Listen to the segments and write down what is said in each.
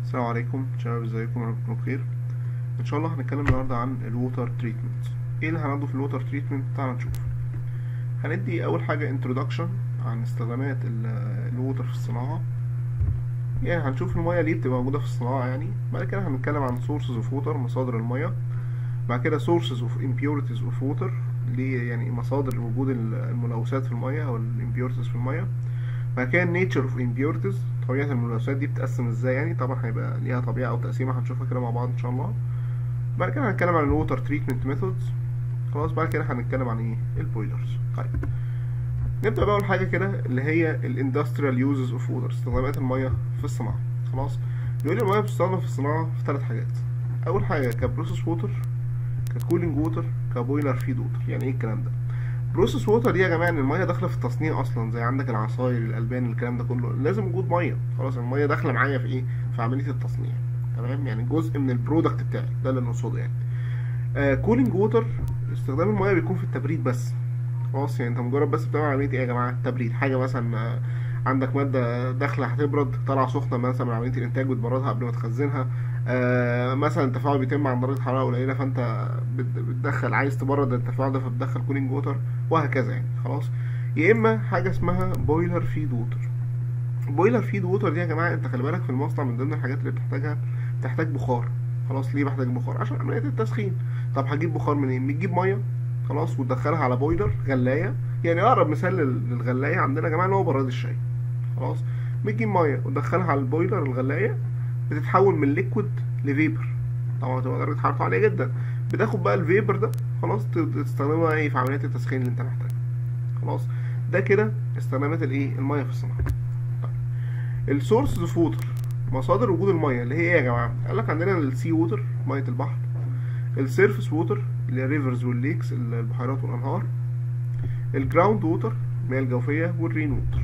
السلام عليكم شباب ازيكم رب تكونوا بخير ان شاء الله هنتكلم النهارده عن الووتر تريتمنت ايه اللي هناخده في الووتر تريتمنت تعالى نشوف هندي اول حاجه انترودكشن عن استخدامات الووتر في الصناعه يعني هنشوف الميه ليه بتبقى موجوده في الصناعه يعني بعد كده هنتكلم عن sources of water مصادر الميه بعد كده sources of impurities of water ليه يعني مصادر وجود الملوثات في الميه او الامبيورتيز في الميه بعد كده nature of impurities طبيعة الملوثات دي بتتقسم ازاي يعني طبعا هيبقى ليها طبيعة او تقسيمة هنشوفها كده مع بعض ان شاء الله بعد كده هنتكلم عن الووتر تريتمنت ميثودز خلاص بعد كده هنتكلم عن ايه البويلرز طيب نبدأ بقى أول حاجة كده اللي هي الاندستريال يوزز اوف ووتر استخدامات المية في الصناعة خلاص بيقول لي المية بتستخدم في الصناعة في ثلاث حاجات أول حاجة كبروسيس ووتر ككولينج ووتر كبويلر فيد ووتر يعني ايه الكلام ده بروسيس ووتر دي يا جماعه ان الميه داخله في التصنيع اصلا زي عندك العصاير الالبان الكلام ده كله لازم وجود ميه خلاص الميه داخله معايا في ايه في عمليه التصنيع تمام يعني جزء من البرودكت بتاعي ده اللي نقصده يعني آه كولينج ووتر استخدام الميه بيكون في التبريد بس خلاص يعني انت مجرد بس بتعمل عمليه ايه يا جماعه تبريد حاجه مثلا آه عندك ماده داخله هتبرد طالعه سخنه مثلا من عمليه الانتاج بتبردها قبل ما تخزنها آه مثلا التفاعل بيتم عند درجه حراره قليله فانت بتدخل عايز تبرد التفاعل ده فبتدخل كولينج ووتر وهكذا يعني خلاص يا اما حاجه اسمها بويلر فيد ووتر بويلر فيد ووتر دي يا جماعه انت خلي بالك في المصنع من ضمن الحاجات اللي بتحتاجها بتحتاج بخار خلاص ليه بحتاج بخار عشان عمليه التسخين طب هجيب بخار منين بتجيب ميه خلاص وتدخلها على بويلر غلايه يعني اقرب مثال للغلايه عندنا يا جماعه اللي هو براد الشاي خلاص بتجيب ميه وتدخلها على البويلر الغلايه بتتحول من ليكويد لفيبر طبعا تبقى درجه حرارته عاليه جدا بتاخد بقى الفيبر ده خلاص تستخدمها ايه في عمليات التسخين اللي انت محتاجها خلاص ده كده استخدامات الايه الميه في الصناعه طيب السورس اوف ووتر مصادر وجود الميه اللي هي ايه يا جماعه قال لك عندنا السي ووتر ميه البحر السيرفس ووتر اللي هي الريفرز والليكس البحيرات والانهار الجراوند ووتر المياه الجوفيه والرين ووتر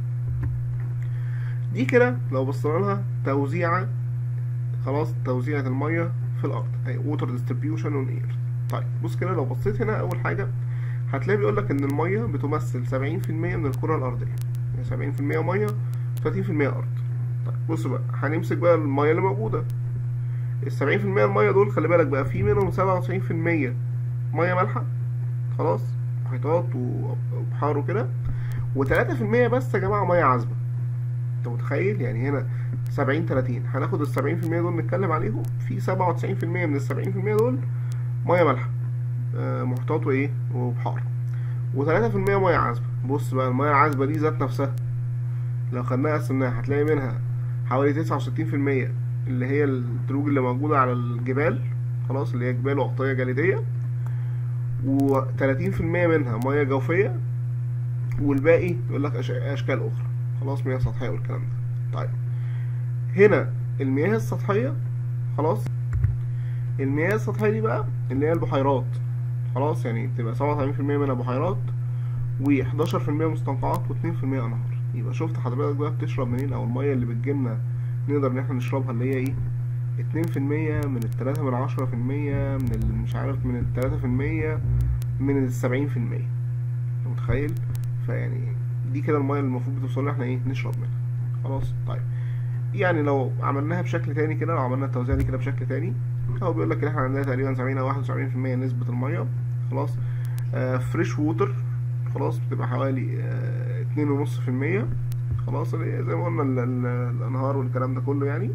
دي كده لو بصينا لها توزيعة خلاص توزيعة المية في الأرض أي water distribution on air طيب بص كده لو بصيت هنا أول حاجة هتلاقي بيقولك إن المية بتمثل سبعين في المية من الكرة الأرضية يعني سبعين في المية مية وتلاتين في المية أرض طيب بص بقى هنمسك بقى المية اللي موجودة السبعين في المية المية دول خلي بالك بقى في منهم سبعة وتسعين في المية مية مالحة خلاص محيطات وبحار وكده وتلاتة في المية بس يا جماعة مية عذبة انت متخيل يعني هنا سبعين تلاتين هناخد السبعين في المية دول نتكلم عليهم في سبعة وتسعين في المية من السبعين في المية دول مية مالحة آه محيطات وايه وبحار وتلاتة في المية مية عذبة بص بقى المية العذبة دي ذات نفسها لو خدناها قسمناها هتلاقي منها حوالي تسعة وستين في المية اللي هي الدروج اللي موجودة على الجبال خلاص اللي هي جبال وأغطية جليدية وتلاتين في المية منها مية جوفية والباقي يقول لك أشكال أخرى خلاص مياه سطحية والكلام ده طيب هنا المياه السطحية خلاص المياه السطحية دي بقى اللي هي البحيرات خلاص يعني بتبقى سبعة وتمانين في المية منها بحيرات وحداشر في المية مستنقعات واتنين في المية أنهار يبقى شفت حضرتك بقى بتشرب منين أو المية اللي بتجيلنا نقدر إن احنا نشربها اللي هي ايه اتنين في المية من التلاتة من عشرة في المية من مش عارف من التلاتة في المية من السبعين في المية متخيل فيعني دي كده الميه اللي المفروض بتوصل لنا احنا ايه نشرب منها خلاص طيب يعني لو عملناها بشكل تاني كده لو عملنا التوزيع دي كده بشكل تاني هو بيقول لك ان احنا عندنا تقريبا 70 او 71 في المية نسبة المية خلاص آه فريش ووتر خلاص بتبقى حوالي آه اتنين ونص في المية خلاص زي ما قلنا ال ال الانهار والكلام ده كله يعني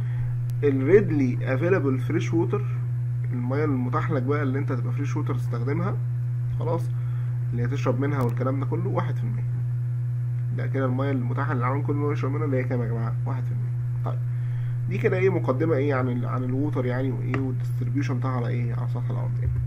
الريدلي افيلابل فريش ووتر المية المتاح لك بقى اللي انت تبقى فريش ووتر تستخدمها خلاص اللي هي تشرب منها والكلام ده كله واحد في المية ده كده المية المتاحة للعالم كله يشرب منها اللي هي كام يا جماعة؟ واحد في المية طيب دي كده ايه مقدمة ايه عن ال عن الووتر يعني وايه والديستريبيوشن بتاعها على ايه على سطح الأرض يعني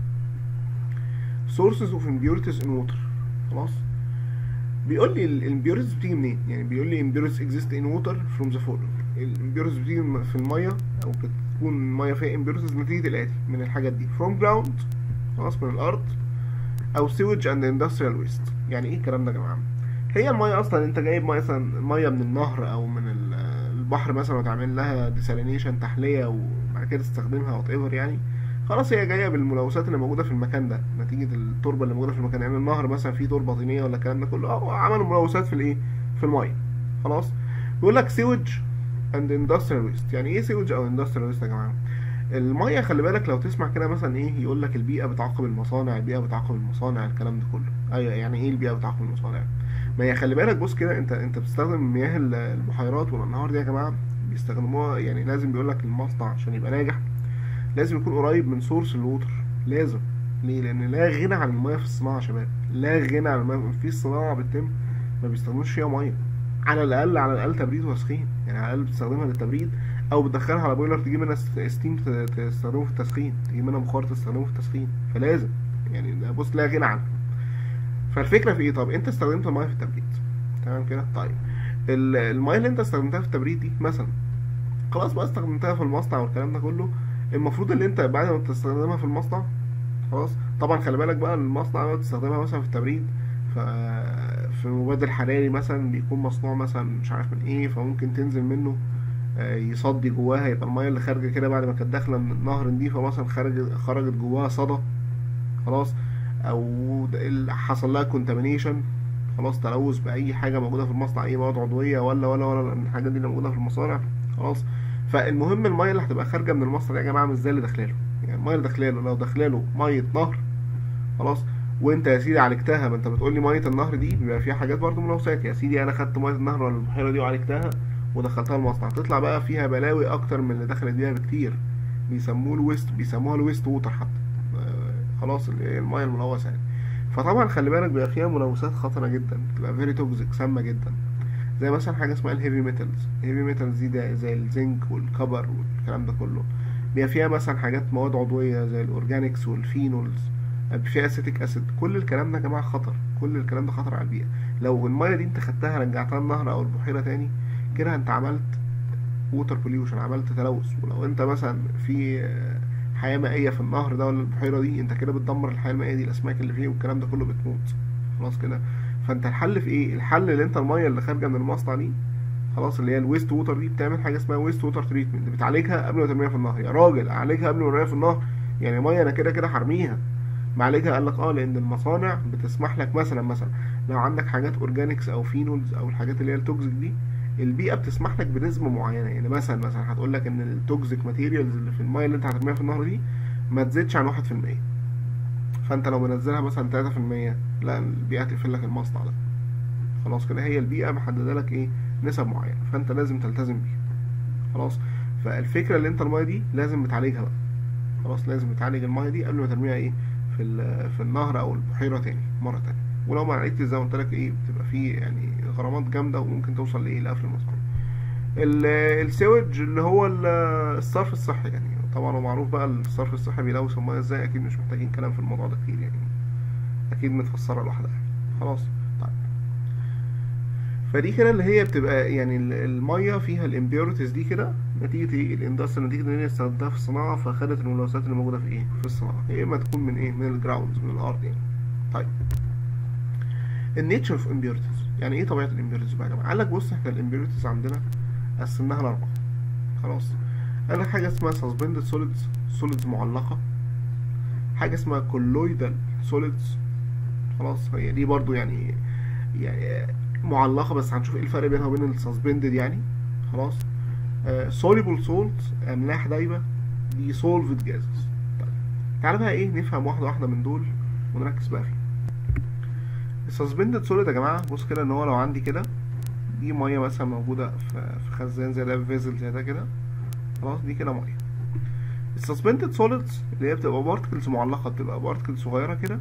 sources of impurities in water خلاص بيقول لي الامبيوريتيز بتيجي منين يعني بيقول لي impurities exist in water from the following الامبيوريتيز بتيجي في المية او بتكون المية فيها impurities نتيجة الآتي من الحاجات دي from ground خلاص من الأرض أو sewage and industrial waste يعني ايه الكلام ده يا جماعة هي المية اصلا انت جايب مثلا مية من النهر او من البحر مثلا وتعمل لها ديسالينيشن تحلية وبعد كده تستخدمها وات ايفر يعني خلاص هي جايه بالملوثات اللي موجوده في المكان ده نتيجه التربه اللي موجوده في المكان يعني النهر مثلا فيه تربه طينيه ولا الكلام ده كله اه عملوا ملوثات في الايه في الميه خلاص بيقول لك سيوج اند اندستريال ويست يعني ايه سيوج او اندستريال ويست يا جماعه الميه خلي بالك لو تسمع كده مثلا ايه يقول لك البيئه بتعاقب المصانع البيئه بتعاقب المصانع الكلام ده كله ايوه يعني ايه البيئه بتعاقب المصانع ما هي خلي بالك بص كده انت انت بتستخدم مياه ال- البحيرات والانهار دي يا جماعه بيستخدموها يعني لازم بيقول لك المصنع عشان يبقى ناجح لازم يكون قريب من سورس الووتر لازم ليه لان لا غنى عن الميه في الصناعه يا شباب لا غنى عن الميه في صناعه بتتم ما بيستخدموش فيها ميه على الاقل على الاقل تبريد وتسخين يعني على الاقل بتستخدمها للتبريد او بتدخلها على بويلر تجيب منها ست- ستيم ت- تستخدمه في التسخين تجيب منها بخار تستخدمه في التسخين فلازم يعني ده بص لا غنى عنه فالفكره في ايه طب انت استخدمت الميه في التبريد تمام كده طيب ال- الميه اللي انت استخدمتها في التبريد دي مثلا خلاص بقى استخدمتها في المصنع والكلام ده كله المفروض ان انت بعد ما تستخدمها في المصنع خلاص طبعا خلي بالك بقى المصنع بقى تستخدمها مثلا في التبريد ف في مبادل حراري مثلا بيكون مصنوع مثلا مش عارف من ايه فممكن تنزل منه آه، يصدي جواها يبقى الميه اللي خارجه كده بعد ما كانت داخله من النهر نضيفه مثلا خرجت خرجت جواها صدى خلاص او د- ال- حصل لها كونتامينيشن خلاص تلوث باي حاجه موجوده في المصنع اي مواد عضويه ولا ولا ولا لان الحاجات دي اللي موجوده في المصانع خلاص فالمهم الميه اللي هتبقى خارجه من المصنع دي يا جماعه مش زي اللي داخلاله يعني الميه اللي داخلاله لو داخلاله ميه نهر خلاص وانت يا سيدي عالجتها ما انت بتقول لي ميه النهر دي بيبقى فيها حاجات برضو ملوثات يا سيدي انا خدت ميه النهر ولا البحيره دي وعالجتها ودخلتها المصنع تطلع بقى فيها بلاوي اكتر من اللي دخلت بيها بكتير بيسموه الويست بيسموها الويست ووتر حتى آه، خلاص اللي هي الميه الملوثه يعني فطبعا خلي بالك بيبقى فيها ملوثات خطره جدا بتبقى فيري توكسيك سامه جدا زي مثلا حاجه اسمها الهيفي ميتالز الهيفي ميتالز دي ده زي الزنك والكبر والكلام ده كله بيبقى فيها مثلا حاجات مواد عضويه زي الاورجانيكس والفينولز بيبقى فيها اسيتيك اسيد كل الكلام ده يا جماعه خطر كل الكلام ده خطر على البيئه لو الميه دي انت خدتها رجعتها النهر او البحيره تاني كده انت عملت ووتر بوليوشن عملت تلوث ولو انت مثلا في آه، حياه مائيه في النهر ده ولا البحيره دي انت كده بتدمر الحياه المائيه دي الاسماك اللي فيه والكلام ده كله بتموت خلاص كده فانت الحل في ايه الحل اللي انت الميه اللي خارجه من المصنع دي خلاص اللي هي الويست ووتر دي بتعمل حاجه اسمها ويست ووتر تريتمنت بتعالجها قبل ما ترميها في النهر يا راجل اعالجها قبل ما ارميها في النهر يعني ميه انا كده كده هرميها معالجها قال لك اه لان المصانع بتسمح لك مثلا مثلا لو عندك حاجات اورجانيكس او فينولز او الحاجات اللي هي التوكسيك دي البيئه بتسمح لك بنسبه معينه يعني مثلا مثلا هتقول لك ان التوكسيك ماتيريالز اللي في الميه اللي انت هترميها في النهر دي ما تزيدش عن 1% فانت لو منزلها مثلا 3% لا البيئه هتقفل لك المصنع ده خلاص كده هي البيئه محدده لك ايه نسب معينه فانت لازم تلتزم بيها خلاص فالفكره اللي انت الميه دي لازم بتعالجها بقى خلاص لازم بتعالج الميه دي قبل ما ترميها ايه في ال- في النهر او البحيره تاني مره تانية ولو ما عالجتش زي ما قلت لك ايه بتبقى فيه يعني غرامات جامده وممكن توصل لايه لقفل المصانع ال- السيوج اللي هو ال- الصرف الصحي يعني طبعا هو معروف بقى الصرف الصحي بيلوث الميه ازاي اكيد مش محتاجين كلام في الموضوع ده كتير يعني اكيد متفسره لوحدها خلاص طيب فدي كده اللي هي بتبقى يعني ال- الميه فيها الامبيورتيز دي كده نتيجه ايه الاندستري نتيجه ان هي استخدمتها في الصناعه فخدت الملوثات اللي موجوده في ايه في الصناعه يا اما تكون من ايه من الجراوندز من الارض يعني طيب النيتشر اوف امبيورتيز يعني ايه طبيعه الامبيورتيز بقى يا جماعه قال لك بص احنا الامبيورتيز عندنا قسمناها لاربعه خلاص قال لك حاجه اسمها سسبندد سوليدز سوليدز معلقه حاجه اسمها كولويدال سوليدز خلاص هي دي برضو يعني يعني معلقه بس هنشوف ايه الفرق بينها وبين السسبندد يعني خلاص سوليبل سولت املاح دايبه دي سولفد جازز طيب تعالى بقى ايه نفهم واحده واحده من دول ونركز بقى فيه السسبندد سوليد يا جماعه بص كده ان هو لو عندي كده دي ميه مثلا موجوده في في خزان زي ده في فيزل زي ده كده خلاص دي كده ميه السسبندد سوليدز اللي هي بتبقى بارتكلز معلقه بتبقى بارتكلز صغيره كده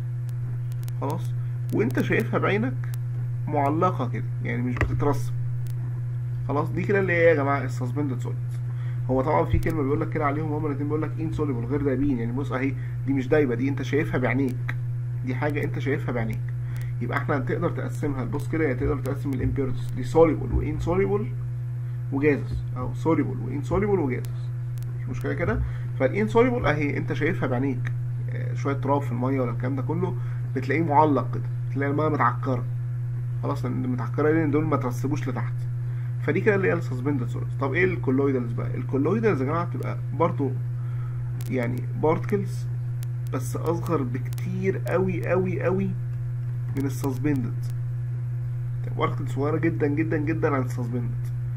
خلاص وانت شايفها بعينك معلقه كده يعني مش بتترسب خلاص دي كده اللي هي يا جماعه السسبندد سوليدز هو طبعا في كلمه بيقول لك كده عليهم هما الاثنين بيقول لك انسوليبل غير دايبين يعني بص اهي دي مش دايبه دي انت شايفها بعينيك دي حاجه انت شايفها بعينيك يبقى احنا تقدر تقسمها بص كده يعني تقدر تقسم الامبيورتيز دي سوليبل وانسوليبل وجازز او سوليبل وانسوليبل وجازز مش مشكله كده فالانسوليبل اهي انت شايفها بعينيك آه، شويه تراب في الميه ولا الكلام ده كله بتلاقيه معلق كده تلاقي الميه متعكره خلاص لان متعكره لان دول ما ترسبوش لتحت فدي كده اللي هي السسبندد سوليدز طب ايه الكولويدالز بقى الكولويدالز يا جماعه بتبقى برضو يعني بارتكلز بس اصغر بكتير قوي قوي قوي من السسبندد بارتكل صغيره جدا جدا جدا عن السسبندد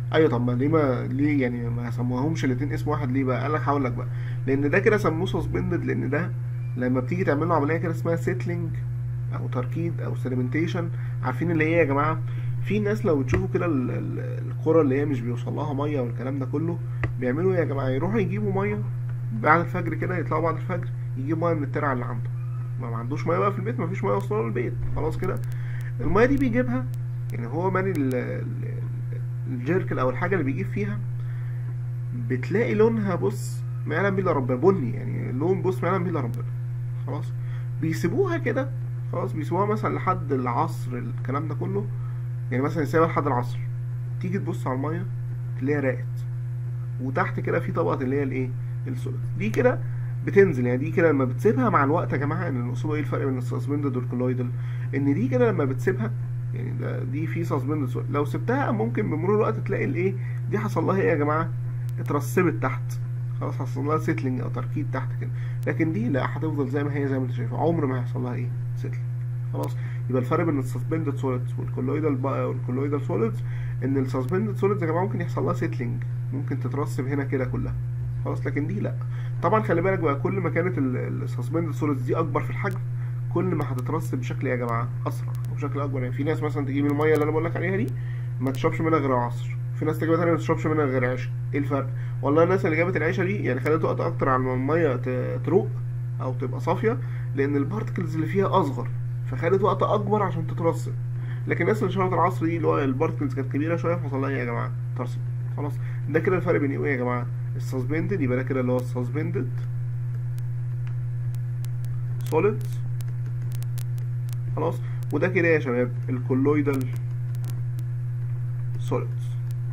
ايوه طب ما ليه ما ليه يعني ما سموهمش الاتنين اسم واحد ليه بقى قال لك هقول لك بقى لان ده كده سموه سسبندد لان ده لما بتيجي تعمل له عمليه كده اسمها سيتلينج او تركيد او سediمنتيشن عارفين اللي هي يا جماعه في ناس لو تشوفوا كده ال- ال- القرى اللي هي مش بيوصل لها ميه والكلام ده كله بيعملوا ايه يا جماعه يروحوا يجيبوا ميه بعد الفجر كده يطلعوا بعد الفجر يجيبوا ميه من الترعه اللي عنده ما ما عندوش ميه بقى في البيت ما فيش ميه واصله له البيت خلاص كده الميه دي بيجيبها يعني هو مالي ال- ال- الجيركل او الحاجه اللي بيجيب فيها بتلاقي لونها بص ما يعلم بيه الا ربنا بني يعني لون بص ما يعلم بيه الا ربنا خلاص بيسيبوها كده خلاص بيسيبوها مثلا لحد العصر الكلام ده كله يعني مثلا يسيبها لحد العصر تيجي تبص على الميه تلاقيها راقت وتحت كده في طبقه اللي هي الايه السوليد دي كده بتنزل يعني دي كده لما بتسيبها مع الوقت يا جماعه ان الاصول ايه الفرق بين السسبندد والكولويدال ان دي كده لما بتسيبها يعني ده دي في سسبندد لو سبتها ممكن بمرور الوقت تلاقي الايه دي حصل لها ايه يا جماعه اترسبت تحت خلاص حصل لها سيتلينج او تركيب تحت كده لكن دي لا هتفضل زي ما هي زي ما انت شايف عمر ما هيحصل لها ايه سيتلينج خلاص يبقى الفرق بين السسبندد سوليدز والكولويدال والكولويدال سوليدز ان السسبندد سوليدز يا جماعه ممكن يحصل لها سيتلينج ممكن تترسب هنا كده كلها خلاص لكن دي لا طبعا خلي بالك بقى كل ما كانت السسبندد سوليدز دي اكبر في الحجم كل ما هتترسب بشكل يا جماعه اسرع وبشكل اكبر يعني في ناس مثلا تجيب الميه اللي انا بقول لك عليها دي ما تشربش منها غير العصر في ناس تجيبها تانية ما تشربش منها غير عشاء ايه الفرق والله الناس اللي جابت العيشه دي يعني خدت وقت اكتر على ما الميه ت- تروق او تبقى صافيه لان البارتكلز اللي فيها اصغر فخدت وقت اكبر عشان تترسب لكن الناس اللي شربت العصر دي اللي هو البارتكلز كانت كبيره شويه فحصل لها ايه يا جماعه ترسب خلاص ده كده الفرق بين ايه يا جماعه السسبندد يبقى ده كده اللي هو السسبندد سوليدز خلاص وده كده يا شباب الكولويدال سوليدز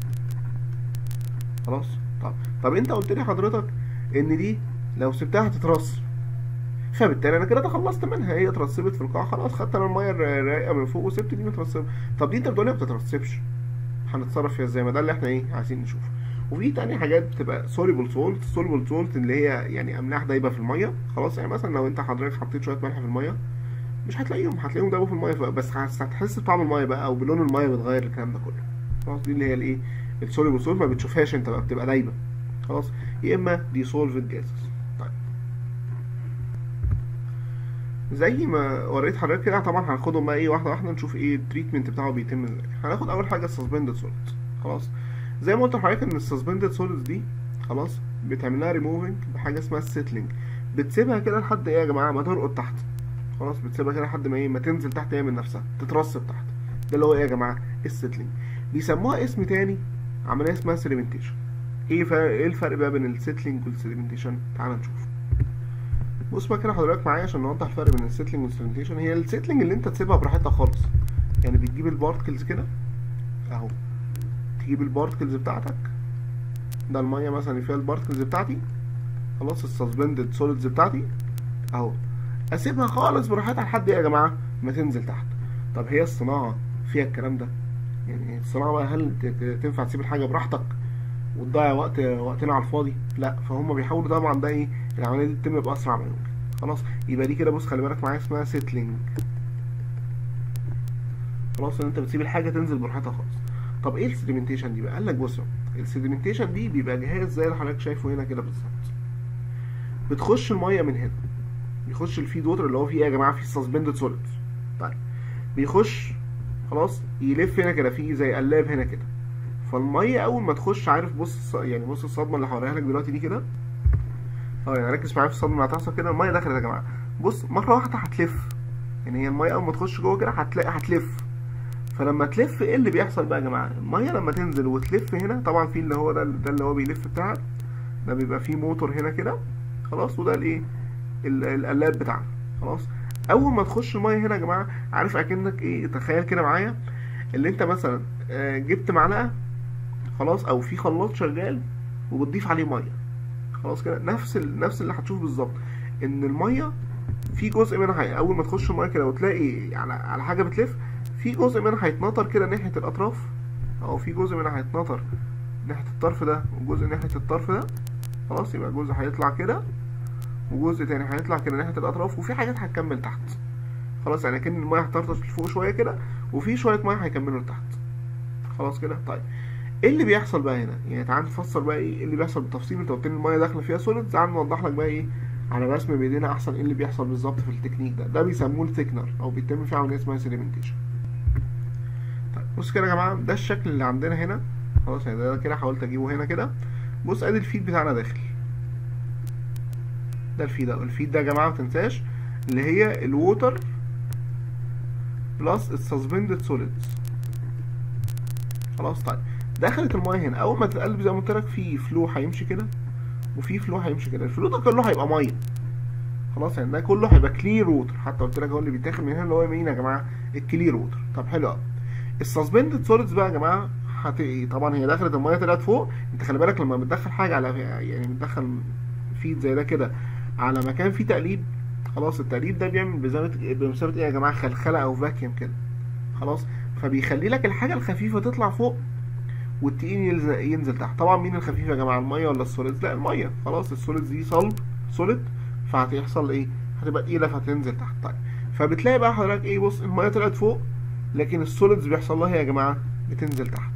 خلاص طب طب انت قلت لي حضرتك ان دي لو سبتها هتترسب فبالتالي انا كده تخلصت منها هي اترسبت في القاع خلاص خدت انا الميه الرايقه من فوق وسبت دي مترسبه طب دي انت بتقولي ما بتترسبش هنتصرف فيها ازاي ما ده اللي احنا ايه عايزين نشوفه وفي تاني حاجات بتبقى سوليبل سولت سوليبل سولت اللي هي يعني املاح دايبه في الميه خلاص يعني مثلا لو انت حضرتك حطيت شويه ملح في الميه مش هتلاقيهم هتلاقيهم دايبوا في الميه ف- بس هت- هتحس بطعم الميه بقى او بلون الميه بيتغير الكلام ده كله خلاص دي اللي هي الايه السوليبل سولت ما بتشوفهاش انت بقى بتبقى دايبه خلاص يا اما ديسولفد جازز طيب زي ما وريت حضرتك كده طبعا هناخدهم بقى ايه واحده واحده نشوف ايه التريتمنت بتاعه بيتم ازاي هناخد اول حاجه السسبندد سوليدز خلاص زي ما قلت لحضرتك ان السسبندد سوليدز دي خلاص بتعمل لها ريموفنج بحاجه اسمها السيتلينج بتسيبها كده لحد ايه يا جماعه ما ترقد تحت خلاص بتسيبها كده لحد ما ايه ما تنزل تحت هي من نفسها تترسب تحت ده اللي هو ايه يا جماعه السيتلينج بيسموها اسم تاني عمليه اسمها سيديمنتيشن ايه فرق ايه الفرق بقى بين السيتلينج والسيديمنتيشن تعال نشوف بص بقى كده حضرتك معايا عشان نوضح الفرق بين السيتلينج والسيديمنتيشن هي السيتلينج اللي انت تسيبها براحتها خالص يعني بتجيب البارتكلز كده اهو تجيب البارتكلز بتاعتك ده الميه مثلا اللي فيها البارتكلز بتاعتي خلاص السسبندد سوليدز بتاعتي اهو اسيبها خالص براحتها لحد ايه يا جماعه ما تنزل تحت طب هي الصناعه فيها الكلام ده يعني الصناعه بقى هل ت- ت- تنفع تسيب الحاجه براحتك وتضيع وقت وقتنا على الفاضي لا فهم بيحاولوا طبعا ده ايه العمليه دي تتم باسرع ما يمكن خلاص يبقى دي كده بص خلي بالك معايا اسمها سيتلينج خلاص ان انت بتسيب الحاجه تنزل براحتها خالص طب ايه السيديمنتيشن دي بقى قال لك بص السيديمنتيشن دي بيبقى جهاز زي اللي حضرتك شايفه هنا كده بالظبط بتخش الميه من هنا بيخش الفيد ووتر اللي هو فيه ايه يا جماعه فيه سسبندد سوليدز طيب بيخش خلاص يلف هنا كده فيه زي قلاب هنا كده فالميه اول ما تخش عارف بص يعني بص الصدمه اللي هوريها لك دلوقتي دي كده اه يعني ركز معايا في الصدمه اللي هتحصل كده الميه دخلت يا جماعه بص مره واحده هتلف يعني هي الميه اول ما تخش جوه كده هتلاقي هتلف فلما تلف ايه اللي بيحصل بقى يا جماعه الميه لما تنزل وتلف هنا طبعا في اللي هو ده ده اللي هو بيلف بتاعك ده بيبقى فيه موتور هنا كده خلاص وده الايه ال- القلاب بتاعنا خلاص اول ما تخش الميه هنا يا جماعه عارف اكنك ايه تخيل كده معايا اللي انت مثلا آه، جبت معلقه خلاص او في خلاط شغال وبتضيف عليه ميه خلاص كده نفس ال... نفس اللي هتشوف بالظبط ان الميه في جزء منها هي... اول ما تخش الميه كده وتلاقي على على حاجه بتلف في جزء منها هيتنطر كده ناحيه الاطراف او في جزء منها هيتنطر ناحيه الطرف ده وجزء ناحيه الطرف ده خلاص يبقى جزء هيطلع كده وجزء تاني هيطلع كده ناحيه الاطراف وفي حاجات هتكمل تحت خلاص يعني كأن الميه هتطرطش لفوق شويه كده وفي شويه ميه هيكملوا لتحت خلاص كده طيب ايه اللي بيحصل بقى هنا يعني تعال نفسر بقى ايه اللي بيحصل بالتفصيل انت قلت لي الميه داخله فيها سوليد تعال نوضح لك بقى ايه على رسم بايدينا احسن ايه اللي بيحصل بالظبط في التكنيك ده ده بيسموه الثيكنر او بيتم فيه عمليه اسمها سيديمنتيشن طيب بص كده يا جماعه ده الشكل اللي عندنا هنا خلاص يعني ده كده حاولت اجيبه هنا كده بص ادي الفيد بتاعنا داخل ده الفيد ده الفيد ده يا جماعه ما تنساش اللي هي الووتر بلس السسبندد سوليدز خلاص طيب دخلت المايه هنا اول ما تتقلب زي ما قلت لك في فلو هيمشي كده وفي فلو هيمشي كده الفلو ده كله هيبقى ميه خلاص يعني ده كله هيبقى كلير ووتر حتى قلت لك هو اللي بيتاخد من هنا اللي هو مين يا جماعه الكلير ووتر طب حلو قوي السسبندد سوليدز بقى يا جماعه هت طبعا هي دخلت المايه طلعت فوق انت خلي بالك لما بتدخل حاجه على يعني بتدخل فيد زي ده كده على مكان فيه تقليب خلاص التقليب ده بيعمل بمثابه بمثابه ايه يا جماعه خلخله او فاكيوم كده خلاص فبيخلي لك الحاجه الخفيفه تطلع فوق والتقيل ينزل, ينزل تحت طبعا مين الخفيف يا جماعه الميه ولا السوليدز لا الميه خلاص السوليدز دي صلب سوليد فهتحصل ايه هتبقى تقيله فهتنزل تحت طيب فبتلاقي بقى حضرتك ايه بص الميه طلعت فوق لكن السوليدز بيحصل لها يا جماعه بتنزل تحت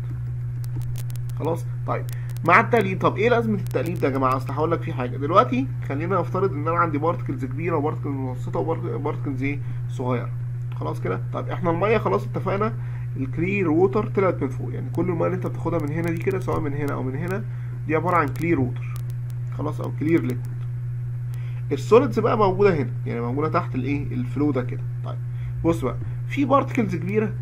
خلاص طيب مع التقليب طب ايه لازمه التقليب ده يا جماعه اصل هقول لك في حاجه دلوقتي خلينا نفترض ان انا عندي بارتكلز كبيره وبارتكلز متوسطه وبارتكلز ايه صغيره خلاص كده طب احنا الميه خلاص اتفقنا الكلير ووتر طلعت من فوق يعني كل الميه اللي انت بتاخدها من هنا دي كده سواء من هنا او من هنا دي عباره عن كلير ووتر خلاص او كلير ليكويد السوليدز بقى موجوده هنا يعني موجوده تحت الايه الفلو ده كده طيب بص بقى في بارتكلز كبيره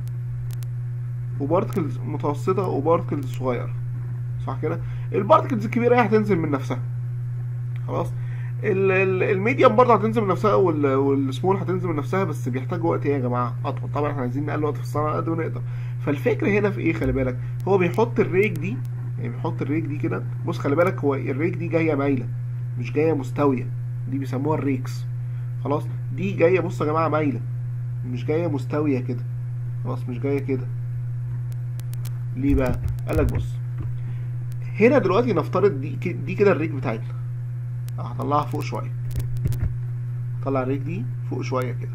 وبارتكلز متوسطه وبارتكلز صغيره صح كده البارتكلز الكبيره هي هتنزل من نفسها خلاص الميديم برضه هتنزل من نفسها والسمول هتنزل من نفسها بس بيحتاج وقت ايه يا جماعه اطول طبعا احنا عايزين نقلل وقت في الصناعه قد ما نقدر فالفكره هنا في ايه خلي بالك هو بيحط الريك دي يعني بيحط الريك دي كده بص خلي بالك هو الريك دي جايه مايله مش جايه مستويه دي بيسموها الريكس خلاص دي جايه بص يا جماعه مايله مش جايه مستويه كده خلاص مش جايه كده ليه بقى قال لك بص هنا دلوقتي نفترض دي دي كده الريك بتاعتنا هطلعها فوق شويه طلع الريك دي فوق شويه كده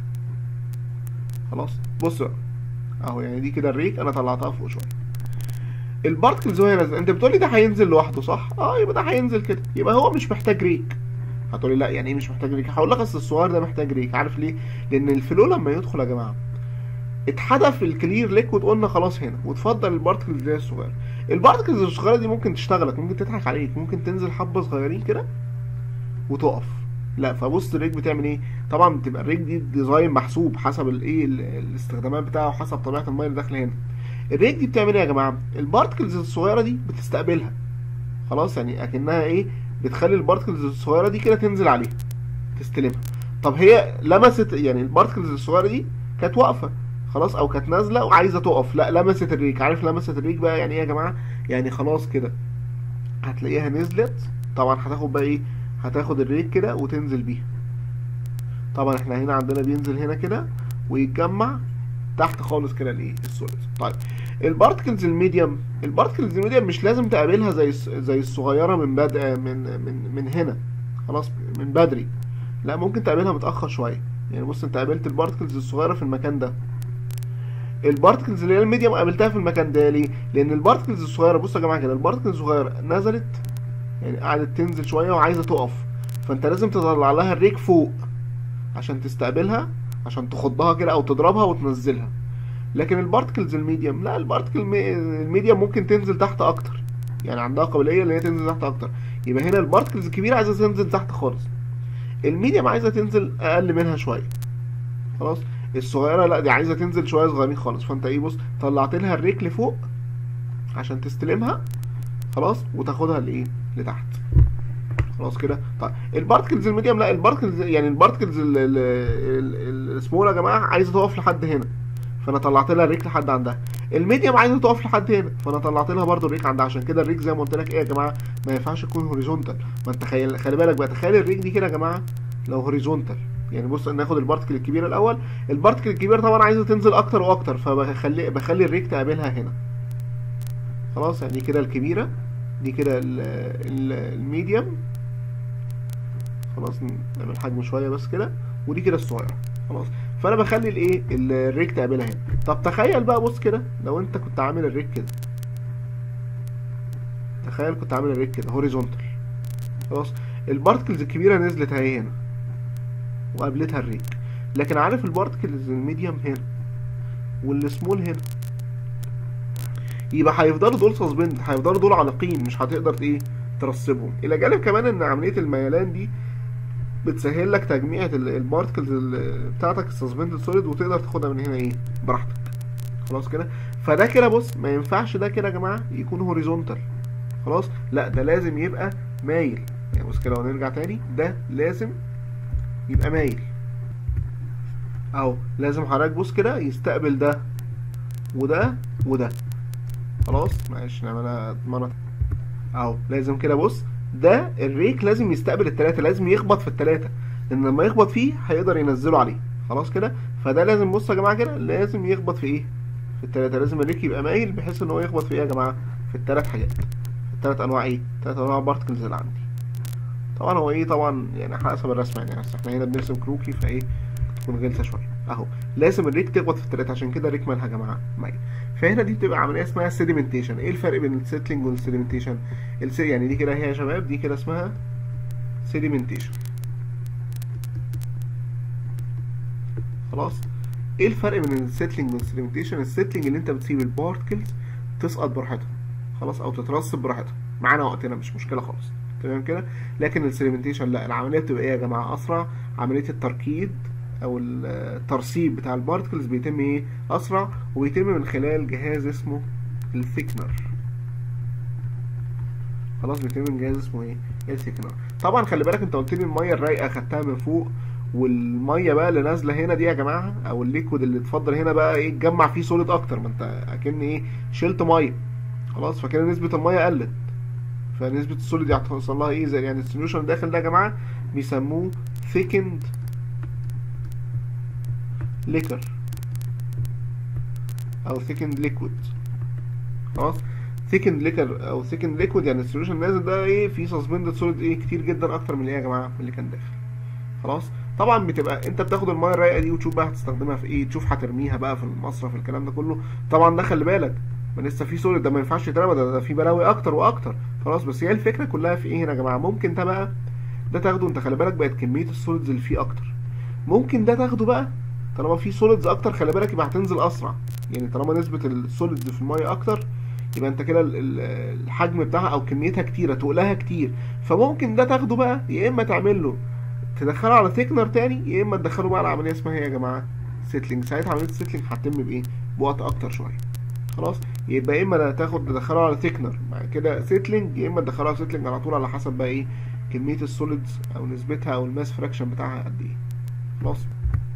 خلاص بص بقى اهو يعني دي كده الريك انا طلعتها فوق شويه البارتكلز وهي نازله انت بتقولي ده هينزل لوحده صح اه يبقى ده هينزل كده يبقى هو مش محتاج ريك هتقولي لا يعني ايه مش محتاج ريك هقول لك اصل الصغير ده محتاج ريك عارف ليه لان الفلو لما يدخل يا جماعه اتحدف الكلير ليكويد قلنا خلاص هنا وتفضل البارتكلز اللي هي الصغيره البارتكلز الصغيره دي ممكن تشتغلك ممكن تضحك عليك ممكن تنزل حبه صغيرين كده وتقف لا فبص الريك بتعمل ايه طبعا بتبقى الريك دي ديزاين محسوب حسب الايه الاستخدامات بتاعه وحسب طبيعه الميه اللي داخله هنا الريك دي بتعمل ايه يا جماعه البارتكلز الصغيره دي بتستقبلها خلاص يعني اكنها ايه بتخلي البارتكلز الصغيره دي كده تنزل عليها تستلمها طب هي لمست يعني البارتكلز الصغيره دي كانت واقفه خلاص او كانت نازله وعايزه تقف لا لمست الريك عارف لمست الريك بقى يعني ايه يا جماعه يعني خلاص كده هتلاقيها نزلت طبعا هتاخد بقى ايه هتاخد الريك كده وتنزل بيها طبعا احنا هنا عندنا بينزل هنا كده ويتجمع تحت خالص كده الايه السوليد طيب البارتكلز الميديم البارتكلز الميديم مش لازم تقابلها زي زي الصغيره من بد من من من هنا خلاص من بدري لا ممكن تقابلها متاخر شويه يعني بص انت قابلت البارتكلز الصغيره في المكان ده البارتكلز اللي هي الميديم قابلتها في المكان ده ليه لان البارتكلز الصغيره بصوا يا جماعه كده البارتكلز الصغيره نزلت يعني قعدت تنزل شويه وعايزه تقف فانت لازم تطلع لها الريك فوق عشان تستقبلها عشان تخضها كده او تضربها وتنزلها لكن البارتكلز الميديم لا البارتكل الميديم ممكن تنزل تحت اكتر يعني عندها قابليه ان هي تنزل تحت اكتر يبقى هنا البارتكلز الكبيره عايزه تنزل تحت خالص الميديم عايزه تنزل اقل منها شويه خلاص الصغيره لا دي عايزه تنزل شويه صغيرين خالص فانت ايه بص طلعت لها الريك لفوق عشان تستلمها خلاص وتاخدها لايه لتحت خلاص كده طيب البارتكلز الميديم لا البارتكلز يعني البارتكلز السمول يا جماعه عايزه تقف لحد هنا فانا طلعت لها الريك لحد عندها الميديم عايزه تقف لحد هنا فانا طلعت لها برده الريك عندها عشان كده الريك زي ما قلت لك ايه يا جماعه ما ينفعش تكون هوريزونتال ما انت خلي, خلي بالك بقى تخيل الريك دي كده يا جماعه لو هوريزونتال يعني بص ناخد البارتكل الكبيره الاول البارتكل الكبيره طبعا عايزه تنزل اكتر واكتر فبخلي بخلي الريك تقابلها هنا خلاص يعني كده الكبيره دي كده الميديم خلاص نعمل حجم شويه بس كده ودي كده الصغيره خلاص فانا بخلي الايه الريك تقابلها هنا طب تخيل بقى بص كده لو انت كنت عامل الريك كده تخيل كنت عامل الريك كده هوريزونتال خلاص البارتكلز الكبيره نزلت اهي هنا وقابلتها الريك لكن عارف البارتكلز الميديوم هنا والسمول هنا يبقى هيفضلوا دول سسبند هيفضلوا دول عالقين مش هتقدر ايه ترسبهم الى جانب كمان ان عمليه الميلان دي بتسهل لك تجميع البارتكلز بتاعتك السسبندد سوليد وتقدر تاخدها من هنا ايه براحتك خلاص كده فده كده بص ما ينفعش ده كده يا جماعه يكون هوريزونتال خلاص لا ده لازم يبقى مايل يعني بص كده ونرجع تاني ده لازم يبقى مايل اهو لازم حضرتك بص كده يستقبل ده وده وده خلاص معلش نعملها مرة اهو لازم كده بص ده الريك لازم يستقبل التلاتة لازم يخبط في التلاتة لان لما يخبط فيه هيقدر ينزله عليه خلاص كده فده لازم بص يا جماعه كده لازم يخبط في ايه في التلاتة لازم الريك يبقى مايل بحيث ان هو يخبط في ايه يا جماعه في التلات حاجات في التلات انواع ايه التلات انواع بارتكلز اللي عندي طبعا هو ايه طبعا يعني حسب الرسمه يعني بس احنا هنا بنرسم كروكي فايه تكون غلسه شويه اهو لازم الريك تخبط في التلاتة عشان كده الريك مالها يا جماعه مايل فهنا دي بتبقى عمليه اسمها سيديمنتيشن ايه الفرق بين السيتلينج والسيديمنتيشن السي يعني دي كده هي يا شباب دي كده اسمها سيديمنتيشن خلاص ايه الفرق بين السيتلينج والسيديمنتيشن السيتلينج اللي انت بتسيب البارتكلز تسقط براحتها خلاص او تترسب براحتها معانا وقتنا مش مشكله خالص تمام كده لكن السيديمنتيشن لا العمليه بتبقى ايه يا جماعه اسرع عمليه التركيد او الترسيب بتاع البارتكلز بيتم ايه اسرع وبيتم من خلال جهاز اسمه الثيكنر خلاص بيتم من جهاز اسمه ايه الثيكنر طبعا خلي بالك انت قلت لي الميه الرايقه خدتها من فوق والميه بقى اللي نازله هنا دي يا جماعه او الليكويد اللي اتفضل هنا بقى ايه اتجمع فيه سوليد اكتر ما انت اكن ايه شلت ميه خلاص فكده نسبه الميه قلت فنسبه السوليد دي هتوصل لها ايه زي يعني السوليوشن داخل ده يا جماعه بيسموه thickened ليكر او thickened liquid خلاص thickened ليكر او thickened liquid يعني السوليوشن نازل ده ايه فيه suspended solid ايه كتير جدا اكتر من ايه يا جماعه من اللي كان داخل خلاص طبعا بتبقى انت بتاخد الميه الرايقه دي وتشوف بقى هتستخدمها في ايه تشوف هترميها بقى في المصرف الكلام ده كله طبعا ده خلي بالك ما لسه في سوليد ده ما ينفعش يترمى ده, ده في بلاوي اكتر واكتر خلاص بس هي الفكره كلها في ايه هنا يا جماعه ممكن ده بقى ده تاخده انت خلي بالك بقت كميه السوليدز اللي فيه اكتر ممكن ده تاخده بقى طالما في سوليدز اكتر خلي بالك يبقى هتنزل اسرع يعني طالما نسبه السوليدز في الميه اكتر يبقى انت كده الحجم بتاعها او كميتها كتيره تقلها كتير فممكن ده تاخده بقى يا اما تعمل له تدخله على ثيكنر تاني يا اما تدخله بقى على عمليه اسمها ايه يا جماعه سيتلينج ساعتها عمليه السيتلينج هتتم بايه بوقت اكتر شويه خلاص يبقى يا اما تاخد تدخله على ثيكنر بعد كده سيتلينج يا اما تدخله على سيتلينج على طول على حسب بقى ايه كميه السوليدز او نسبتها او الماس فراكشن بتاعها قد ايه خلاص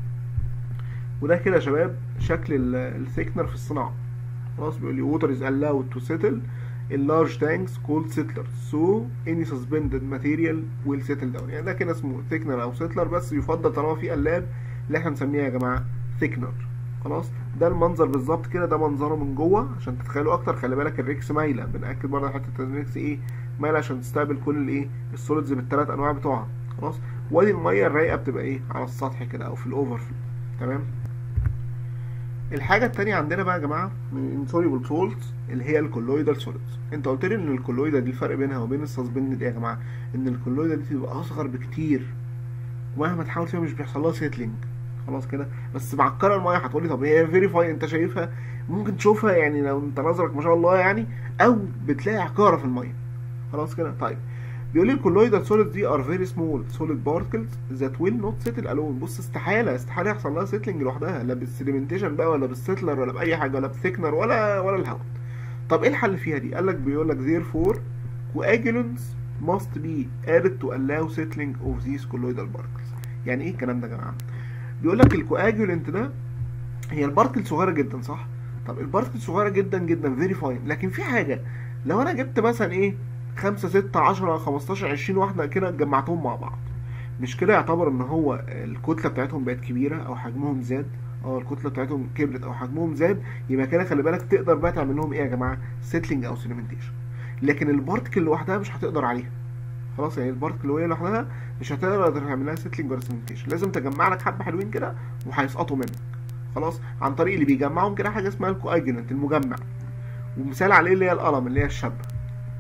وده كده يا شباب شكل الثيكنر في الصناعه خلاص بيقول لي water is allowed to settle in large tanks called settlers so any suspended material will settle down يعني ده كده اسمه thickener او settler بس يفضل طالما في قلاب اللي احنا نسميها يا جماعه thickener خلاص ده المنظر بالظبط كده ده منظره من جوه عشان تتخيلوا اكتر خلي بالك الريكس مايله بنأكد برضه حته الريكس ايه مايله عشان تستقبل كل الايه السوليدز بالثلاث انواع بتوعها خلاص وادي الميه الرايقه بتبقى ايه على السطح كده او في الاوفر تمام الحاجة التانية عندنا بقى يا جماعة من insoluble salts اللي هي الكولويدال سوليدز انت قلت لي ان الكولويدا دي الفرق بينها وبين السسبند ايه يا جماعة ان الكولويدا دي تبقى اصغر بكتير ومهما تحاول فيها مش بيحصل لها سيتلينج خلاص كده بس معكرة المية هتقولي طب هي فيري فاين انت شايفها ممكن تشوفها يعني لو انت نظرك ما شاء الله يعني او بتلاقي عكارة في المية خلاص كده طيب بيقول لي الكولويدال سوليدز دي ار فيري سمول سوليد بارتكلز ذات ويل نوت سيتل الون بص استحاله استحاله يحصل لها سيتلنج لوحدها لا بالسيديمنتيشن بقى ولا بالسيتلر ولا باي حاجه ولا بثيكنر ولا ولا الهواء طب ايه الحل فيها دي قال لك بيقول لك therefore coagulants must be added to allow settling of these colloidal particles يعني ايه الكلام ده يا جماعه بيقول لك الكواجولنت ده هي البارتكل صغيره جدا صح طب البارتكل صغيره جدا جدا فيري فاين لكن في حاجه لو انا جبت مثلا ايه خمسة ستة عشرة خمستاشر عشرين واحدة كده جمعتهم مع بعض مش كده يعتبر ان هو الكتلة بتاعتهم بقت كبيرة او حجمهم زاد اه الكتلة بتاعتهم كبرت او حجمهم زاد يبقى كده خلي بالك تقدر بقى تعمل لهم ايه يا جماعة سيتلينج او سيلمنتيشن لكن البارتكل لوحدها مش هتقدر عليها خلاص يعني البارتكل وهي لوحدها مش هتقدر تعمل لها سيتلينج ولا سيلمنتيشن لازم تجمع لك حبة حلوين كده وهيسقطوا منك خلاص عن طريق اللي بيجمعهم كده حاجة اسمها الكواجولنت المجمع ومثال عليه اللي هي القلم اللي هي الشابة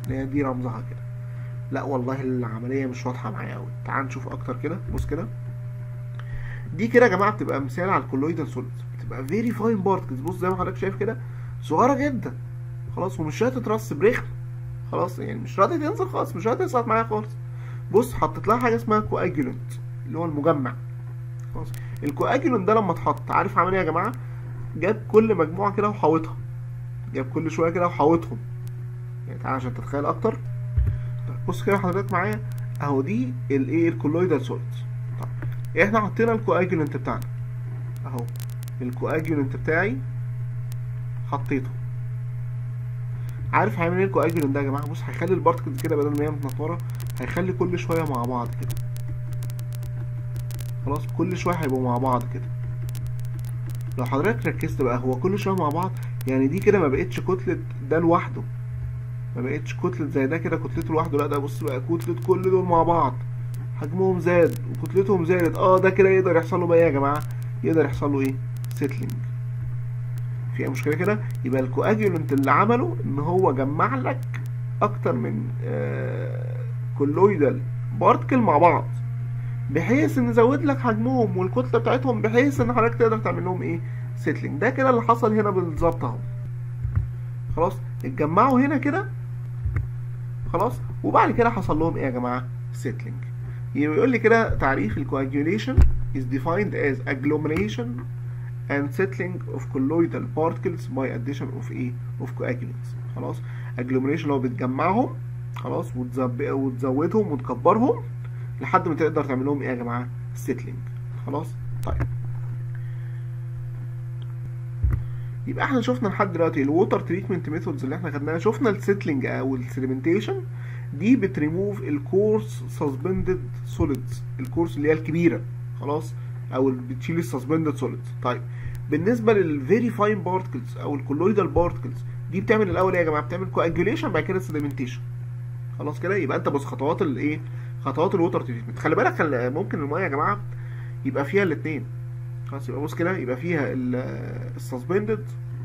اللي هي دي رمزها كده لا والله العمليه مش واضحه معايا قوي تعال نشوف اكتر كده بص كده دي كده يا جماعه بتبقى مثال على الكولويدال سوليدز بتبقى فيري فاين بارتكلز بص زي ما حضرتك شايف كده صغيره جدا خلاص ومش هتترص برخم خلاص يعني مش راضي تنزل خالص مش راضي تسقط معايا خالص بص حطيت لها حاجه اسمها كواجولنت اللي هو المجمع خلاص الكواجولنت ده لما اتحط عارف عمل ايه يا جماعه جاب كل مجموعه كده وحاوطها جاب كل شويه كده وحاوطهم يعني تعالى عشان تتخيل اكتر طيب بص كده حضرتك معايا اهو دي الايه الكولويدال سوليدز طيب احنا حطينا الكواجولنت بتاعنا اهو الكواجولنت بتاعي حطيته عارف هيعمل ايه الكواجولنت ده يا جماعه بص هيخلي البارتكلز كده بدل ما هي متنطوره هيخلي كل شويه مع بعض كده خلاص كل شويه هيبقوا مع بعض كده لو حضرتك ركزت بقى هو كل شويه مع بعض يعني دي كده ما بقتش كتله ده لوحده ما بقتش كتله زي ده كده كتلته لوحده لا ده بص بقى كتله كل دول مع بعض حجمهم زاد وكتلتهم زادت اه ده كده يقدر يحصل له بقى ايه يا جماعه يقدر يحصل له ايه سيتلينج في اي مشكله كده يبقى الكواجولنت اللي عمله ان هو جمع لك اكتر من آه كولويدال بارتكل مع بعض بحيث ان نزود لك حجمهم والكتله بتاعتهم بحيث ان حضرتك تقدر تعمل لهم ايه سيتلينج ده كده اللي حصل هنا بالظبط اهو خلاص اتجمعوا هنا كده خلاص وبعد كده حصل لهم ايه يا جماعه سيتلينج يقول لي كده تعريف الكواجوليشن is defined as agglomeration and settling of colloidal particles by addition of ايه of coagulants خلاص agglomeration لو بتجمعهم خلاص وتزب... وتزودهم وتكبرهم لحد ما تقدر تعمل لهم ايه يا جماعه settling خلاص طيب يبقى احنا شفنا لحد دلوقتي الووتر تريتمنت ميثودز اللي احنا خدناها شفنا السيتلينج او السيدمنتيشن دي بتريموف الكورس سسبندد سوليدز الكورس اللي هي الكبيره خلاص او بتشيل السسبندد سوليدز طيب بالنسبه للفيري فاين بارتكلز او الكولويدال بارتكلز دي بتعمل الاول ايه يا جماعه بتعمل كواجوليشن بعد كده سيدمنتيشن خلاص كده يبقى انت بص خطوات الايه خطوات الووتر تريتمنت خلي بالك خل... ممكن الميه يا جماعه يبقى فيها الاثنين خلاص يبقى بص كده يبقى فيها السسبندد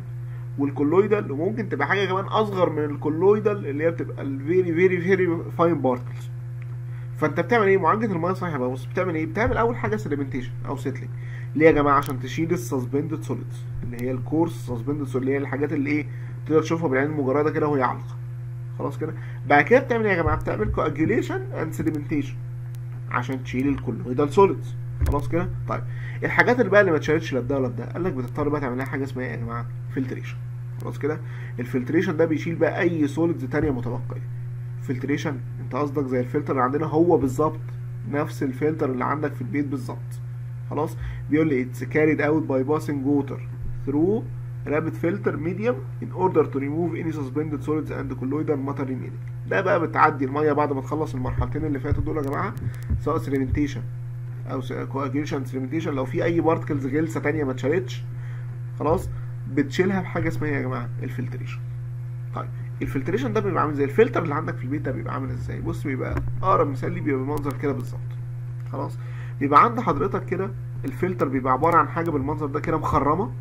والكولويدال وممكن تبقى حاجه كمان اصغر من الكولويدال اللي هي بتبقى الفيري فيري فيري فاين بارتكلز فانت بتعمل ايه معالجه الميه صحيح بقى بص بتعمل ايه بتعمل اول حاجه سيدمنتيشن او سيتلينج ليه يا جماعه عشان تشيل السسبندد سوليدز اللي هي الكورس سسبندد سوليدز اللي هي الحاجات اللي ايه تقدر تشوفها بالعين المجرده كده وهي علقه خلاص كده بعد كده بتعمل ايه يا جماعه بتعمل كواجوليشن اند سيدمنتيشن عشان تشيل الكولويدال سوليدز خلاص كده طيب الحاجات اللي بقى اللي ما اتشالتش لا بده ولا بده قال لك بتضطر بقى تعمل لها حاجه اسمها ايه يا جماعه فلتريشن خلاص كده الفلتريشن ده بيشيل بقى اي سوليدز تانية متبقيه فلتريشن انت قصدك زي الفلتر اللي عندنا هو بالظبط نفس الفلتر اللي عندك في البيت بالظبط خلاص بيقول لي it's carried out by passing water through rapid filter medium in order to remove any suspended solids and colloidal matter remaining ده بقى بتعدي الميه بعد ما تخلص المرحلتين اللي فاتوا دول يا جماعه سواء سيرمنتيشن او كواجيشن سيرمنتيشن لو في اي بارتكلز غلسه تانية ما اتشالتش خلاص بتشيلها بحاجه اسمها يا جماعه الفلتريشن طيب الفلتريشن ده بيبقى عامل زي الفلتر اللي عندك في البيت ده بيبقى عامل ازاي بص بيبقى اقرب مثال ليه بيبقى بالمنظر كده بالظبط خلاص بيبقى عند حضرتك كده الفلتر بيبقى عباره عن حاجه بالمنظر ده كده مخرمه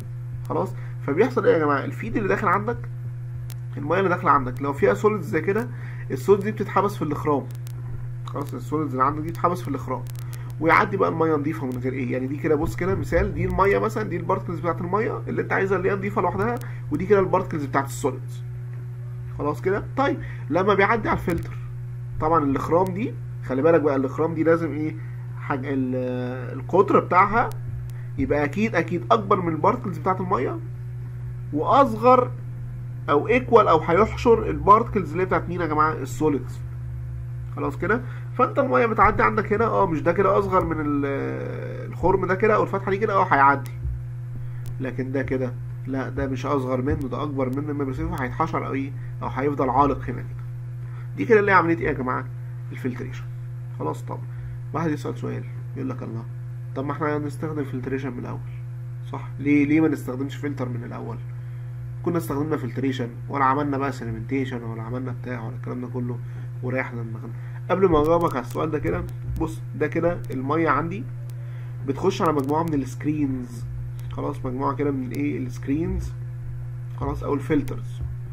خلاص فبيحصل ايه يا جماعه الفيد اللي داخل عندك الميه اللي داخله عندك لو فيها سوليدز زي كده السوليدز دي بتتحبس في الاخرام خلاص السوليدز اللي عندك دي بتتحبس في الاخرام ويعدي بقى الميه نظيفه من غير ايه يعني دي كده بص كده مثال دي الميه مثلا دي البارتكلز بتاعت الميه اللي انت عايزها اللي هي نظيفه لوحدها ودي كده البارتكلز بتاعت السوليدز خلاص كده طيب لما بيعدي على الفلتر طبعا الاخرام دي خلي بالك بقى الاخرام دي لازم ايه حاجه القطر بتاعها يبقى اكيد اكيد اكبر من البارتكلز بتاعت الميه واصغر او ايكوال او هيحشر البارتكلز اللي بتاعت مين يا جماعه السوليدز خلاص كده فانت الميه بتعدي عندك هنا اه مش ده كده اصغر من الخرم ده كده او الفتحه دي كده اه هيعدي لكن ده كده لا ده مش اصغر منه ده اكبر منه لما بيصيفه هيتحشر او ايه او هيفضل عالق هنا كده دي كده اللي هي عمليه ايه يا جماعه الفلتريشن خلاص طب واحد يسال سؤال يقول لك الله طب ما احنا نستخدم فلتريشن من الاول صح ليه ليه ما نستخدمش فلتر من الاول كنا استخدمنا فلتريشن ولا عملنا بقى سيلمنتيشن ولا عملنا بتاع ولا الكلام ده كله وريحنا دماغنا قبل ما اجاوبك على السؤال ده كده بص ده كده الميه عندي بتخش على مجموعه من السكرينز خلاص مجموعه كده من ايه السكرينز خلاص او الفلترز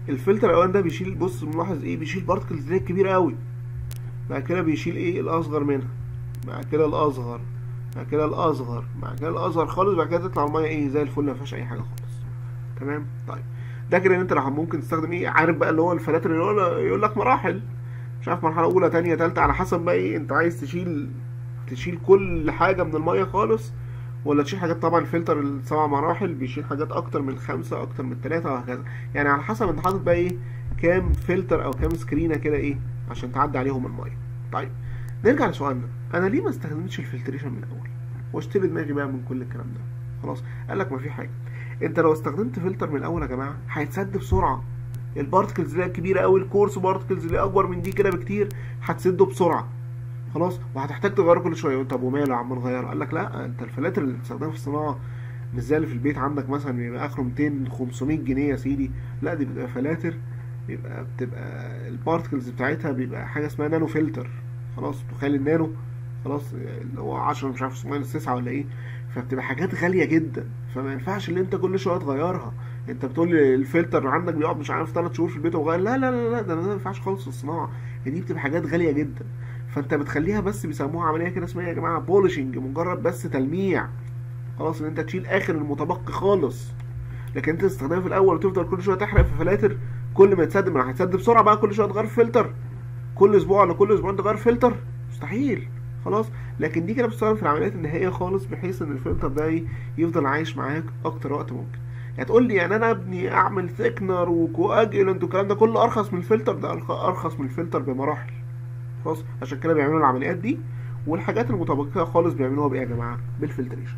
الفلتر الاولاني ده بيشيل بص ملاحظ ايه بيشيل بارتكلز اللي هي كبيره قوي بعد كده بيشيل ايه الاصغر منها بعد كده الاصغر بعد كده الاصغر بعد كده الاصغر خالص بعد كده تطلع الميه ايه زي الفل ما فيهاش اي حاجه خالص تمام طيب ده كده ان انت لو ممكن تستخدم ايه عارف بقى اللي هو الفلاتر اللي هو يقول لك مراحل مش عارف مرحله اولى تانية تالتة على حسب بقى ايه انت عايز تشيل تشيل كل حاجه من الميه خالص ولا تشيل حاجات طبعا الفلتر السبع مراحل بيشيل حاجات اكتر من خمسة اكتر من ثلاثة وهكذا يعني على حسب انت حاطط بقى ايه كام فلتر او كام سكرينه كده ايه عشان تعدي عليهم الميه طيب نرجع لسؤالنا انا ليه ما استخدمتش الفلتريشن من الاول واشتري دماغي بقى من كل الكلام ده خلاص قال لك ما في حاجه انت لو استخدمت فلتر من الاول يا جماعه هيتسد بسرعه البارتكلز اللي هي كبيره قوي الكورس بارتكلز اللي اكبر من دي كده بكتير هتسده بسرعه خلاص وهتحتاج تغيره كل شويه طب وماله يا عم نغيره قال لك لا انت الفلاتر اللي بتستخدمها في الصناعه مش زي اللي في البيت عندك مثلا بيبقى اخره 200 500 جنيه يا سيدي لا دي بتبقى فلاتر بيبقى بتبقى البارتكلز بتاعتها بيبقى حاجه اسمها نانو فلتر خلاص تخيل النانو خلاص اللي هو 10 مش عارف ماينس 9 ولا ايه فبتبقى حاجات غاليه جدا فما ينفعش ان انت كل شويه تغيرها انت بتقول لي الفلتر عندك بيقعد مش عارف 3 شهور في البيت وغير لا لا لا لا ده ما ينفعش خالص في الصناعه دي بتبقى حاجات غاليه جدا فانت بتخليها بس بيسموها عمليه كده اسمها يا جماعه بولشنج مجرد بس تلميع خلاص ان انت تشيل اخر المتبقي خالص لكن انت تستخدمها في الاول وتفضل كل شويه تحرق في فلاتر كل ما يتسد ما هيتسد بسرعه بقى كل شويه تغير فلتر كل اسبوع ولا كل اسبوعين تغير فلتر مستحيل خلاص لكن دي كده بتستخدم في العمليات النهائيه خالص بحيث ان الفلتر ده يفضل عايش معاك اكتر وقت ممكن يعني تقول لي يعني انا ابني اعمل ثيكنر وكواجلنت والكلام ده كله ارخص من الفلتر ده ارخص من الفلتر بمراحل خلاص عشان كده بيعملوا العمليات دي والحاجات المتبقيه خالص بيعملوها بايه يا جماعه بالفلتريشن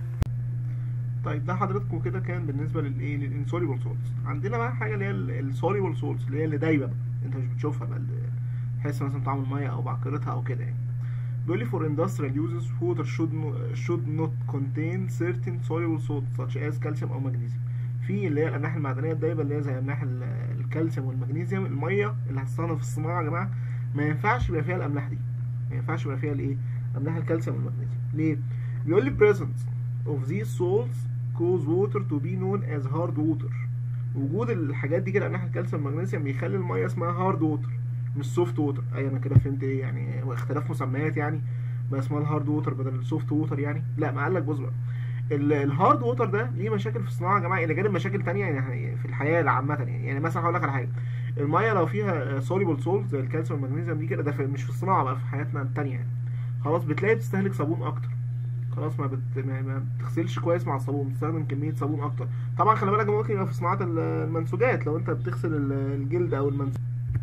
طيب ده حضراتكم كده كان بالنسبه للايه للانسوليبل سولتس عندنا بقى حاجه اللي هي السوليبل سولتس اللي هي اللي دايبه بقى انت مش بتشوفها بقى تحس مثلا طعم الميه او بعكرتها او كده يعني بيقول لي for industrial uses water should no, should not contain certain soluble salts such as calcium او magnesium في اللي هي الاملاح المعدنيه الدايبه اللي هي زي املاح الكالسيوم والمغنيسيوم الميه اللي هتستخدم في الصناعه يا جماعه ما ينفعش يبقى فيها الاملاح دي ما ينفعش يبقى فيها الايه املاح الكالسيوم والمغنيسيوم ليه بيقول لي presence of these salts cause water to be known as hard water وجود الحاجات دي كده املاح الكالسيوم والمغنيسيوم بيخلي الميه اسمها هارد ووتر مش سوفت ووتر اي انا كده فهمت ايه يعني اختلاف مسميات يعني بقى اسمها الهارد ووتر بدل السوفت ووتر يعني لا ما قال لك بص بقى الهارد ووتر ده ليه مشاكل في الصناعه يا جماعه الى جانب مشاكل تانية يعني في الحياه عامه يعني يعني مثلا هقول لك على حاجه الميه لو فيها سوليبل سولت زي الكالسيوم والمغنيسيوم دي كده ده في مش في الصناعه بقى في حياتنا التانية يعني خلاص بتلاقي بتستهلك صابون اكتر خلاص ما, بت... ما بتغسلش كويس مع الصابون بتستخدم كميه صابون اكتر طبعا خلي بالك ممكن يبقى في صناعه المنسوجات لو انت بتغسل الجلد او المنسوج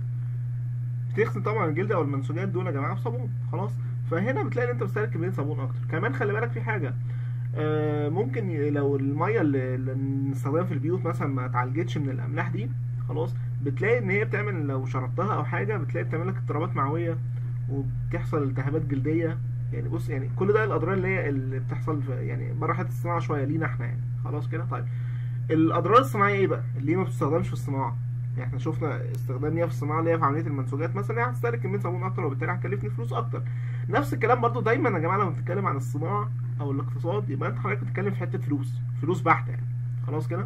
بتغسل طبعا الجلد او المنسوجات دول يا جماعه بصابون خلاص فهنا بتلاقي ان انت بتستهلك كميه صابون اكتر كمان خلي بالك في حاجه آه ممكن لو الميه اللي, اللي بنستخدمها في البيوت مثلا ما اتعالجتش من الاملاح دي خلاص بتلاقي ان هي بتعمل لو شربتها او حاجه بتلاقي بتعمل لك اضطرابات معويه وبتحصل التهابات جلديه يعني بص يعني كل ده الاضرار اللي هي اللي بتحصل في يعني بره حته الصناعه شويه لينا احنا يعني خلاص كده طيب الاضرار الصناعيه ايه بقى اللي ما بتستخدمش في الصناعه يعني احنا شفنا استخدام ليها في الصناعه اللي هي في عمليه المنسوجات مثلا هي هتستهلك كميه صابون اكتر وبالتالي هتكلفني فلوس اكتر نفس الكلام برضو دايما يا جماعه لما بنتكلم عن الصناعه او الاقتصاد يبقى انت حضرتك بتتكلم في حته فلوس فلوس بحته يعني خلاص كده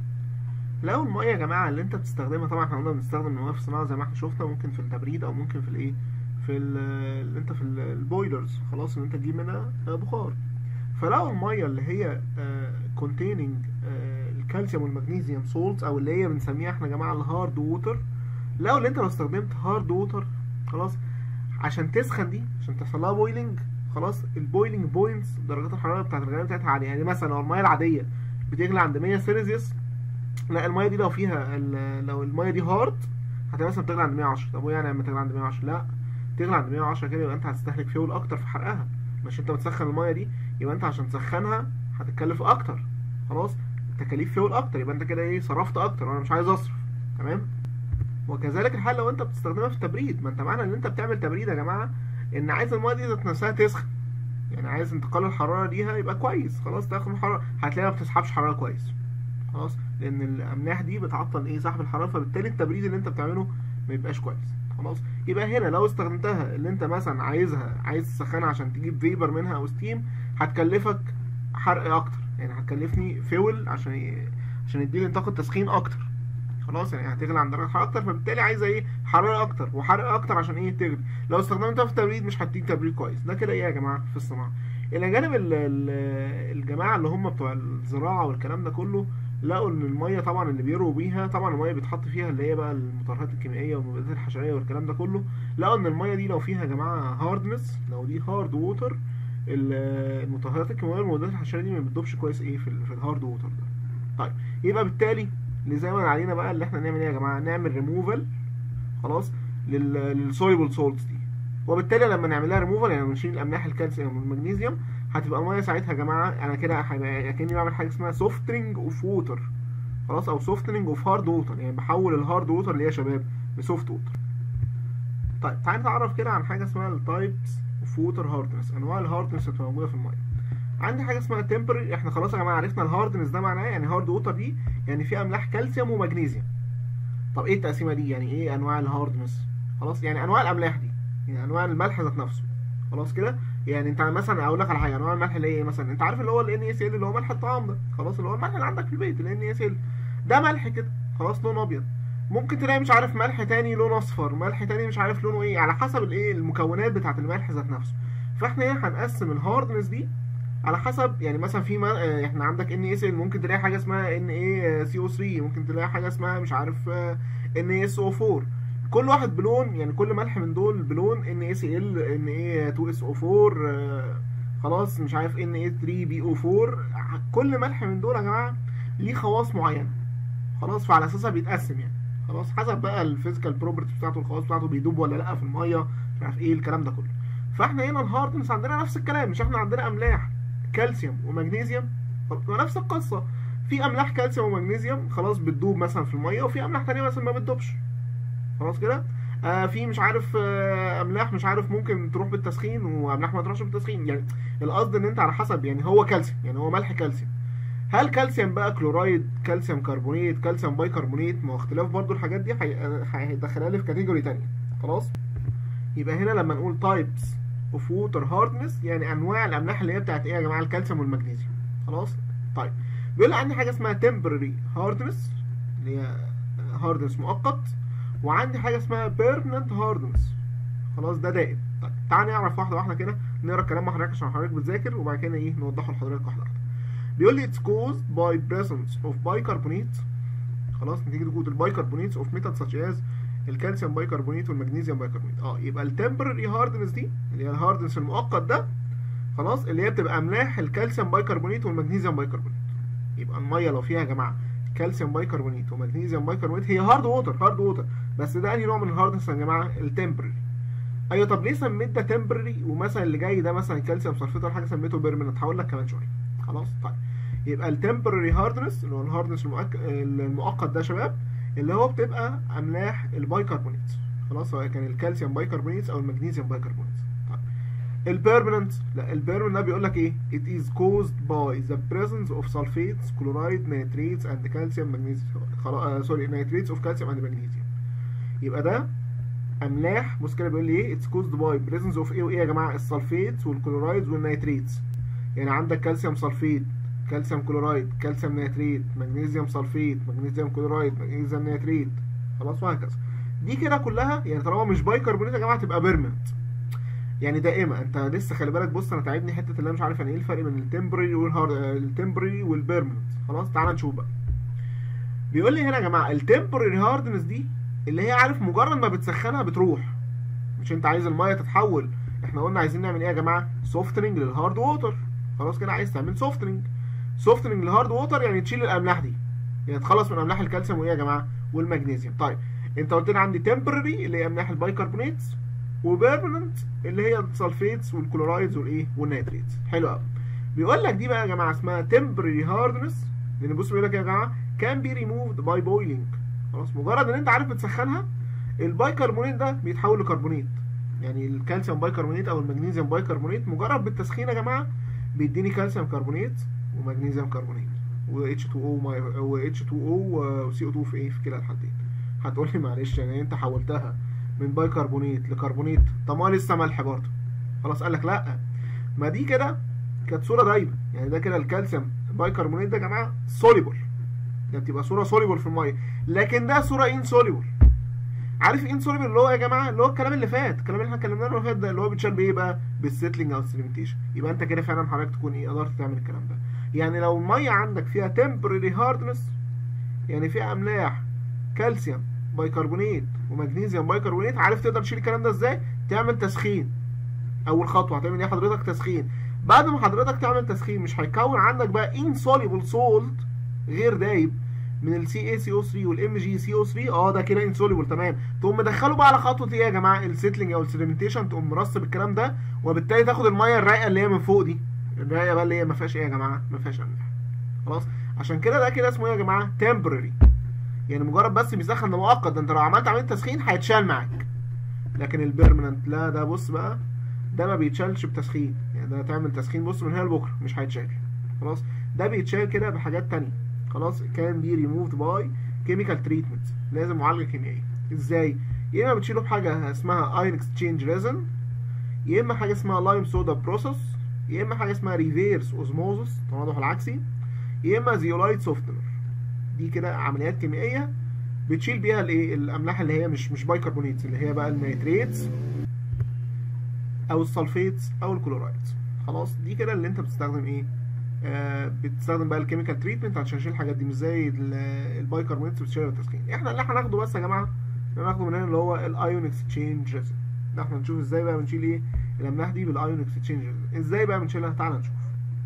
لو الميه يا جماعه اللي انت بتستخدمها طبعا احنا قلنا بنستخدم الميه في الصناعه زي ما احنا شفنا ممكن في التبريد او ممكن في الايه في اللي انت في البويلرز خلاص ان انت تجيب منها بخار فلو الميه اللي هي كونتيننج الكالسيوم والمغنيسيوم سولتس او اللي هي بنسميها احنا يا جماعه الهارد ووتر لو اللي انت لو استخدمت هارد ووتر خلاص عشان تسخن دي عشان تحصل لها بويلنج خلاص البويلنج بوينتس درجات الحراره بتاعت الغليان بتاعتها عاليه يعني مثلا لو الميه العاديه بتغلي عند 100 سيلسيوس لا الميه دي لو فيها لو الميه دي هارد هتبقى مثلا بتغلي عند 110 طب يعني لما تغلي عند 110 لا تغلي عند 110 كده يبقى انت هتستهلك فيول اكتر في حرقها مش انت بتسخن الميه دي يبقى انت عشان تسخنها هتتكلف اكتر خلاص تكاليف فيول اكتر يبقى انت كده ايه صرفت اكتر وانا مش عايز اصرف تمام وكذلك الحال لو انت بتستخدمها في التبريد ما انت معنى ان انت بتعمل تبريد يا جماعه ان عايز الميه دي ذات نفسها تسخن يعني عايز انتقال الحراره ليها يبقى كويس خلاص تاخد الحراره هتلاقيها ما بتسحبش حراره كويس خلاص لان الاملاح دي بتعطل ايه سحب الحراره فبالتالي التبريد اللي انت بتعمله ما يبقاش كويس خلاص يبقى هنا لو استخدمتها اللي انت مثلا عايزها عايز تسخنها عشان تجيب فيبر منها او ستيم هتكلفك حرق اكتر يعني هتكلفني فيول عشان ي... عشان يديلي طاقه تسخين اكتر خلاص يعني هتغلي عند درجه حراره اكتر فبالتالي عايزه ايه حراره اكتر وحرق اكتر عشان ايه تغلي لو استخدمتها في التبريد مش هتديك تبريد كويس ده كده ايه يا جماعه في الصناعه الى جانب ال- ال- الجماعه اللي هم بتوع الزراعه والكلام ده كله لقوا ان الميه طبعا اللي بيروا بيها طبعا الميه بيتحط فيها اللي هي بقى المطهرات الكيميائيه والمبيدات الحشريه والكلام ده كله لقوا ان الميه دي لو فيها يا جماعه هاردنس لو دي هارد ووتر المطهرات الكيميائيه والمبيدات الحشريه دي ما بتدوبش كويس ايه في, ال- في الهارد ووتر ده طيب يبقى بالتالي لزاما علينا بقى اللي احنا نعمل ايه يا جماعه نعمل ريموفال خلاص للسوليبل سولتس دي وبالتالي لما نعملها ريموفال يعني نشيل الاملاح الكالسيوم والمغنيسيوم هتبقى الميه ساعتها يا جماعه انا كده هيبقى كاني بعمل حاجه اسمها سوفتنج اوف ووتر خلاص او سوفتنج اوف هارد ووتر يعني بحول الهارد ووتر اللي هي يا شباب لسوفت ووتر طيب تعالى نتعرف كده عن حاجه اسمها التايبس اوف ووتر هاردنس انواع الهاردنس اللي بتبقى موجوده في الميه عندي حاجه اسمها تمبرري احنا خلاص يا جماعه عرفنا الهاردنس ده معناه يعني هارد ووتر دي يعني فيها املاح كالسيوم ومغنيسيوم طب ايه التقسيمه دي يعني ايه انواع الهاردنس خلاص يعني انواع الاملاح دي يعني انواع الملح ذات نفسه خلاص كده يعني انت مثلا اقول لك على حاجه انواع الملح اللي هي ايه مثلا انت عارف اللي هو ال NaCl اللي هو ملح الطعام ده خلاص اللي هو الملح اللي عندك في البيت ال NaCl ده ملح كده خلاص لونه ابيض ممكن تلاقي مش عارف ملح تاني لونه اصفر ملح تاني مش عارف لونه ايه على حسب الايه المكونات بتاعه الملح ذات نفسه فاحنا ايه هنقسم الهاردنس دي على حسب يعني مثلا في ما اه احنا عندك NaCl ممكن تلاقي حاجه اسمها NaCO3 ممكن تلاقي حاجه اسمها مش عارف اه NaSO4 كل واحد بلون يعني كل ملح من دول بلون NaCl Na2SO4 آه، خلاص مش عارف Na3BO4 كل ملح من دول يا جماعه ليه خواص معينه خلاص فعلى اساسها بيتقسم يعني خلاص حسب بقى الفيزيكال بروبرتي بتاعته الخواص بتاعته بيدوب ولا لا في الميه مش عارف ايه الكلام ده كله فاحنا هنا الهاردنس عندنا نفس الكلام مش احنا عندنا املاح كالسيوم ومغنيسيوم نفس القصه في املاح كالسيوم ومغنيسيوم خلاص بتدوب مثلا في الميه وفي املاح تانية مثلا ما بتدوبش خلاص كده آه في مش عارف آه املاح مش عارف ممكن تروح بالتسخين واملاح ما تروحش بالتسخين يعني القصد ان انت على حسب يعني هو كالسيوم يعني هو ملح كالسيوم هل كالسيوم بقى كلورايد كالسيوم كربونيت كالسيوم بايكربونيت ما هو اختلاف برضو الحاجات دي هي- هيدخلها لي في كاتيجوري تانية خلاص يبقى هنا لما نقول تايبس اوف ووتر هاردنس يعني انواع الاملاح اللي هي بتاعت ايه يا جماعه الكالسيوم والمغنيسيوم خلاص طيب بيقول لي عندي حاجه اسمها temporary hardness اللي هي هاردنس مؤقت وعندي حاجه اسمها permanent hardness خلاص ده دائم طيب تعال نعرف واحده واحده كده نقرا الكلام مع حضرتك عشان حضرتك بتذاكر وبعد كده ايه نوضحه لحضرتك واحده واحده بيقول لي it's caused by presence of bicarbonate خلاص نتيجه وجود البايكربونيتس اوف ميتال such as الكالسيوم بايكربونيت والمغنيسيوم بايكربونيت اه يبقى التمبرري هاردنس دي اللي هي الهاردنس المؤقت ده خلاص اللي هي بتبقى املاح الكالسيوم بايكربونيت والمغنيسيوم بايكربونيت يبقى الميه لو فيها يا جماعه كالسيوم بايكربونيت ومغنيسيوم بايكربونيت هي هارد ووتر هارد ووتر بس ده انهي نوع من الهاردنس يا جماعه التمبرري ايوه طب ليه سميت ده تمبرري ومثلا اللي جاي ده مثلا كالسيوم سلفيت ولا حاجه سميته بيرمننت هقول لك كمان شويه خلاص طيب يبقى التمبرري هاردنس اللي هو الهاردنس المؤك... المؤقت ده يا شباب اللي هو بتبقى املاح البايكربونيت خلاص سواء كان الكالسيوم بايكربونيت او المغنيسيوم بايكربونيت طيب البيرمننت لا البيرمننت ده بيقول لك ايه it is caused by the presence of sulfates chloride nitrates and calcium magnesium خلاص سوري nitrates of calcium and magnesium يبقى ده املاح بص كده بيقول لي ايه it's caused by presence of ايه وايه يا جماعه السلفيتس والكلورايدز والنيتريتس يعني عندك كالسيوم سلفيت كالسيوم كلورايد كالسيوم نيتريت مغنيسيوم سلفيت مغنيسيوم كلورايد مغنيسيوم نيتريت خلاص وهكذا دي كده كلها يعني طالما مش بايكربونات يا جماعه تبقى بيرمنت يعني دائمه انت لسه خلي بالك بص انا تعبني حته اللي انا مش عارف يعني ايه الفرق بين التمبرري والهارد التمبرري والبيرمنت خلاص تعال نشوف بقى بيقول لي هنا يا جماعه التمبرري هاردنس دي اللي هي عارف مجرد ما بتسخنها بتروح مش انت عايز الميه تتحول احنا قلنا عايزين نعمل ايه يا جماعه سوفتنج للهارد ووتر خلاص كده عايز تعمل سوفتنج سوفتنج للهارد ووتر يعني تشيل الاملاح دي يعني تخلص من املاح الكالسيوم وايه يا جماعه والمغنيسيوم طيب انت قلت لي عندي تمبرري اللي هي املاح البايكربونيتس وبيرمننت اللي هي السلفيتس والكلورايدز والايه والنيتريتس حلو قوي بيقول لك دي بقى يا جماعه اسمها temporary hardness لان بص بيقول لك يا جماعه can be removed by boiling خلاص مجرد ان انت عارف بتسخنها البايكربونيت ده بيتحول لكربونيت يعني الكالسيوم بايكربونيت او المغنيسيوم بايكربونيت مجرد بالتسخين يا جماعه بيديني كالسيوم كربونيت ومغنيسيوم كربونيت و H2O و H2O و CO2 في ايه في كلا الحالتين هتقول لي معلش يعني انت حولتها من بايكربونيت لكربونيت طب ما لسه ملح برضه خلاص قال لك لا ما دي كده كانت صوره دايبه يعني ده كده الكالسيوم بايكربونيت ده يا جماعه سوليبل ده بتبقى صوره سوليبل في الميه لكن ده صوره ان سوليبل عارف ان سوليبل اللي هو يا جماعه اللي هو الكلام اللي فات الكلام اللي احنا اتكلمنا عنه اللي فات ده اللي هو بيتشال بايه بقى بالسيتلينج او السيدمنتيشن يبقى انت كده فعلا حضرتك تكون ايه قدرت تعمل الكلام ده يعني لو الميه عندك فيها تمبرري هاردنس يعني فيها املاح كالسيوم بايكربونات ومغنيسيوم بايكربونات عارف تقدر تشيل الكلام ده ازاي تعمل تسخين اول خطوه هتعمل ايه حضرتك تسخين بعد ما حضرتك تعمل تسخين مش هيكون عندك بقى insoluble سولت غير دايب من السي اي سي او 3 والام جي سي او 3 اه ده كده انسوليبل تمام تقوم مدخله بقى على خطوه ايه يا جماعه السيتلينج او السيدمنتيشن تقوم مرصب الكلام ده وبالتالي تاخد الميه الرايقه اللي هي من فوق دي الرايقه بقى اللي هي ما فيهاش ايه يا جماعه ما فيهاش املاح خلاص عشان كده ده كده اسمه ايه يا جماعه تمبرري يعني مجرد بس بيسخن ده مؤقت ده انت لو عملت عمليه تسخين هيتشال معاك لكن البيرمننت لا ده بص بقى ده ما بيتشالش بتسخين يعني ده تعمل تسخين بص من هنا لبكره مش هيتشال خلاص ده بيتشال كده بحاجات تانية خلاص كان بي ريموفد باي كيميكال تريتمنت لازم معالجه كيميائيه ازاي يا اما بتشيله بحاجه اسمها اين اكسشينج ريزن يا اما حاجه اسمها لايم سودا بروسيس يا اما حاجه اسمها ريفيرس اوزموزس التناضح العكسي يا اما زيولايت سوفتنر دي كده عمليات كيميائيه بتشيل بيها الايه الاملاح اللي هي مش مش بايكربونيتس اللي هي بقى النيتريتس او السلفيتس او الكلورايدز خلاص دي كده اللي انت بتستخدم ايه آه بتستخدم بقى الكيميكال تريتمنت عشان تشيل الحاجات دي مش زي البايكربونيتس بتشيل التسخين احنا اللي هناخده بس يا جماعه اللي هناخده من هنا اللي هو الايون اكسشينج ريزن ده احنا نشوف ازاي بقى بنشيل ايه الاملاح دي بالايون اكسشينج ريزن ازاي بقى بنشيلها تعالى نشوف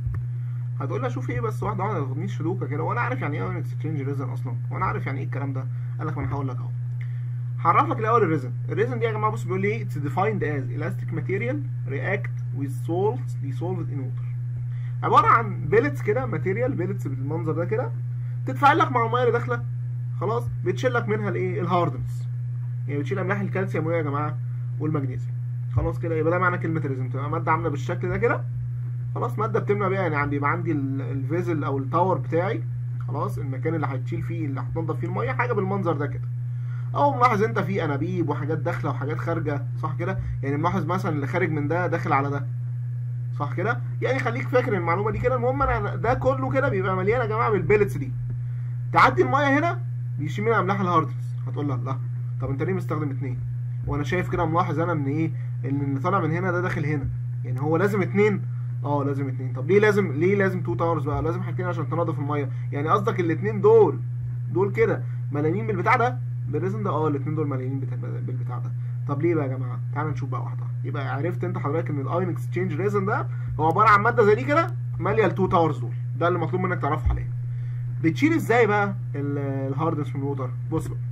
هتقول لي اشوف ايه بس واحده واحده ما تاخدنيش في دوكه كده وانا عارف يعني ايه ايون اكسشينج ريزن اصلا وانا عارف يعني ايه الكلام ده قال لك ما انا هقول لك اهو هعرف لك الاول الريزن الريزن دي يا جماعه بص بيقول لي اتس defined as elastic material react with salts dissolved in water عباره عن بيلتس كده ماتيريال بيلتس بالمنظر ده كده تتفاعل لك مع الميه اللي داخله خلاص بتشيل لك منها الايه الهاردنس يعني بتشيل املاح الكالسيوم ويا جماعه والمغنيسيوم خلاص كده يبقى ده معنى كلمه ريزن تبقى ماده عامله بالشكل ده كده خلاص ماده بتمنع بيها يعني عندي يبقى عندي الفيزل او التاور بتاعي خلاص المكان اللي هتشيل فيه اللي هتنضف فيه الميه حاجه بالمنظر ده كده او ملاحظ انت في انابيب وحاجات داخله وحاجات خارجه صح كده يعني ملاحظ مثلا اللي خارج من ده داخل على ده صح كده يعني خليك فاكر المعلومه دي كده المهم انا ده كله كده بيبقى مليان يا جماعه بالبيلتس دي تعدي الميه هنا بيشيل منها املاح الهاردنس هتقول لها لا طب انت ليه مستخدم اتنين وانا شايف كده ملاحظ انا ان ايه ان اللي طالع من هنا ده داخل هنا يعني هو لازم اتنين اه لازم اتنين طب ليه لازم ليه لازم تو تاورز بقى لازم حاجتين عشان تنظف الميه يعني قصدك الاتنين دول دول كده مليانين بالبتاع ده بالريزن ده اه الاتنين دول مليانين بالبتاع ده طب ليه بقى يا جماعه تعال نشوف بقى واحده يبقى عرفت انت حضرتك ان الاين اكسشينج ريزن ده هو عباره عن ماده زي دي كده ماليه التو تاورز دول ده اللي مطلوب منك تعرفه حاليا بتشيل ازاي بقى الهاردنس من الوتر بص بقى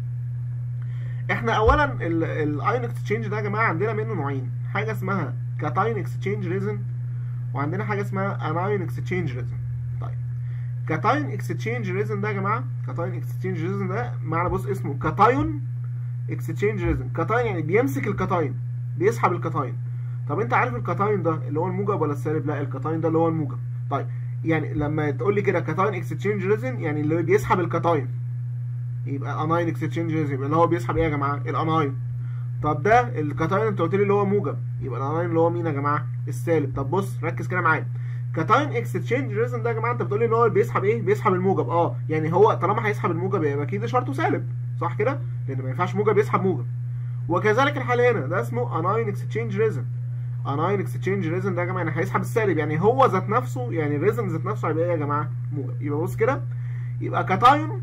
احنا اولا الاين اكسشينج ده يا جماعه عندنا منه نوعين حاجه اسمها كاتاين اكسشينج ريزن وعندنا حاجه اسمها اناين اكسشينج ريزن طيب كاتاين اكسشينج ريزن ده يا جماعه كاتاين اكسشينج ريزن ده معنى بص اسمه كاتايون اكسشينج ريزن كاتاين يعني بيمسك الكاتاين بيسحب الكاتاين طب انت عارف الكاتاين ده اللي هو الموجب ولا السالب لا الكاتاين ده اللي هو الموجب طيب يعني لما تقول لي كده كاتاين اكسشينج ريزن يعني اللي بيسحب الكاتاين يبقى اناين اكسشينج ريزن يبقى اللي هو بيسحب ايه يا جماعه الاناين طب ده الكاتاين انت قلت لي اللي هو موجب يبقى الاناين اللي هو مين يا جماعه السالب طب بص ركز كده معايا كاتاين اكسشينج ريزن ده يا جماعه انت بتقول لي ان هو بيسحب ايه بيسحب الموجب اه يعني هو طالما هيسحب الموجب يبقى اكيد اشارته سالب صح كده لان ما ينفعش موجب يسحب موجب وكذلك الحال هنا ده اسمه اناين اكسشينج ريزن اناين اكسشينج ريزن ده يا جماعه يعني هيسحب السالب يعني هو ذات نفسه يعني الريزن ذات نفسه هيبقى ايه يا جماعه موجب يبقى بص كده يبقى كاتاين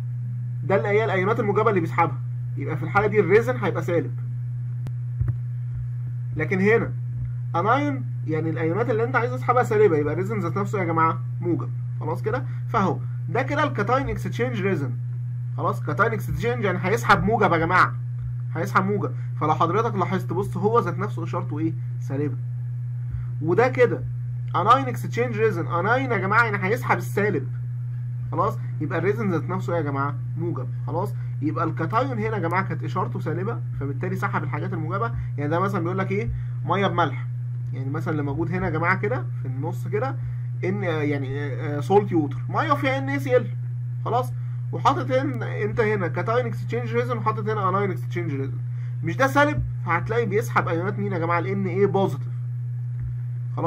ده اللي هي الايونات الموجبه اللي بيسحبها يبقى في الحاله دي الريزن هيبقى سالب لكن هنا اناين يعني الايونات اللي انت عايز تسحبها سالبه يبقى الريزن ذات نفسه يا جماعه موجب خلاص كده فاهو ده كده الكاتاين اكسشينج ريزن خلاص كاتاين اكسشينج يعني هيسحب موجب يا جماعه هيسحب موجب فلو حضرتك لاحظت بص هو ذات نفسه اشارته ايه سالبه وده كده اناين اكسشينج ريزن اناين يا جماعه يعني هيسحب السالب خلاص يبقى الريزن ذات نفسه ايه يا جماعه موجب خلاص يبقى الكاتايون هنا يا جماعه كانت اشارته سالبه فبالتالي سحب الحاجات الموجبه يعني ده مثلا بيقول لك ايه ميه بملح يعني مثلا اللي موجود هنا يا جماعه كده في النص كده ان يعني سولت يوتر ميه فيها ان سي ال خلاص وحاطط هنا انت هنا كاتاين اكسشينج ريزن وحاطط هنا اناين اكسشينج ريزن مش ده سالب فهتلاقي بيسحب ايونات مين يا جماعه الان ايه بوزيتيف خلاص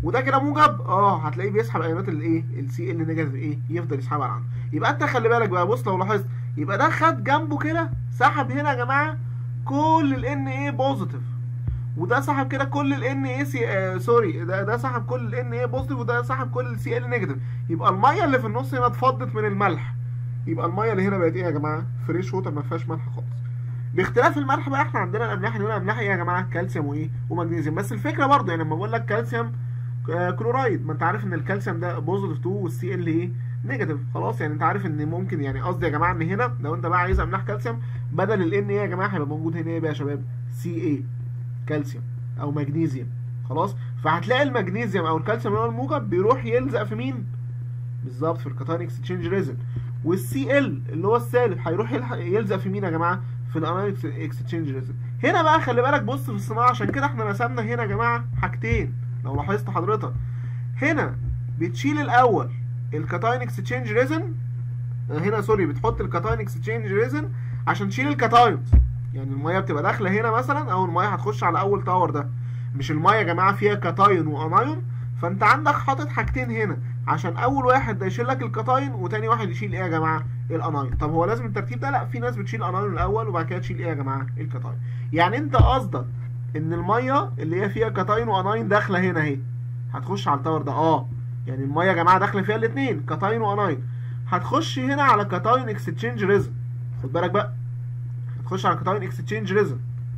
وده كده موجب اه هتلاقيه بيسحب ايونات الايه السي ال نيجاتيف ايه يفضل يسحبها عنه يبقى انت خلي بالك بقى بص لو لاحظت يبقى ده خد جنبه كده سحب هنا يا جماعه كل ال ان ايه بوزيتيف وده سحب كده كل ال ان اي سي آه سوري ده ده سحب كل ال ان اي بوزيتيف وده سحب كل السي ال نيجاتيف يبقى الميه اللي في النص هنا اتفضت من الملح يبقى الميه اللي هنا بقت ايه يا جماعه فريش ووتر ما فيهاش ملح خالص باختلاف الملح بقى احنا عندنا الاملاح هنا املاح ايه يا جماعه كالسيوم وايه ومغنيسيوم بس الفكره برضه يعني لما بقول لك كالسيوم آه كلورايد ما انت عارف ان الكالسيوم ده بوزيتيف 2 والسي ال ايه نيجاتيف خلاص يعني انت عارف ان ممكن يعني قصدي يا جماعه ان هنا لو انت بقى عايز املاح كالسيوم بدل ال ان ايه يا جماعه هيبقى موجود هنا ايه بقى يا شباب سي اي كالسيوم او مغنيسيوم خلاص فهتلاقي المغنيسيوم او الكالسيوم اللي هو الموجب بيروح يلزق في مين بالظبط في الكاتاين اكسشينج ريزن والسي ال اللي هو السالب هيروح يلزق في مين يا جماعه في الانايون اكسشينج ريزن هنا بقى خلي بالك بص في الصناعه عشان كده احنا رسمنا هنا يا جماعه حاجتين لو لاحظت حضرتك هنا بتشيل الاول الكاتاين اكسشينج ريزن هنا سوري بتحط الكاتاين اكسشينج ريزن عشان تشيل الكاتاينز يعني الميه بتبقى داخله هنا مثلا او الميه هتخش على اول تاور ده مش الميه يا جماعه فيها كاتاين وانايون فانت عندك حاطط حاجتين هنا عشان اول واحد ده يشيل لك الكاتاين وتاني واحد يشيل ايه يا جماعه الانايون طب هو لازم الترتيب ده لا في ناس بتشيل انايون الاول وبعد كده تشيل ايه يا جماعه الكاتاين يعني انت قصدك ان الميه اللي هي فيها كاتاين وانايون داخله هنا اهي هتخش على التاور ده اه يعني الميه يا جماعه داخله فيها الاثنين كاتاين وانايون هتخش هنا على كاتاين اكستشينج ريزن خد بالك بقى هتخش على كاتاين اكستشينج ريزن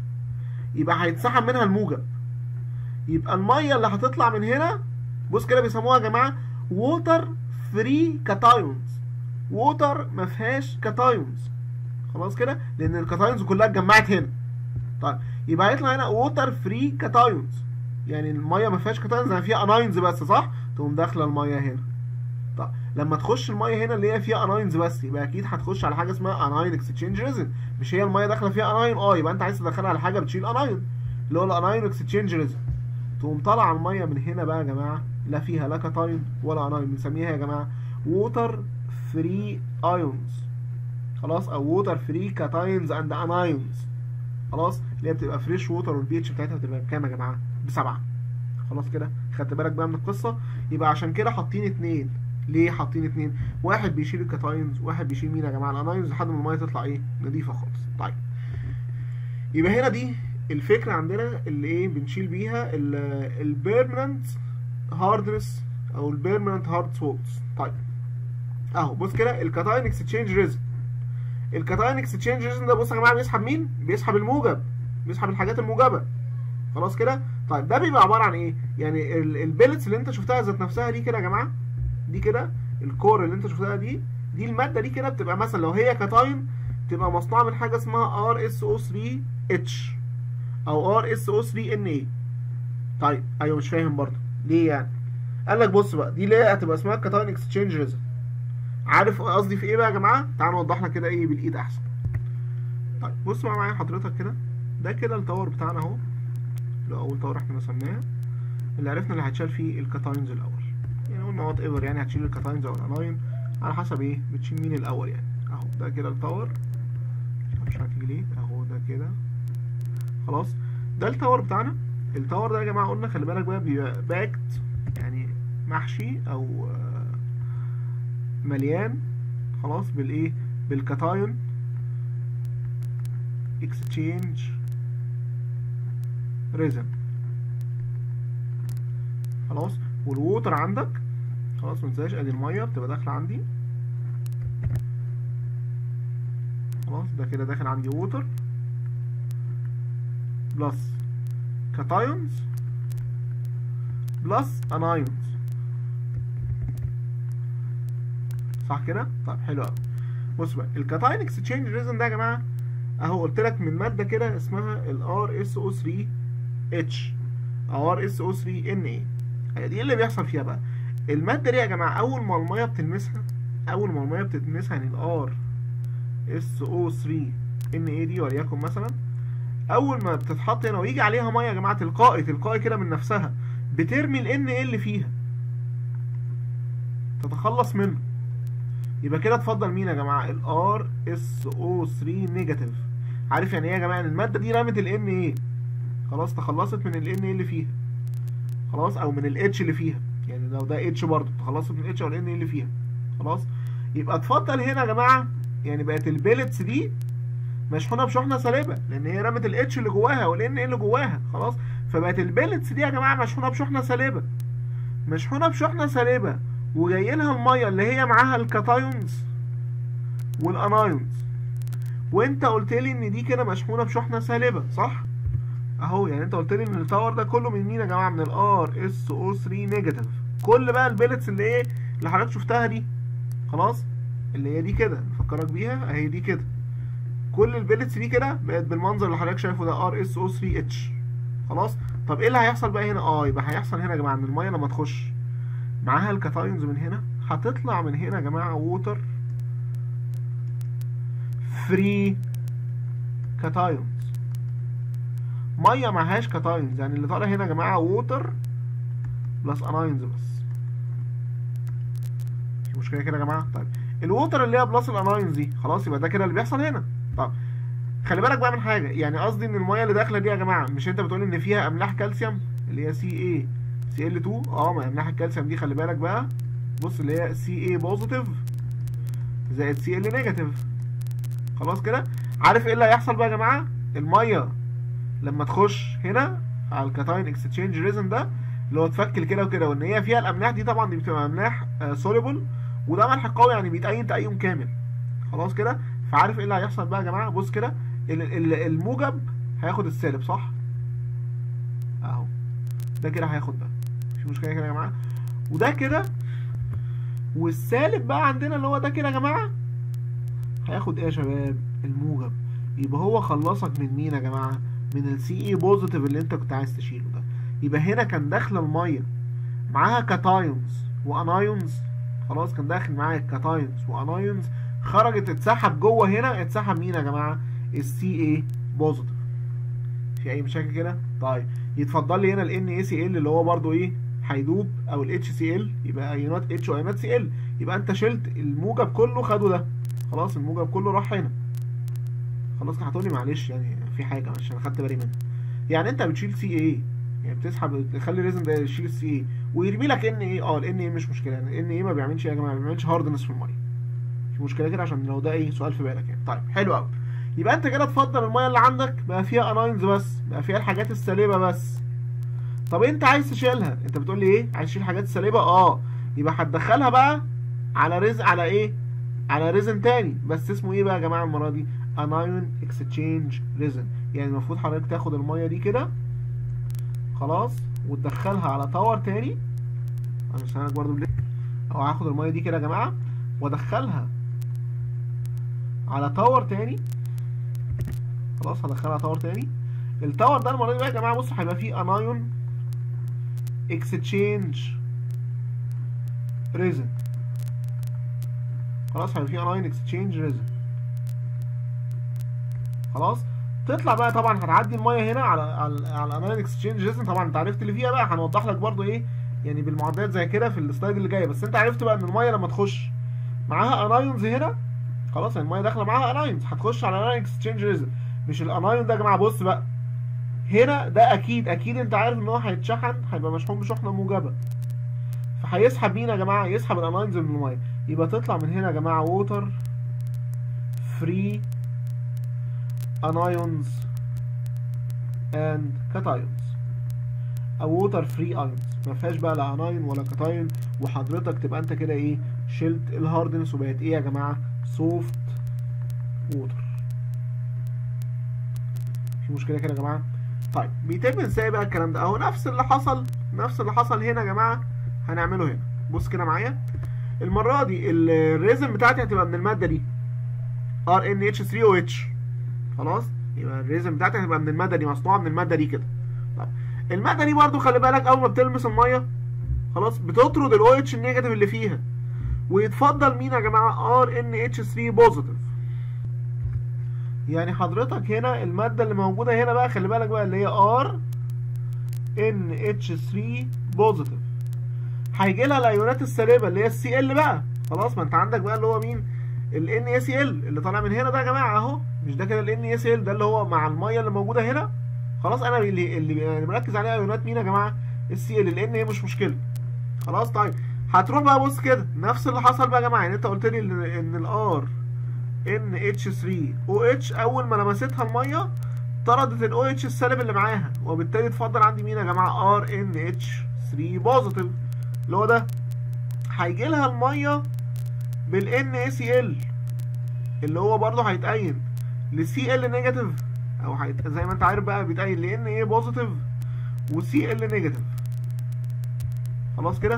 يبقى هيتسحب منها الموجب يبقى الميه اللي هتطلع من هنا بص كده بيسموها يا جماعه ووتر فري كاتايونز ووتر ما فيهاش كاتايونز خلاص كده لان الكاتايونز كلها اتجمعت هنا طيب يبقى هيطلع هنا ووتر فري كاتايونز يعني الميه ما فيهاش كاتايونز يعني فيها اناينز بس صح تقوم داخله الميه هنا طب لما تخش الميه هنا اللي هي فيها اناينز بس يبقى اكيد هتخش على حاجه اسمها اناين اكستشينج ريزن مش هي الميه داخله فيها اناين اه يبقى انت عايز تدخلها على حاجه بتشيل اناين اللي هو الاناين اكستشينج ريزن تقوم طالعه الميه من هنا بقى يا جماعه لا فيها لا كاتاين ولا اناين بنسميها يا جماعه ووتر فري ايونز خلاص او ووتر فري كاتاينز اند انايونز خلاص اللي هي بتبقى فريش ووتر والبي اتش بتاعتها بتبقى بكام يا جماعه بسبعه خلاص كده خدت بالك بقى من القصه يبقى عشان كده حاطين اتنين ليه حاطين اتنين واحد بيشيل الكاتاينز واحد بيشيل مين يا جماعه الانايونز لحد ما الميه تطلع ايه نظيفه خالص طيب يبقى هنا دي الفكره عندنا اللي ايه بنشيل بيها البيرمننت هاردنس او البيرمننت هارد سولتس طيب اهو بص كده الكاتاين اكستشينج ريزن الكاتاين اكستشينج ريزن ده بص يا جماعه بيسحب مين بيسحب الموجب بيسحب الحاجات الموجبه خلاص كده طيب ده بيبقى عباره عن ايه يعني البيلتس اللي انت شفتها ذات نفسها دي كده يا جماعه دي كده الكور اللي انت شفتها دي دي الماده دي كده بتبقى مثلا لو هي كاتاين تبقى مصنوعه من حاجه اسمها ار اس او 3 اتش او ار اس او 3 ان اي طيب ايوه مش فاهم برضه ليه يعني قال لك بص بقى دي ليه هتبقى اسمها كاتاين اكستشينج ريزن عارف قصدي في ايه بقى يا جماعه تعالوا نوضح لك كده ايه بالايد احسن طيب بص بقى معايا حضرتك كده ده كده التاور بتاعنا اهو اللي اول تاور احنا رسمناه اللي عرفنا اللي هيتشال فيه الكاتاينز الاول يعني قلنا وات ايفر يعني هتشيل الكاتاينز او الاناين على حسب ايه بتشيل مين الاول يعني اهو ده كده التاور مش عارف هتيجي ليه اهو ده كده خلاص ده التاور بتاعنا التاور ده يا جماعه قلنا خلي بالك بقى بيبقى باكت يعني محشي او مليان خلاص بالايه بالكاتايون اكستشينج ريزن خلاص والووتر عندك خلاص متنساش ادي الميه بتبقى داخله عندي خلاص ده كده داخل عندي ووتر بلس كاتايونز بلس انايونز صح كده طيب حلو قوي بص بقى الكاتاين اكستشينج ريزن ده يا جماعه اهو قلت لك من ماده كده اسمها الار اس او 3 اتش او ار اس او 3 ان اي دي اللي بيحصل فيها بقى الماده دي يا جماعه اول ما الميه بتلمسها اول ما الميه بتلمسها يعني الار اس او 3 ان اي دي وليكن مثلا اول ما بتتحط هنا ويجي عليها ميه يا جماعه تلقائي تلقائي كده من نفسها بترمي ال ان اللي فيها تتخلص منه يبقى كده اتفضل مين يا جماعه الار اس او 3 نيجاتيف عارف يعني ايه يا جماعه الماده دي رمت ال ان ايه خلاص تخلصت من ال ان اللي فيها خلاص او من الاتش اللي فيها يعني لو ده اتش برضه تخلصت من الاتش او الان اللي فيها خلاص يبقى اتفضل هنا يا جماعه يعني بقت البيلتس دي مشحونه بشحنه سالبه لان هي رمت الاتش اللي جواها والان اللي جواها خلاص فبقت البيلتس دي يا جماعه مشحونه بشحنه سالبه مشحونه بشحنه سالبه وجاي لها الميه اللي هي معاها الكاتايونز والانايونز وانت قلت لي ان دي كده مشحونه بشحنه سالبه صح اهو يعني انت قلت لي ان التاور ده كله من مين يا جماعه من الار اس او 3 نيجاتيف كل بقى البيلتس اللي ايه اللي حضرتك شفتها دي خلاص اللي هي دي كده نفكرك بيها اهي دي كده كل البيلتس دي كده بقت بالمنظر اللي حضرتك شايفه ده ار اس او 3 اتش خلاص طب ايه اللي هيحصل بقى هنا اه يبقى هيحصل هنا يا جماعه ان الميه لما تخش معاها الكاتايونز من هنا هتطلع من هنا يا جماعه ووتر فري كاتايونز ميه معهاش كاتايونز يعني اللي طالع هنا يا جماعه ووتر بلس اناينز بس في مشكله كده يا جماعه طيب الووتر اللي هي بلس الاناينز دي خلاص يبقى ده كده اللي بيحصل هنا طب خلي بالك بقى من حاجه يعني قصدي ان الميه اللي داخله دي يا جماعه مش انت بتقول ان فيها املاح كالسيوم اللي هي سي اي سي ال 2 اه ما املاح الكالسيوم دي خلي بالك بقى بص اللي هي سي اي بوزيتيف زائد سي ال نيجاتيف خلاص كده عارف ايه اللي هيحصل بقى يا جماعه الميه لما تخش هنا على الكاتاين اكستشينج ريزن ده اللي هو تفكل كده وكده وان هي فيها الاملاح دي طبعا دي بتبقى املاح سوليبل وده ملح قوي يعني بيتأين تأيم كامل خلاص كده فعارف ايه اللي هيحصل بقى يا جماعه بص كده الموجب هياخد السالب صح اهو ده كده هياخد ده في مشكله كده يا جماعه وده كده والسالب بقى عندنا اللي هو ده كده يا جماعه هياخد ايه يا شباب الموجب يبقى هو خلصك من مين يا جماعه من السي اي بوزيتيف اللي انت كنت عايز تشيله ده يبقى هنا كان داخل الميه معاها كاتايونز وانايونز خلاص كان داخل معاها كاتايونز وانايونز خرجت اتسحب جوه هنا اتسحب مين يا جماعه السي اي بوزيتيف في اي مشاكل كده طيب يتفضل لي هنا الان اي سي ال اللي هو برضو ايه هيدوب او الاتش سي ال يبقى ايونات اتش وايونات سي ال يبقى انت شلت الموجب كله خده ده خلاص الموجب كله راح هنا خلاص هتقولي معلش يعني في حاجه مش انا خدت بالي منها يعني انت بتشيل سي اي يعني بتسحب تخلي الريزن ده يشيل السي اي ويرمي لك ان اي اه الان اي مش مشكله يعني الان اي ما بيعملش يا جماعه ما بيعملش هاردنس في الميه في مشكله كده عشان لو ده ايه سؤال في بالك يعني طيب حلو قوي يبقى انت كده تفضل الميه اللي عندك بقى فيها اناينز بس بقى فيها الحاجات السالبه بس طب انت عايز تشيلها انت بتقول لي ايه عايز تشيل الحاجات السالبه اه يبقى هتدخلها بقى على رزق على ايه على ريزن تاني بس اسمه ايه بقى يا جماعه المره دي انايون اكستشينج ريزن يعني المفروض حضرتك تاخد الميه دي كده خلاص وتدخلها على تاور تاني انا مش هنك برضو او هاخد الميه دي كده يا جماعه وادخلها على تاور تاني خلاص هدخلها على تاور تاني التاور ده المره دي بقى يا جماعه بص هيبقى فيه انايون اكستشينج ريزن خلاص هيبقى فيه انايون اكستشينج ريزن خلاص تطلع بقى طبعا هتعدي الميه هنا على على على الانايون اكستشينج ريزن طبعا انت عرفت اللي فيها بقى هنوضح لك برضو ايه يعني بالمعادلات زي كده في السلايد اللي جايه بس انت عرفت بقى ان الميه لما تخش معاها انايونز هنا خلاص يعني الميه داخله معاها انايونز هتخش على انايون اكستشينج ريزن مش الانايون ده يا جماعه بص بقى هنا ده اكيد اكيد انت عارف ان هو هيتشحن هيبقى مشحون بشحنه موجبه فهيسحب مين يا جماعه يسحب الانايونز من الميه يبقى تطلع من هنا يا جماعه ووتر فري انايونز اند كاتايونز او ووتر فري ايونز ما فيهاش بقى لا انايون ولا كاتايون وحضرتك تبقى انت كده ايه شلت الهاردنس وبقت ايه يا جماعه سوفت ووتر في مشكله كده يا جماعه طيب بيتم ازاي بقى الكلام ده اهو نفس اللي حصل نفس اللي حصل هنا يا جماعه هنعمله هنا بص كده معايا المره دي الريزم بتاعتي هتبقى من الماده دي ار ان اتش 3 او اتش خلاص يبقى الريزم بتاعتي هتبقى من الماده دي مصنوعه من الماده دي كده طيب الماده دي برضو خلي بالك اول ما بتلمس الميه خلاص بتطرد الاو اتش النيجاتيف اللي فيها ويتفضل مين يا جماعه ار ان اتش 3 بوزيتيف يعني حضرتك هنا المادة اللي موجودة هنا بقى خلي بالك بقى اللي هي ار ان اتش 3 بوزيتيف هيجي لها الايونات السالبة اللي هي السي ال بقى خلاص ما انت عندك بقى اللي هو مين الان اي سي ال اللي طالع من هنا ده يا جماعة اهو مش ده كده الان اي سي ال ده اللي هو مع المية اللي موجودة هنا خلاص انا اللي اللي مركز عليها ايونات مين يا جماعة السي ال لان هي مش مشكله خلاص طيب هتروح بقى بص كده نفس اللي حصل بقى يا جماعه يعني انت قلت لي ان ان الار ان اتش 3 او اتش اول ما لمستها الميه طردت الاو اتش السالب اللي معاها وبالتالي اتفضل عندي مين يا جماعه ار ان اتش 3 بوزيتيف اللي هو ده هيجي لها الميه بالان اي سي ال اللي هو برضه هيتأين لسي ال نيجاتيف او هيت... زي ما انت عارف بقى بيتأين لان ايه بوزيتيف وسي ال نيجاتيف خلاص كده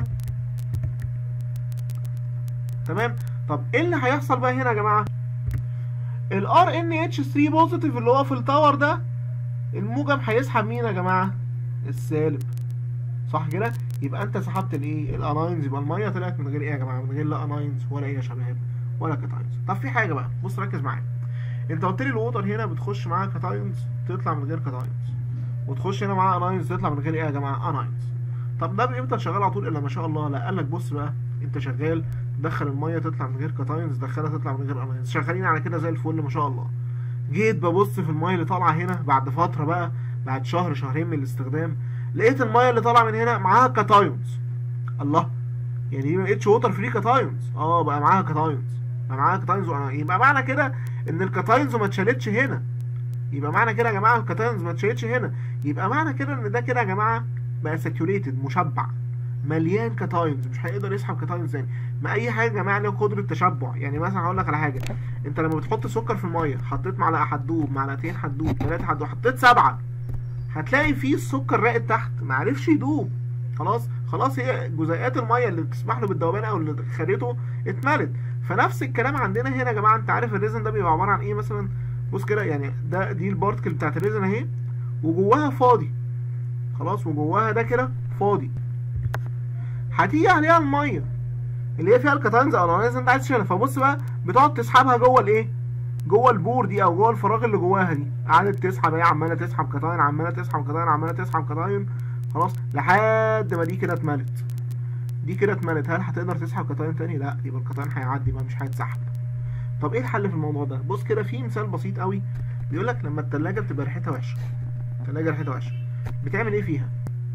تمام طب ايه اللي هيحصل بقى هنا يا جماعه الار ان اتش 3 بوزيتيف اللي هو في التاور ده الموجب هيسحب مين يا جماعه السالب صح كده يبقى انت سحبت الايه الاناينز يبقى الميه طلعت من غير ايه يا جماعه من غير لا اناينز ولا ايه يا شباب ولا كاتاينز طب في حاجه بقى بص ركز معايا انت قلت لي الووتر هنا بتخش معاها كاتاينز تطلع من غير كاتاينز وتخش هنا معاها اناينز تطلع من غير ايه يا جماعه اناينز طب ده بيفضل شغال على طول الا ما شاء الله لا قال لك بص بقى انت شغال دخل الميه تطلع من غير كاتاينز دخلها تطلع من غير اناينز شغالين على كده زي الفل ما شاء الله جيت ببص في الميه اللي طالعه هنا بعد فتره بقى بعد شهر شهرين من الاستخدام لقيت الميه اللي طالعه من هنا معاها كاتاينز الله يعني دي ما بقتش ووتر فري كاتاينز اه بقى معاها كاتاينز بقى معاها كاتاينز وأنا... يبقى معنى كده ان الكاتاينز ما اتشالتش هنا يبقى معنى كده يا جماعه الكاتاينز ما اتشالتش هنا يبقى معنى كده ان ده كده يا جماعه بقى ساتوريتد مشبع مليان كاتاينز مش هيقدر يسحب كاتاينز تاني ما اي حاجه يا جماعه ليها قدره تشبع يعني مثلا هقول لك على حاجه انت لما بتحط سكر في الميه حطيت معلقه هتدوب معلقتين هتدوب ثلاثه هتدوب حطيت سبعه هتلاقي فيه السكر راقد تحت معرفش يدوب خلاص خلاص هي جزيئات الميه اللي بتسمح له بالذوبان او اللي خدته اتملت فنفس الكلام عندنا هنا يا جماعه انت عارف الريزن ده بيبقى عباره عن ايه مثلا بص كده يعني ده دي البارتكل بتاعت الريزن اهي وجواها فاضي خلاص وجواها ده كده فاضي هتيجي عليها الميه اللي هي فيها الكاتاينز او الانايز انت عايز تشيلها فبص بقى بتقعد تسحبها جوه الايه جوه البور دي او جوه الفراغ اللي جواها دي قعدت تسحب اهي عماله تسحب كاتاين عماله تسحب كاتاين عماله تسحب كاتاين خلاص لحد ما دي كده اتملت دي كده اتملت هل هتقدر تسحب كاتاين تاني لا يبقى الكاتاين هيعدي بقى مش هيتسحب طب ايه الحل في الموضوع ده بص كده في مثال بسيط قوي بيقول لك لما التلاجة بتبقى ريحتها وحشه التلاجة ريحتها وحشه بتعمل ايه فيها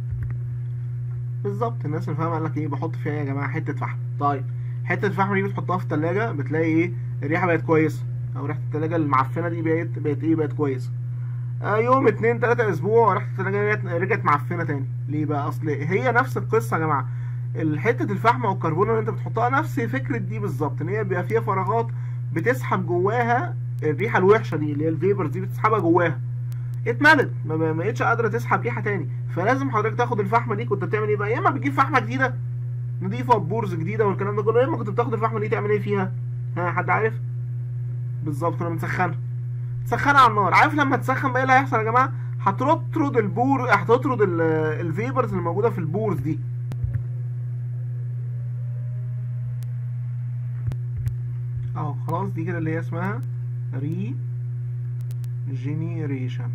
بالظبط الناس اللي فاهمه قال لك ايه بحط فيها يا جماعه حته فحم طيب حته الفحم دي بتحطها في التلاجة بتلاقي ايه الريحه بقت كويسه او ريحه التلاجة المعفنه دي بقت بقت ايه بقت كويسه آه يوم اتنين تلاتة اسبوع ريحه التلاجة رجعت, رجعت معفنه تاني ليه بقى اصل هي نفس القصه يا جماعه حته الفحم او الكربون اللي انت بتحطها نفس فكره دي بالظبط ان هي بيبقى فيها فراغات بتسحب جواها الريحه الوحشه دي اللي هي الفيبرز دي بتسحبها جواها اتملت ما بقتش قادره تسحب ريحه تاني فلازم حضرتك تاخد الفحمه دي كنت بتعمل ايه بقى يا اما بتجيب فحمه جديده نضيفه ببورز جديده والكلام ده كله يا اما كنت بتاخد الفحمه دي تعمل ايه فيها ها حد عارف بالظبط كنا بنسخنها تسخنها على النار عارف لما تسخن بقى ايه اللي هيحصل يا جماعه هتطرد البور هتطرد الفيبرز اللي موجوده في البورز دي اهو خلاص دي كده اللي هي اسمها ري جينيريشن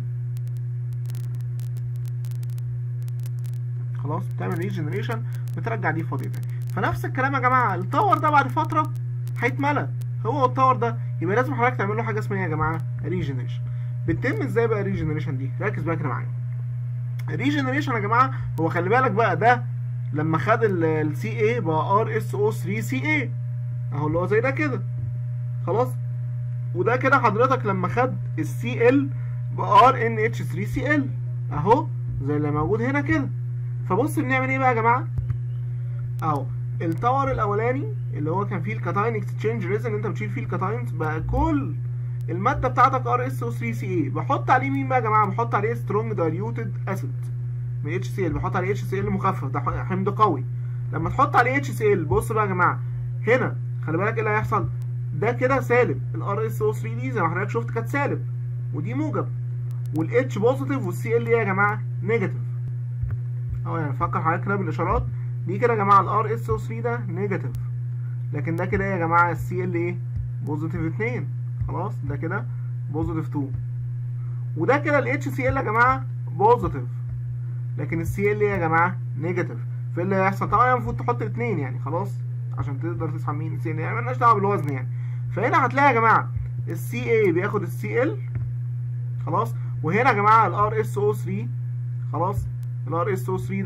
خلاص بتعمل ريجنريشن بترجع دي فاضيه تاني فنفس الكلام يا جماعه التاور ده بعد فتره هيتملى هو التاور ده يبقى لازم حضرتك تعمل له حاجه اسمها يا جماعه ريجنريشن بتتم ازاي بقى الريجنريشن دي ركز بقى كده معايا الريجنريشن يا جماعه هو خلي بالك بقى ده لما خد السي اي بقى ار اس او 3 سي اي اهو اللي هو زي ده كده خلاص وده كده حضرتك لما خد السي ال بار ان اتش 3 سي ال اهو زي اللي موجود هنا كده فبص بنعمل ايه بقى يا جماعه اهو التاور الاولاني اللي هو كان فيه الكاتاين اكستشينج ريزن اللي انت بتشيل فيه الكاتاينز بقى كل الماده بتاعتك ار اس او 3 سي اي بحط عليه مين بقى يا جماعه بحط عليه سترونج دايليوتد اسيد من اتش سي ال بحط عليه اتش سي ال مخفف ده حمض قوي لما تحط عليه اتش سي ال بص بقى يا جماعه هنا خلي بالك ايه اللي هيحصل ده كده سالب الار اس او 3 دي زي ما حضرتك شفت كانت سالب ودي موجب والاتش بوزيتيف والسي ال ايه يا جماعه نيجاتيف اهو يعني فكر حضرتك كده بالاشارات دي كده يا جماعه الار اس او 3 ده نيجاتيف لكن ده كده ايه يا جماعه السي ال ايه بوزيتيف 2 خلاص ده كده بوزيتيف 2 وده كده الاتش سي ال يا جماعه بوزيتيف لكن السي ال ايه يا جماعه نيجاتيف فايه اللي هيحصل طبعا المفروض تحط الاثنين يعني خلاص عشان تقدر تسحب مين السي ال يعني مالناش دعوه بالوزن يعني فهنا هتلاقي يا جماعه السي اي بياخد السي ال خلاص وهنا يا جماعه الار اس او 3 خلاص الار اس او 3 ده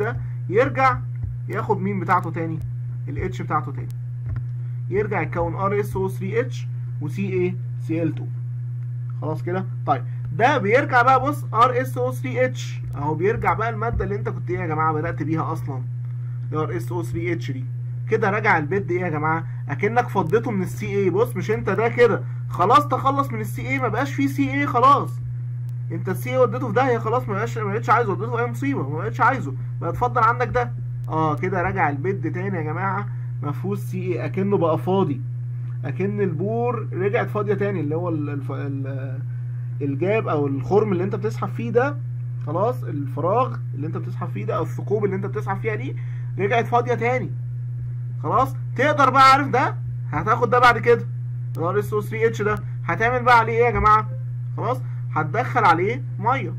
يرجع ياخد مين بتاعته تاني الاتش بتاعته تاني يرجع يتكون ار اس او 3 اتش وسي ايه سي ال 2 خلاص كده طيب ده بيرجع بقى بص ار اس او 3 اتش اهو بيرجع بقى الماده اللي انت كنت ايه يا جماعه بدات بيها اصلا ار اس او 3 اتش دي كده راجع البيد ايه يا جماعه اكنك فضيته من السي اي بص مش انت ده كده خلاص تخلص من السي اي ما بقاش فيه سي اي خلاص انت السي اي وديته في داهيه خلاص ما بقاش ما بقتش عايزه وديته في اي مصيبه ما بقتش عايزه بقى اتفضل عندك ده اه كده راجع البيد تاني يا جماعه ما فيهوش سي اي اكنه بقى فاضي اكن البور رجعت فاضيه تاني اللي هو ال ال ال الجاب او الخرم اللي انت بتسحب فيه ده خلاص الفراغ اللي انت بتسحب فيه ده او الثقوب اللي انت بتسحب فيها دي رجعت فاضيه تاني خلاص تقدر بقى عارف ده هتاخد ده بعد كده الار اس او 3 اتش ده هتعمل بقى عليه ايه يا جماعه خلاص هتدخل عليه ميه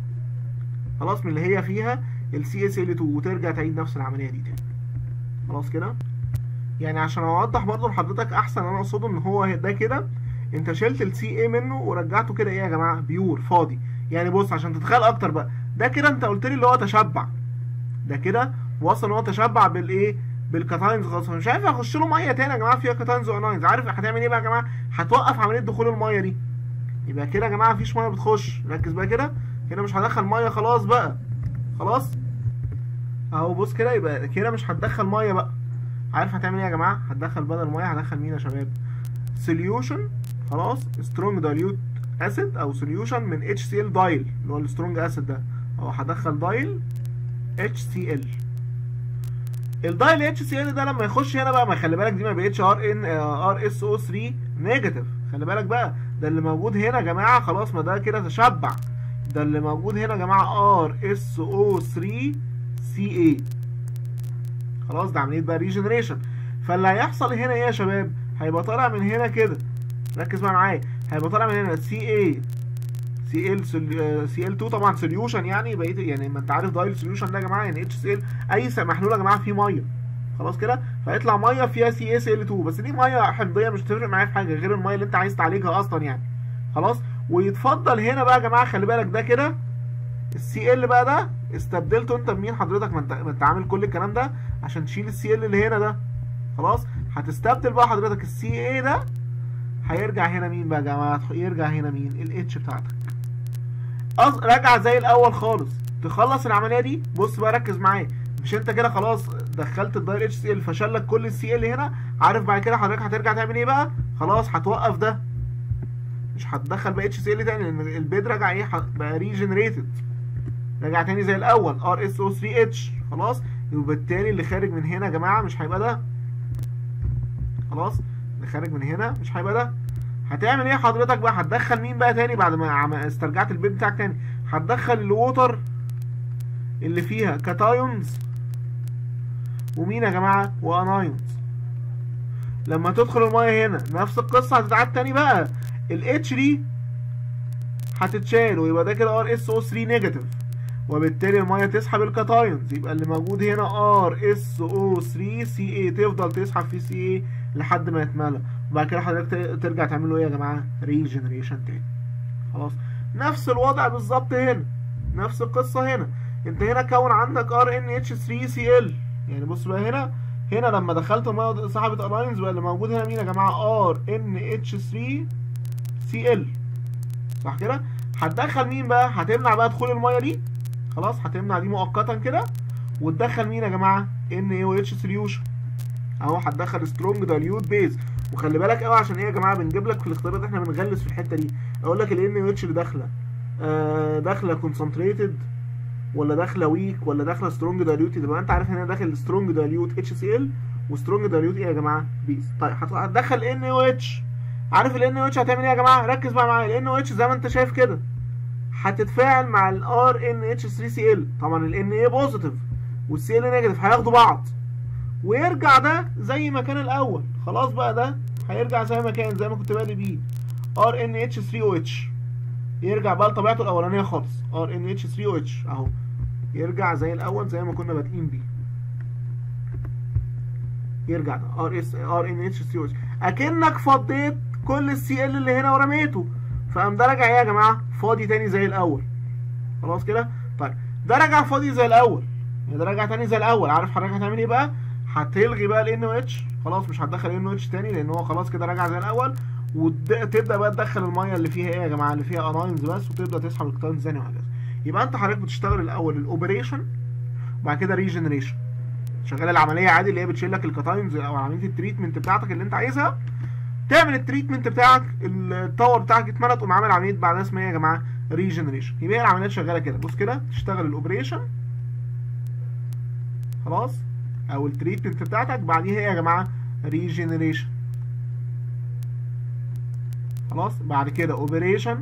خلاص من اللي هي فيها السي اس ال 2 وترجع تعيد نفس العمليه دي تاني خلاص كده يعني عشان اوضح برضه لحضرتك احسن انا اقصده ان هو ده كده انت شلت السي اي منه ورجعته كده ايه يا جماعه بيور فاضي يعني بص عشان تتخيل اكتر بقى ده كده انت قلت لي اللي هو تشبع ده كده وصل ان هو تشبع بالايه بالكاتاينز خلاص مش عارف اخش له ميه تاني يا جماعه فيها كاتاينز واناينز عارف هتعمل ايه بقى يا جماعه هتوقف عمليه دخول الميه دي يبقى كده يا جماعه مفيش ميه بتخش ركز بقى كده كده مش هدخل ميه خلاص بقى خلاص اهو بص كده يبقى كده مش هتدخل ميه بقى عارف هتعمل ايه يا جماعه هتدخل بدل ميه هدخل مين يا شباب سوليوشن خلاص سترونج دايليوت اسيد او سوليوشن من اتش سي ال دايل اللي هو السترونج اسيد ده اهو هدخل دايل اتش سي ال الدايل اتش سي ال ده لما يخش هنا بقى ما خلي بالك دي ما بقتش ار ان ار اس او 3 نيجاتيف خلي بالك بقى ده اللي موجود هنا يا جماعه خلاص ما ده كده تشبع ده اللي موجود هنا يا جماعه ار اس او 3 سي اي خلاص ده عمليه بقى ريجنريشن فاللي هيحصل هنا ايه يا شباب هيبقى طالع من هنا كده ركز بقى معايا هيبقى طالع من هنا سي اي سي ال سي ال 2 طبعا سوليوشن يعني بقيت يعني ما انت عارف دايل سوليوشن ده يا جماعه يعني اتش سي ال اي محلول يا جماعه فيه ميه خلاص كده فيطلع ميه فيها سي اس ال 2 بس دي ميه حمضيه مش هتفرق معايا في حاجه غير الميه اللي انت عايز تعالجها اصلا يعني خلاص ويتفضل هنا بقى يا جماعه خلي بالك ده كده السي ال بقى ده استبدلته انت بمين حضرتك ما انت ما انت عامل كل الكلام ده عشان تشيل السي ال اللي هنا ده خلاص هتستبدل بقى حضرتك السي اي ده هيرجع هنا مين بقى يا جماعه يرجع هنا مين الاتش بتاعتك أص... راجع زي الاول خالص تخلص العمليه دي بص بقى ركز معايا مش انت كده خلاص دخلت الداير اتش سي ال فشل لك كل السي ال هنا عارف بعد كده حضرتك هترجع تعمل ايه بقى خلاص هتوقف ده مش هتدخل بقى اتش سي ال تاني لان البيد رجع ايه بقى ريجنريتد رجع تاني زي الاول ار اس او 3 اتش خلاص وبالتالي اللي خارج من هنا يا جماعه مش هيبقى ده خلاص اللي خارج من هنا مش هيبقى ده هتعمل ايه حضرتك بقى هتدخل مين بقى تاني بعد ما استرجعت البيت بتاعك تاني هتدخل الووتر اللي فيها كاتايونز ومين يا جماعه وانايونز لما تدخل الميه هنا نفس القصه هتتعاد تاني بقى الاتش دي هتتشال ويبقى ده كده ار اس او 3 نيجاتيف وبالتالي الميه تسحب الكاتايونز يبقى اللي موجود هنا ار اس او 3 سي اي تفضل تسحب في سي اي لحد ما يتملى وبعد كده حضرتك ترجع تعمل له ايه يا جماعه ريجنريشن تاني خلاص نفس الوضع بالظبط هنا نفس القصه هنا انت هنا كون عندك ار ان اتش 3 سي ال يعني بص بقى هنا هنا لما دخلت الميه سحبت الاينز بقى اللي موجود هنا مين يا جماعه ار ان اتش 3 سي ال صح كده هتدخل مين بقى هتمنع بقى دخول الميه دي خلاص هتمنع دي مؤقتا كده وتدخل مين يا جماعه ان اي او اتش سوليوشن اهو هتدخل سترونج دايليوت بيز وخلي بالك قوي عشان ايه يا جماعه بنجيب لك في الاختبارات احنا بنغلس في الحته دي اقول لك الان او اتش اللي داخله آه داخله كونسنتريتد ولا داخله ويك ولا داخله سترونج دايليوت يبقى انت عارف ان هي داخل سترونج دايليوت اتش سي ال وسترونج دايليوت ايه يا جماعه بيز طيب هتدخل ان او اتش عارف ال او اتش هتعمل ايه يا جماعه ركز بقى معايا ال او اتش زي ما انت شايف كده هتتفاعل مع الار ان اتش 3 سي ال طبعا ال ان اي بوزيتيف والسي ال نيجاتيف هياخدوا بعض ويرجع ده زي ما كان الاول خلاص بقى ده هيرجع زي ما كان زي ما كنت بادئ بيه ار ان اتش 3 او اتش يرجع بقى لطبيعته الاولانيه خالص ار ان اتش 3 او اتش اهو يرجع زي الاول زي ما كنا بادئين بيه يرجع ده ار اس ار ان اتش 3 او اتش اكنك فضيت كل السي ال اللي هنا ورميته فقام ده راجع ايه يا جماعه فاضي تاني زي الاول خلاص كده طيب ده راجع فاضي زي الاول يعني ده راجع تاني زي الاول عارف حضرتك هتعمل ايه بقى هتلغي بقى ال اتش خلاص مش هتدخل ال اتش تاني لان هو خلاص كده راجع زي الاول وتبدا بقى تدخل الميه اللي فيها ايه يا جماعه اللي فيها اناينز بس وتبدا تسحب الكتاينز تاني وهكذا يبقى انت حضرتك بتشتغل الاول الاوبريشن وبعد كده ريجنريشن شغال العمليه عادي اللي هي بتشيل لك الكتاينز او عمليه التريتمنت بتاعتك اللي انت عايزها تعمل التريتمنت بتاعك التاور بتاعك يتملى تقوم عامل عمليه بعدها اسمها ايه يا جماعه ريجنريشن يبقى هي العمليات شغاله كده بص كده تشتغل الاوبريشن خلاص او التريتمنت بتاعتك بعديها ايه يا جماعه ريجنريشن خلاص بعد كده اوبريشن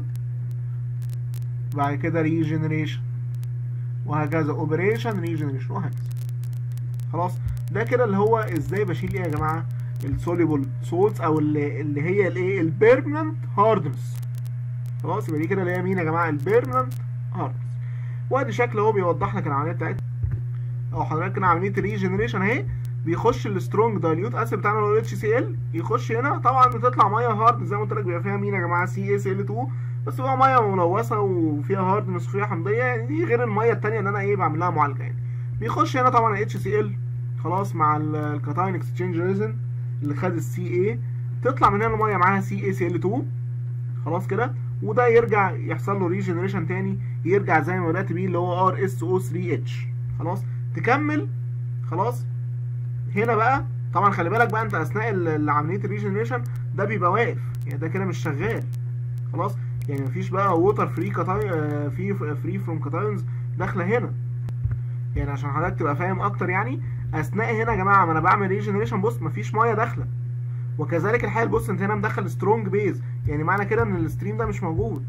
بعد كده ريجنريشن وهكذا اوبريشن ريجنريشن وهكذا خلاص ده كده اللي هو ازاي بشيل ايه يا جماعه السوليبل سولتس او اللي, اللي هي الايه البيرمننت هاردنس خلاص يبقى دي كده اللي هي مين يا جماعه البيرمننت هاردنس وادي شكل اهو بيوضح لك العمليه بتاعتنا او حضرتك كده عمليه ريجنريشن اهي بيخش السترونج دايليوت اسيد بتاعنا اللي هو اتش سي ال يخش هنا طبعا بتطلع ميه هارد زي ما قلت لك بيبقى فيها مين يا جماعه سي اس ال 2 بس بقى ميه ملوثه وفيها هاردنس وفيها حمضيه يعني دي غير الميه الثانيه اللي انا ايه بعمل لها معالجه يعني بيخش هنا طبعا اتش سي ال خلاص مع الكاتاين اكسشينج ريزن اللي خد السي اي تطلع من هنا الميه معاها سي اي سي ال 2 خلاص كده وده يرجع يحصل له ريجنريشن تاني يرجع زي ما بدات بيه اللي هو ار اس او 3 اتش خلاص تكمل خلاص هنا بقى طبعا خلي بالك بقى انت اثناء عمليه الريجنريشن ده بيبقى واقف يعني ده كده مش شغال خلاص يعني مفيش بقى ووتر فري كتاي في فري فروم كاتايونز داخله هنا يعني عشان حضرتك تبقى فاهم اكتر يعني اثناء هنا يا جماعه ما انا بعمل ريجنريشن بص مفيش ميه داخله وكذلك الحال بص انت هنا مدخل سترونج بيز يعني معنى كده ان الستريم ده مش موجود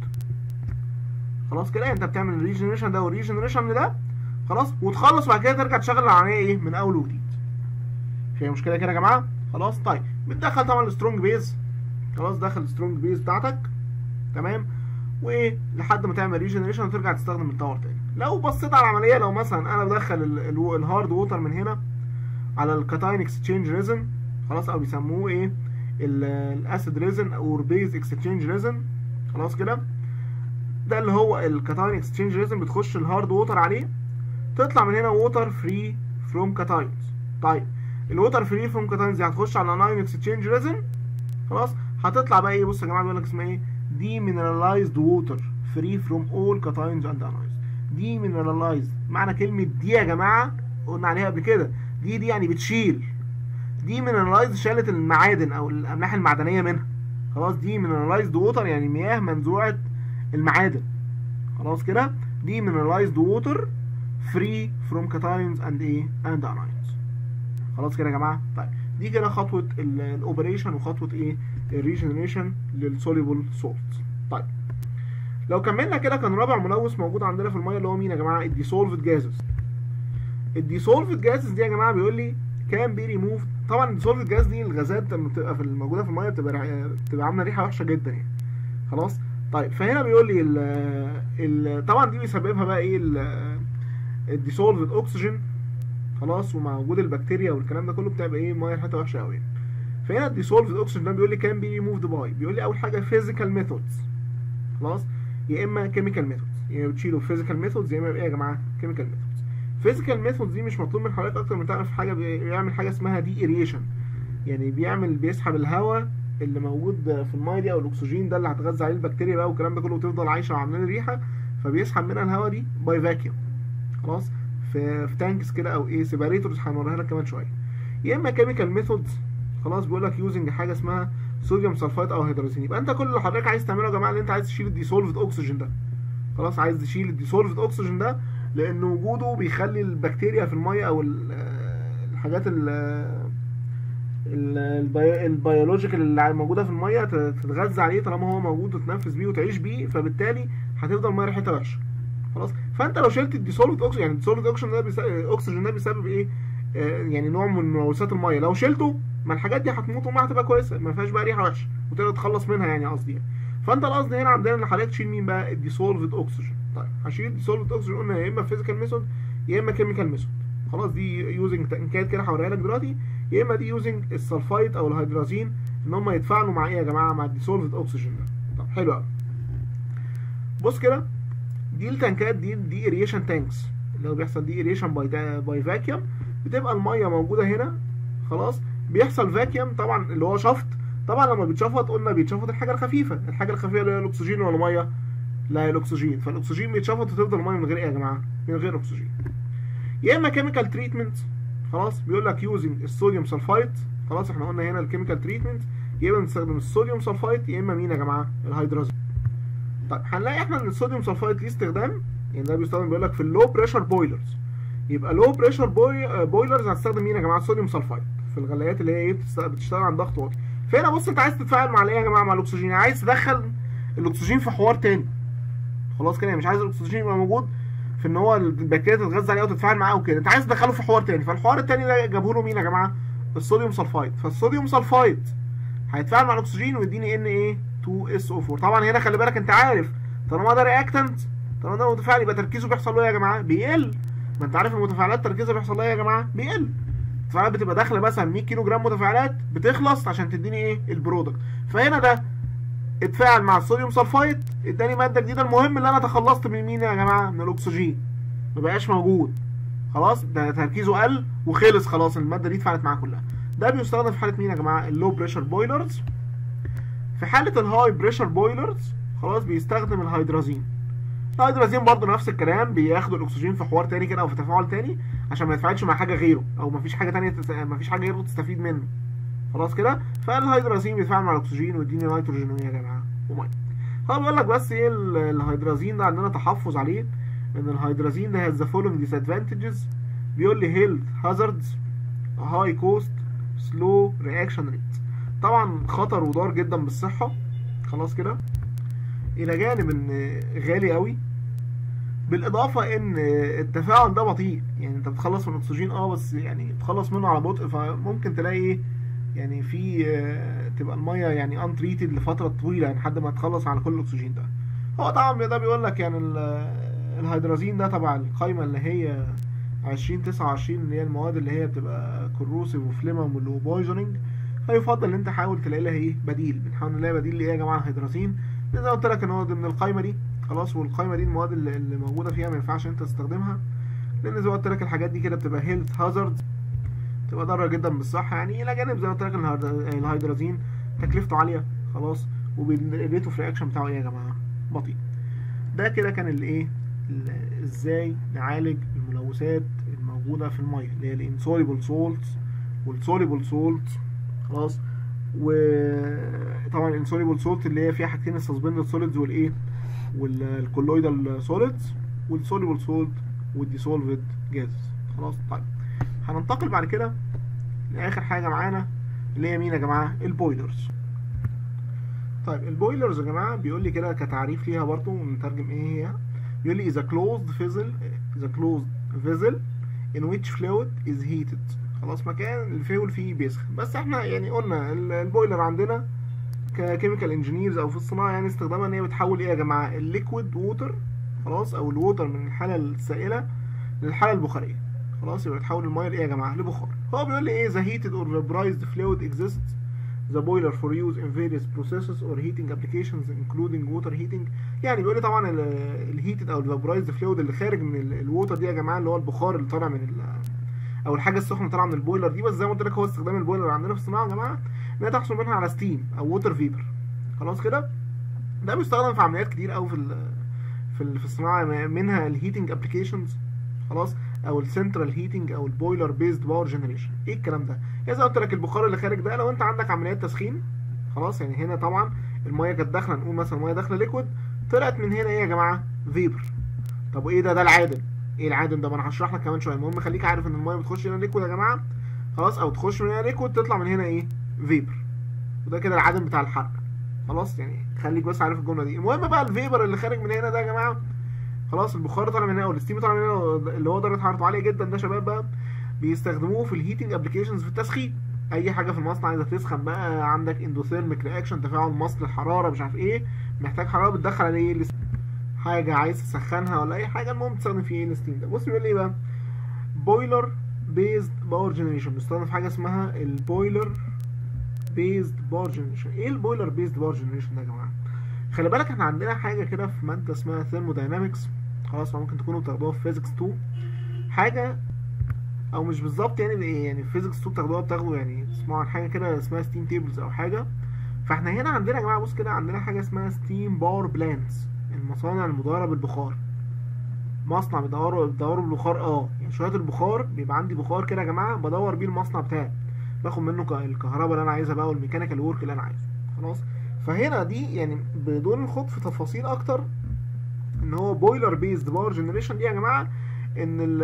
خلاص كده انت بتعمل الريجنريشن ده والريجنريشن ده خلاص وتخلص وبعد كده ترجع تشغل العمليه ايه من اول وجديد في مشكله كده يا جماعه خلاص طيب بتدخل طبعا السترونج بيز خلاص دخل السترونج بيز بتاعتك تمام وايه لحد ما تعمل ريجنريشن وترجع تستخدم التاور تاني لو بصيت على العمليه لو مثلا انا بدخل الهارد ووتر من هنا على الكاتاين اكسشينج ريزن خلاص او بيسموه ايه الاسيد ريزن او بيز اكسشينج ريزن خلاص كده ده اللي هو الكاتاين اكسشينج ريزن بتخش الهارد ووتر عليه تطلع من هنا ووتر فري فروم كاتاينز طيب الووتر فري فروم كاتاينز دي هتخش على اناين اكسشينج ريزن خلاص هتطلع بقى ايه بص يا جماعه بيقول لك اسمها ايه ديمينراليزد ووتر فري فروم اول كاتاينز اند اناينز ديمينراليزد معنى كلمه دي يا جماعه قلنا عليها قبل كده دي دي يعني بتشيل ديمينراليزد شالت المعادن او الاملاح المعدنيه منها خلاص ديمينراليزد ووتر يعني مياه منزوعه المعادن خلاص كده ديمينراليزد ووتر فري فروم كاتاينز اند ايه اند اناينز خلاص كده يا جماعه طيب دي كده خطوه الاوبريشن وخطوه ايه الريجنريشن للسوليبل سولت طيب لو كملنا كده كان رابع ملوث موجود عندنا في الميه اللي هو مين يا جماعه الديسولفد جازز الديسولفد جازز دي يا جماعه بيقول لي كان بي ريموف طبعا الديسولفد جاز دي الغازات لما بتبقى في الموجوده في الميه بتبقى بتبقى عامله ريحه وحشه جدا يعني خلاص طيب فهنا بيقول لي ال ال طبعا دي بيسببها بقى ايه الديسولفد اوكسجين خلاص ومع وجود البكتيريا والكلام ده كله بتبقى ايه الميه ريحتها وحشه قوي فهنا الديسولفد اوكسجين ده بيقول لي كان بي ريموفد باي بيقول لي اول حاجه فيزيكال ميثودز خلاص يا اما كيميكال ميثودز يا اما بتشيلوا فيزيكال ميثودز يا اما ايه يا جماعه كيميكال ميثودز فيزيكال ميثودز دي مش مطلوب من حضرتك اكتر من تعرف حاجه بيعمل حاجه اسمها دي ايريشن يعني بيعمل بيسحب الهواء اللي موجود في الميه دي او الاكسجين ده اللي هتغذى عليه البكتيريا بقى والكلام ده كله وتفضل عايشه وعامله ريحه فبيسحب منها الهواء دي باي فاكيوم خلاص في في تانكس كده او ايه سيباريتورز هنوريها لك كمان شويه يا اما كيميكال ميثودز خلاص بيقول لك يوزنج حاجه اسمها صوديوم سلفايد او هيدروزين يبقى انت كل اللي حضرتك عايز تعمله يا جماعه اللي انت عايز تشيل الديسولفد اوكسجين ده خلاص عايز تشيل الديسولفد اوكسجين ده لان وجوده بيخلي البكتيريا في الميه او الحاجات البيولوجيكال اللي موجوده في الميه تتغذى عليه طالما هو موجود وتتنفس بيه وتعيش بيه فبالتالي هتفضل الميه ريحتها وحشه خلاص فانت لو شلت الديسولفد اوكسجين يعني الديسولفد اوكسجين ده بيسبب الاكسجين ده بيسبب ايه آه يعني نوع من ملوثات الميه لو شلته ما الحاجات دي هتموت والميه هتبقى كويسه ما فيهاش بقى ريحه وحشه وتقدر تخلص منها يعني قصدي يعني. فانت القصد هنا عندنا ان حضرتك تشيل مين بقى الديسولفد اوكسجين طيب هشيل الديسولفد اوكسجين قلنا يا اما فيزيكال ميثود يا اما كيميكال ميثود خلاص دي يوزنج تنكات كده هوريها لك دلوقتي يا اما دي يوزنج السلفايد او الهيدرازين ان هم يتفاعلوا مع ايه يا جماعه مع الديسولفد اوكسجين ده طب حلو قوي بص كده دي التنكات دي دي اريشن تانكس اللي هو بيحصل دي ايريشن باي باي فاكيوم بتبقى الميه موجوده هنا خلاص بيحصل فاكيوم طبعا اللي هو شفط طبعا لما بيتشفط قلنا بيتشفط الحاجه الخفيفه الحاجه الخفيفه اللي هي الاكسجين ولا ميه لا هي الاكسجين فالاكسجين بيتشفط وتفضل الميه من غير ايه يا جماعه من غير اكسجين يا اما كيميكال تريتمنت خلاص بيقول لك يوزنج الصوديوم سلفايت خلاص احنا قلنا هنا الكيميكال تريتمنت يا اما بنستخدم الصوديوم سلفايت يا اما مين يا جماعه الهيدرازين طيب هنلاقي احنا ان الصوديوم سلفايت ليه استخدام يعني ده بيستخدم بيقول لك في اللو بريشر بويلرز يبقى لو بريشر بوي بويلرز هتستخدم مين يا جماعه الصوديوم سلفايت في الغلايات اللي هي ايه بتشتغل عند ضغط واطي فهنا بص انت عايز تتفاعل مع الايه يا جماعه مع الاكسجين عايز تدخل الاكسجين في حوار تاني خلاص كده مش عايز الاكسجين يبقى موجود في ان هو البكتيريا تتغذى عليه وتتفاعل معاه وكده انت عايز تدخله في حوار تاني فالحوار التاني ده جابه له مين يا جماعه الصوديوم سلفايت فالصوديوم سلفايت هيتفاعل مع الاكسجين ويديني ان ايه 2 اس او 4 طبعا هنا خلي بالك انت عارف طالما ده رياكتنت طالما ده متفاعل يبقى تركيزه بيحصل له ايه يا جماعه بيقل ما انت عارف المتفاعلات تركيزها بيحصل لها ايه يا جماعه بيقل المتفاعلات بتبقى داخله مثلا 100 كيلو جرام متفاعلات بتخلص عشان تديني ايه البرودكت فهنا ده اتفاعل مع الصوديوم سلفايت اداني ماده جديده المهم اللي انا تخلصت من مين يا جماعه من الاكسجين ما بقاش موجود خلاص ده تركيزه قل وخلص خلاص الماده دي اتفاعلت معاه كلها ده بيستخدم في حاله مين يا جماعه اللو بريشر بويلرز في حاله الهاي بريشر بويلرز خلاص بيستخدم الهيدرازين الهيدرازين برضه نفس الكلام بياخدوا الاكسجين في حوار تاني كده او في تفاعل تاني عشان ما يتفاعلش مع حاجه غيره او ما فيش حاجه تانية تس... ما فيش حاجه غيره تستفيد منه خلاص كده فالهيدرازين بيتفاعل مع الاكسجين ويديني نيتروجين يا جماعه وميه هو بيقول لك بس ايه الهيدرازين ده عندنا تحفظ عليه ان الهيدرازين ده has the following disadvantages بيقول لي health hazards high cost slow reaction rate طبعا خطر وضار جدا بالصحه خلاص كده الى جانب ان غالي قوي بالاضافه ان التفاعل ده بطيء يعني انت بتخلص من الاكسجين اه بس يعني بتخلص منه على بطء فممكن تلاقي ايه يعني في تبقى الميه يعني ان تريتد لفتره طويله يعني لحد ما تخلص على كل الاكسجين ده هو طبعا ده بيقول لك يعني الهيدرازين ده تبع القايمه اللي هي 2029 اللي هي المواد اللي هي بتبقى كروسيف وفليمم وبويزنينج فيفضل ان انت حاول تلاقي لها ايه بديل بنحاول نلاقي بديل لايه يا جماعه الهيدرازين زي ما قلت لك ان هو ضمن القايمه دي خلاص والقايمه دي المواد اللي, اللي موجوده فيها ما ينفعش انت تستخدمها لان زي ما قلت لك الحاجات دي كده بتبقى هيلث هازارد بتبقى ضاره جدا بالصحه يعني الى جانب زي ما قلت لك الهيدرازين تكلفته عاليه خلاص والريت اوف رياكشن بتاعه ايه يا جماعه بطيء ده كده كان الايه ازاي نعالج الملوثات الموجوده في الميه اللي هي الانسوليبل سولت والسوليبل سولت خلاص وطبعا الانسوليبل سولت اللي هي فيها حاجتين السسبندد سوليدز والايه والكولويدال سوليدز والسوليبل سولت والديسولفد جاز خلاص طيب هننتقل بعد كده لاخر حاجه معانا اللي هي مين يا جماعه البويلرز طيب البويلرز يا جماعه بيقول لي كده كتعريف ليها برضو ونترجم ايه هي بيقول لي is a closed vessel is a closed vessel in which fluid is heated خلاص مكان الفيول فيه بيسخن بس احنا يعني قلنا البويلر عندنا ككيميكال انجينيرز او في الصناعه يعني استخدامها ان هي بتحول ايه يا جماعه الليكويد ووتر خلاص او الووتر من الحاله السائله للحاله البخاريه خلاص يبقى تحول الميه لايه يا جماعه لبخار هو بيقول لي ايه the heated or vaporized fluid exists the boiler for use in various processes or heating applications including water heating يعني بيقول لي طبعا الهيتد او الفابرايزد فلويد اللي خارج من الووتر دي يا جماعه اللي هو البخار اللي طالع من او الحاجه السخنه طالعه من البويلر دي بس زي ما قلت لك هو استخدام البويلر عندنا في الصناعه يا جماعه ان هي تحصل منها على ستيم او ووتر فيبر خلاص كده ده بيستخدم في عمليات كتير قوي في في في الصناعه منها الهيتنج ابلكيشنز خلاص او السنترال هيتنج او البويلر بيزد باور جنريشن ايه الكلام ده يعني زي ما قلت لك البخار اللي خارج ده لو انت عندك عمليات تسخين خلاص يعني هنا طبعا الميه كانت داخله نقول مثلا الميه داخله ليكويد طلعت من هنا ايه يا جماعه فيبر طب وايه ده ده العادل ايه العادل ده ما انا هشرح لك كمان شويه المهم خليك عارف ان الميه بتخش هنا ليكويد يا جماعه خلاص او تخش من هنا ليكويد تطلع من هنا ايه فيبر وده كده العادل بتاع الحرق خلاص يعني خليك بس عارف الجمله دي المهم بقى الفيبر اللي خارج من هنا ده يا جماعه خلاص البخار طالع من هنا او الستيم طالع من هنا اللي هو درجه حرارته عاليه جدا ده شباب بقى بيستخدموه في الهيتنج ابلكيشنز في التسخين اي حاجه في المصنع عايزه تسخن بقى عندك اندوثيرميك رياكشن تفاعل مصل الحراره مش عارف ايه محتاج حراره بتدخل عليه ايه حاجه عايز تسخنها ولا اي حاجه المهم تستخدم فيه ايه الستيم ده بص بيقول لي ايه بقى بويلر بيزد باور جنريشن بيستخدم في حاجه اسمها البويلر بيزد باور جنريشن ايه البويلر بيزد باور جنريشن ده يا جماعه خلي بالك احنا عندنا حاجه كده في ماده اسمها ثيرموداينامكس خلاص ممكن تكونوا بتاخدوها في فيزيكس 2 حاجه او مش بالظبط يعني بايه يعني في فيزيكس 2 بتاخدوها بتاخدوا يعني تسمعوا عن حاجه كده اسمها ستيم تيبلز او حاجه فاحنا هنا عندنا يا جماعه بص كده عندنا حاجه اسمها ستيم باور بلانتس المصانع المدوره بالبخار مصنع بيدوروا بيدوروا بالبخار اه يعني شويه البخار بيبقى عندي بخار كده يا جماعه بدور بيه المصنع بتاعي باخد منه ك- الكهرباء اللي انا عايزها بقى والميكانيكال ورك اللي انا عايزه خلاص فهنا دي يعني بدون الخوض في تفاصيل اكتر ان هو بويلر بيزد باور جنريشن دي يا جماعه ان ال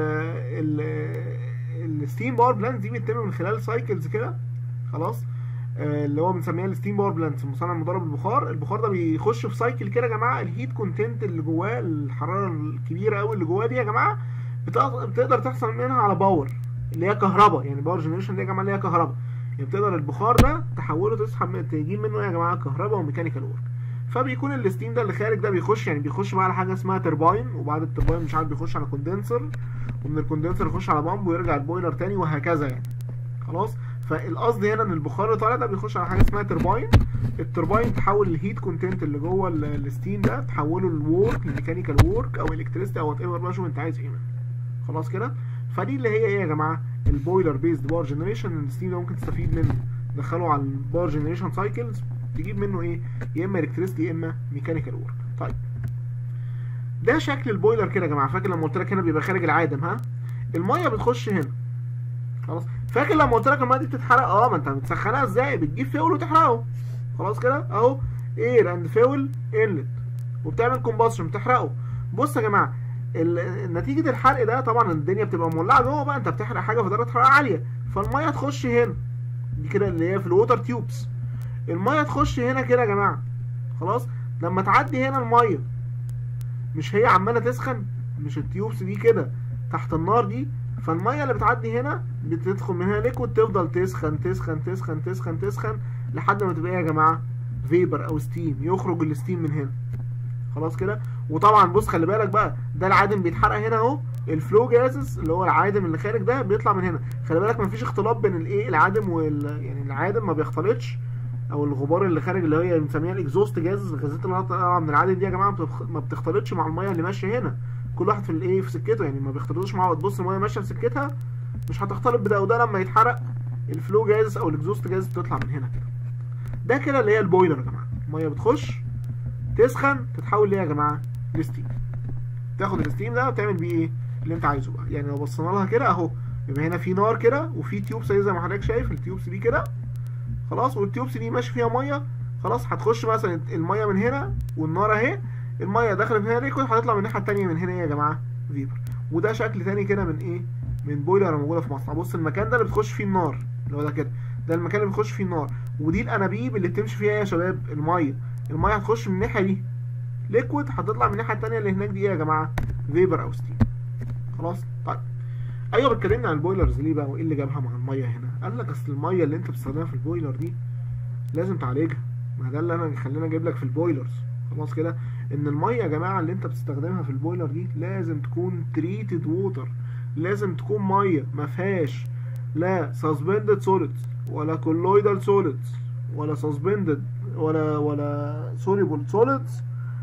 ال الستيم باور بلانت دي بتتم من خلال سايكلز كده خلاص آه، اللي هو بنسميها الستيم باور بلانت المصنع المضارب بالبخار البخار ده بيخش في سايكل كده يا جماعه الهيت كونتنت اللي جواه الحراره الكبيره قوي اللي جواه دي يا جماعه بتق- بتقدر تحصل منها على باور اللي هي كهرباء يعني باور جنريشن دي يا جماعه اللي هي كهرباء يعني بتقدر البخار ده تحوله تسحب من- تجيب منه إيه يا جماعه كهرباء وميكانيكال ورك فبيكون الستيم ده اللي خارج ده بيخش يعني بيخش بقى على حاجه اسمها ترباين وبعد الترباين مش عارف بيخش على كوندنسر ومن الكوندنسر يخش على بامب ويرجع البويلر تاني وهكذا يعني خلاص فالقصد هنا ان البخار اللي طالع ده بيخش على حاجه اسمها ترباين الترباين تحول الهيت كونتنت اللي جوه ال- الستيم ده تحوله لورك لميكانيكال وورك او الكتريستي او وات ايفر بقى شوف انت عايز ايه منه خلاص كده فدي اللي هي ايه يا جماعه البويلر بيزد باور جنريشن الستيم ده ممكن تستفيد منه تدخله على الباور جنريشن سايكلز تجيب منه ايه يا اما الكتريستي يا اما ميكانيكال وورك طيب ده شكل البويلر كده يا جماعه فاكر لما قلت لك هنا بيبقى خارج العادم ها الميه بتخش هنا خلاص فاكر لما قلت لك الميه دي بتتحرق اه ما انت بتسخنها ازاي بتجيب فيول وتحرقه خلاص كده اهو اير اند فيول انلت وبتعمل كومباشن بتحرقه بص يا جماعه ال- نتيجه الحرق ده طبعا الدنيا بتبقى مولعه جوه بقى انت بتحرق حاجه في درجه حراره عاليه فالميه تخش هنا دي كده اللي هي في الووتر تيوبس الميه تخش هنا كده يا جماعه خلاص لما تعدي هنا الميه مش هي عماله تسخن مش التيوبس دي كده تحت النار دي فالميه اللي بتعدي هنا بتدخل من هنا ليكويد تفضل تسخن تسخن تسخن تسخن تسخن لحد ما تبقى ايه يا جماعه فيبر او ستيم يخرج الستيم من هنا خلاص كده وطبعا بص خلي بالك بقى ده العادم بيتحرق هنا اهو الفلو جازز اللي هو العادم اللي خارج ده بيطلع من هنا خلي بالك مفيش اختلاط بين الايه العادم وال يعني العادم ما بيختلطش او الغبار اللي خارج اللي هي بنسميها الاكزوست جازز الغازات اللي طالعه من العادم دي يا جماعه ما بتخ- ما بتختلطش مع الميه اللي ماشيه هنا كل واحد في الايه في سكته يعني ما بيختلطوش مع بعض تبص الميه ماشيه في سكتها مش هتختلط بده وده لما يتحرق الفلو جاز او الاكزوست جاز بتطلع من هنا كده ده كده اللي هي البويلر يا جماعه الميه بتخش تسخن تتحول ليه يا جماعه لستيم تاخد الستيم ده وتعمل بيه ايه اللي انت عايزه بقى يعني لو بصينا لها كده اهو يبقى هنا في نار كده وفي تيوبس زي ما حضرتك شايف التيوبس دي كده خلاص والتيوبس دي ماشي فيها ميه خلاص هتخش مثلا الميه من هنا والنار اهي الميه داخله من هنا ليكويد هتطلع من الناحيه التانيه من هنا ايه يا جماعه فيبر وده شكل تاني كده من ايه من بويلر موجوده في مصنع بص المكان ده اللي بتخش فيه النار اللي هو ده كده ده المكان اللي بتخش فيه النار ودي الانابيب اللي بتمشي فيها يا شباب الميه الميه هتخش من الناحيه دي ليكويد هتطلع من الناحيه التانيه اللي هناك دي ايه يا جماعه فيبر او ستيم خلاص طيب ايوه اتكلمنا عن البويلرز ليه بقى وايه اللي جابها مع الميه هنا قال لك اصل الميه اللي انت بتستخدمها في البويلر دي لازم تعالجها ما ده اللي انا خلينا اجيب لك في البويلرز خلاص كده ان الميه يا جماعه اللي انت بتستخدمها في البويلر دي لازم تكون تريتد ووتر لازم تكون ميه ما فيهاش لا سسبندد سوليدز ولا كولويدال سوليدز ولا سسبندد ولا ولا سوليبل سوليدز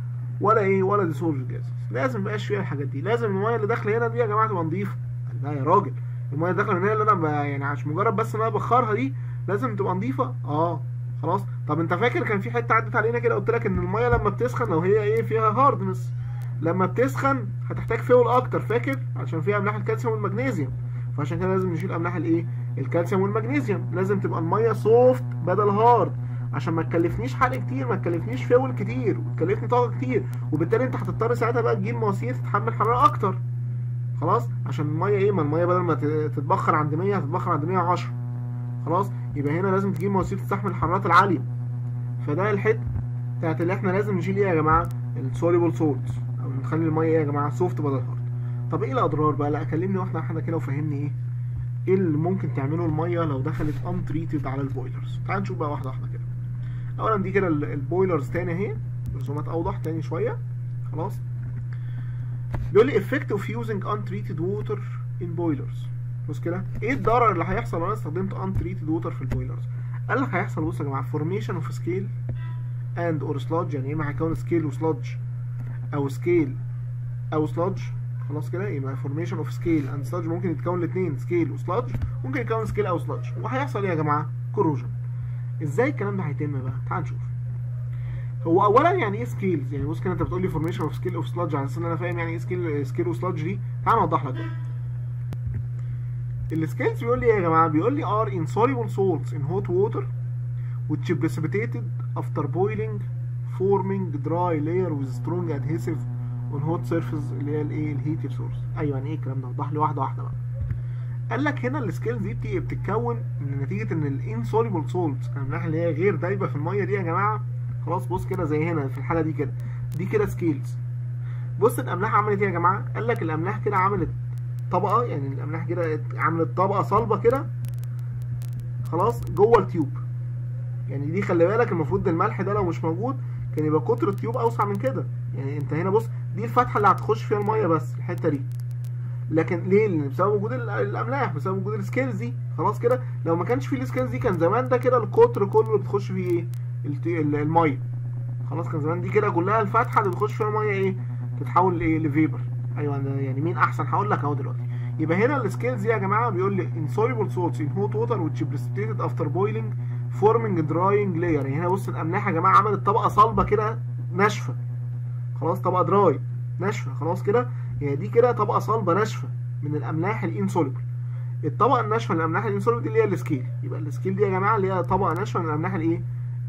ولا ايه ولا ديسولف جاز لازم ميبقاش فيها الحاجات دي لازم الميه اللي داخله هنا دي يا جماعه تبقى نظيفه لا يا راجل الميه اللي داخله من هنا اللي انا ب- يعني عشان مجرد بس ان انا بخرها دي لازم تبقى نظيفه اه خلاص طب انت فاكر كان في حته عدت علينا كده قلت لك ان الميه لما بتسخن لو هي ايه فيها هاردنس لما بتسخن هتحتاج فيول اكتر فاكر عشان فيها املاح الكالسيوم والمغنيسيوم فعشان كده لازم نشيل املاح الايه الكالسيوم والمغنيسيوم لازم تبقى الميه سوفت بدل هارد عشان ما تكلفنيش حرق كتير ما تكلفنيش فيول كتير وتكلفني طاقه كتير وبالتالي انت هتضطر ساعتها بقى تجيب مواسير تتحمل حراره اكتر خلاص عشان الميه ايه ما الميه بدل ما ت- تتبخر عند 100 هتتبخر عند 110 خلاص يبقى هنا لازم تجيب مواسير تستحمل الحرارات العاليه فده الحته بتاعت اللي احنا لازم نشيل ايه يا جماعه السوليبل سولتس او نخلي الميه ايه يا جماعه سوفت بدل هارد طب ايه الاضرار بقى لا كلمني واحده واحده كده وفهمني ايه ايه اللي ممكن تعمله الميه لو دخلت untreated على البويلرز تعال نشوف بقى واحده واحده كده اولا دي كده ال- البويلرز تاني اهي رسومات اوضح تاني شويه خلاص بيقول لي effect of using untreated water in boilers بص كده ايه الضرر اللي هيحصل لو انا استخدمت untreated water في البويلرز قال لك هيحصل بص يا جماعه formation of scale and or sludge يعني اما هيكون سكيل وسلادج او سكيل او سلادج خلاص كده يبقى فورميشن اوف سكيل اند سلاج ممكن يتكون الاثنين سكيل وسلاج ممكن يتكون سكيل او سلاج وهيحصل ايه يا جماعه كوروجن ازاي الكلام ده هيتم بقى تعال نشوف هو اولا يعني ايه سكيلز يعني بص كده انت بتقول لي فورميشن اوف سكيل اوف سلاج على اساس ان انا فاهم يعني ايه سكيل سكيل وسلاج دي تعال اوضح لك بقى السكيلز بيقول لي ايه يا جماعه بيقول لي are insoluble salts in hot water which precipitated after boiling forming dry layer with strong adhesive on hot surface اللي هي الايه الهيت سورس ايوه يعني ايه الكلام ده وضح لي واحده واحده بقى قال لك هنا السكيلز دي بتبقى بتتكون من نتيجه ان الانسوليبل سولت الاملاح اللي هي غير دايبه في الميه دي يا جماعه خلاص بص كده زي هنا في الحاله دي كده دي كده سكيلز بص الاملاح عملت ايه يا جماعه قال لك الاملاح كده عملت طبقه يعني الاملاح كده عملت طبقه صلبه كده خلاص جوه التيوب يعني دي خلي بالك المفروض الملح ده لو مش موجود كان يبقى قطر التيوب اوسع من كده يعني انت هنا بص دي الفتحه اللي هتخش فيها الميه بس الحته دي لكن ليه لان بسبب وجود الاملاح بسبب وجود السكيلز دي خلاص كده لو ما كانش فيه السكيلز دي كان زمان ده كده القطر كله اللي بتخش فيه ايه الميه خلاص كان زمان دي كده كلها الفتحه اللي بتخش فيها الميه ايه تتحول لايه لفيبر ايوه يعني مين احسن هقول لك اهو دلوقتي يبقى هنا السكيلز دي يا جماعه بيقول لي insoluble salts in hot water which precipitated after boiling forming drying layer يعني هنا بص الاملاح يا جماعه عملت طبقه صلبه كده ناشفه خلاص طبقه دراي ناشفه خلاص كده يعني دي كده طبقه صلبه ناشفه من الاملاح الانسوليبل الطبقه الناشفه من الاملاح الانسوليبل دي اللي هي السكيل يبقى السكيل دي يا جماعه اللي هي طبقه ناشفه من الاملاح الايه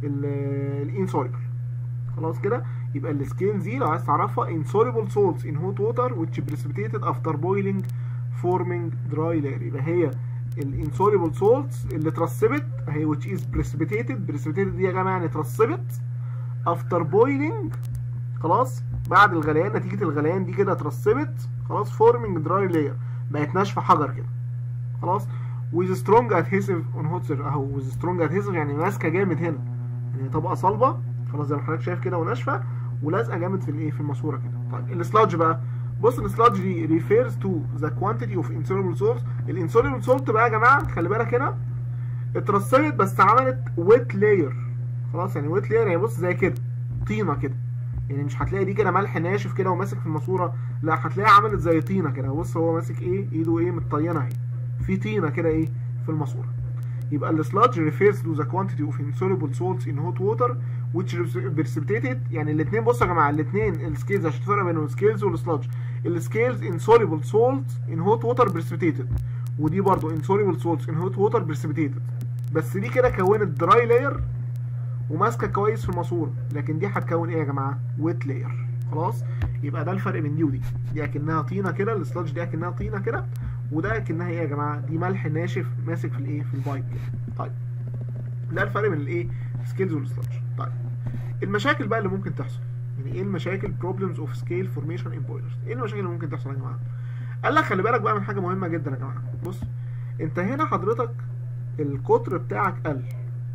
الانسوليبل خلاص كده يبقى السكيل دي لو عايز تعرفها insoluble salts in hot water which precipitated after boiling forming dry layer يبقى هي الانسوليبل سولتس اللي اترسبت اهي which is precipitated precipitated دي يا جماعه يعني اترسبت after boiling خلاص بعد الغليان نتيجه الغليان دي كده اترسبت خلاص forming dry layer بقت ناشفه حجر كده خلاص with strong adhesive on hot surface اهو with strong adhesive يعني ماسكه جامد هنا يعني طبقه صلبه خلاص زي ما حضرتك شايف كده وناشفه ولازقه جامد في الايه في الماسوره كده طيب السلاج بقى بص السلاج دي refers to the quantity of insoluble salts الانسوليبل سولت بقى يا جماعه خلي بالك هنا اترسبت بس عملت ويت لاير خلاص يعني ويت لاير يعني بص زي كده طينه كده يعني مش هتلاقي دي كده ملح ناشف كده وماسك في الماسوره لا هتلاقيها عملت زي طينه كده بص هو ماسك ايه ايده ايه متطينه اهي في طينه كده ايه في الماسوره يبقى السلاج refers to the quantity of insoluble salts in hot water which precipitated يعني الاثنين بصوا يا جماعه الاثنين السكيلز عشان تفرق بين السكيلز والسلاج السكيلز insoluble salts in hot water precipitated ودي برضو insoluble salts in hot water precipitated بس دي كده كونت دراي لاير وماسكه كويس في الماسوره لكن دي هتكون ايه يا جماعه ويت لاير خلاص يبقى ده الفرق بين دي ودي دي اكنها طينه كده السلاج دي اكنها طينه كده وده اكنها ايه يا جماعه دي ملح ناشف ماسك في الايه في البايب كده طيب ده الفرق بين الايه سكيلز والسلاج طيب المشاكل بقى اللي ممكن تحصل يعني ايه المشاكل problems of scale formation in boilers ايه المشاكل اللي ممكن تحصل يا جماعه قال لك خلي بالك بقى من حاجه مهمه جدا يا جماعه بص انت هنا حضرتك القطر بتاعك قل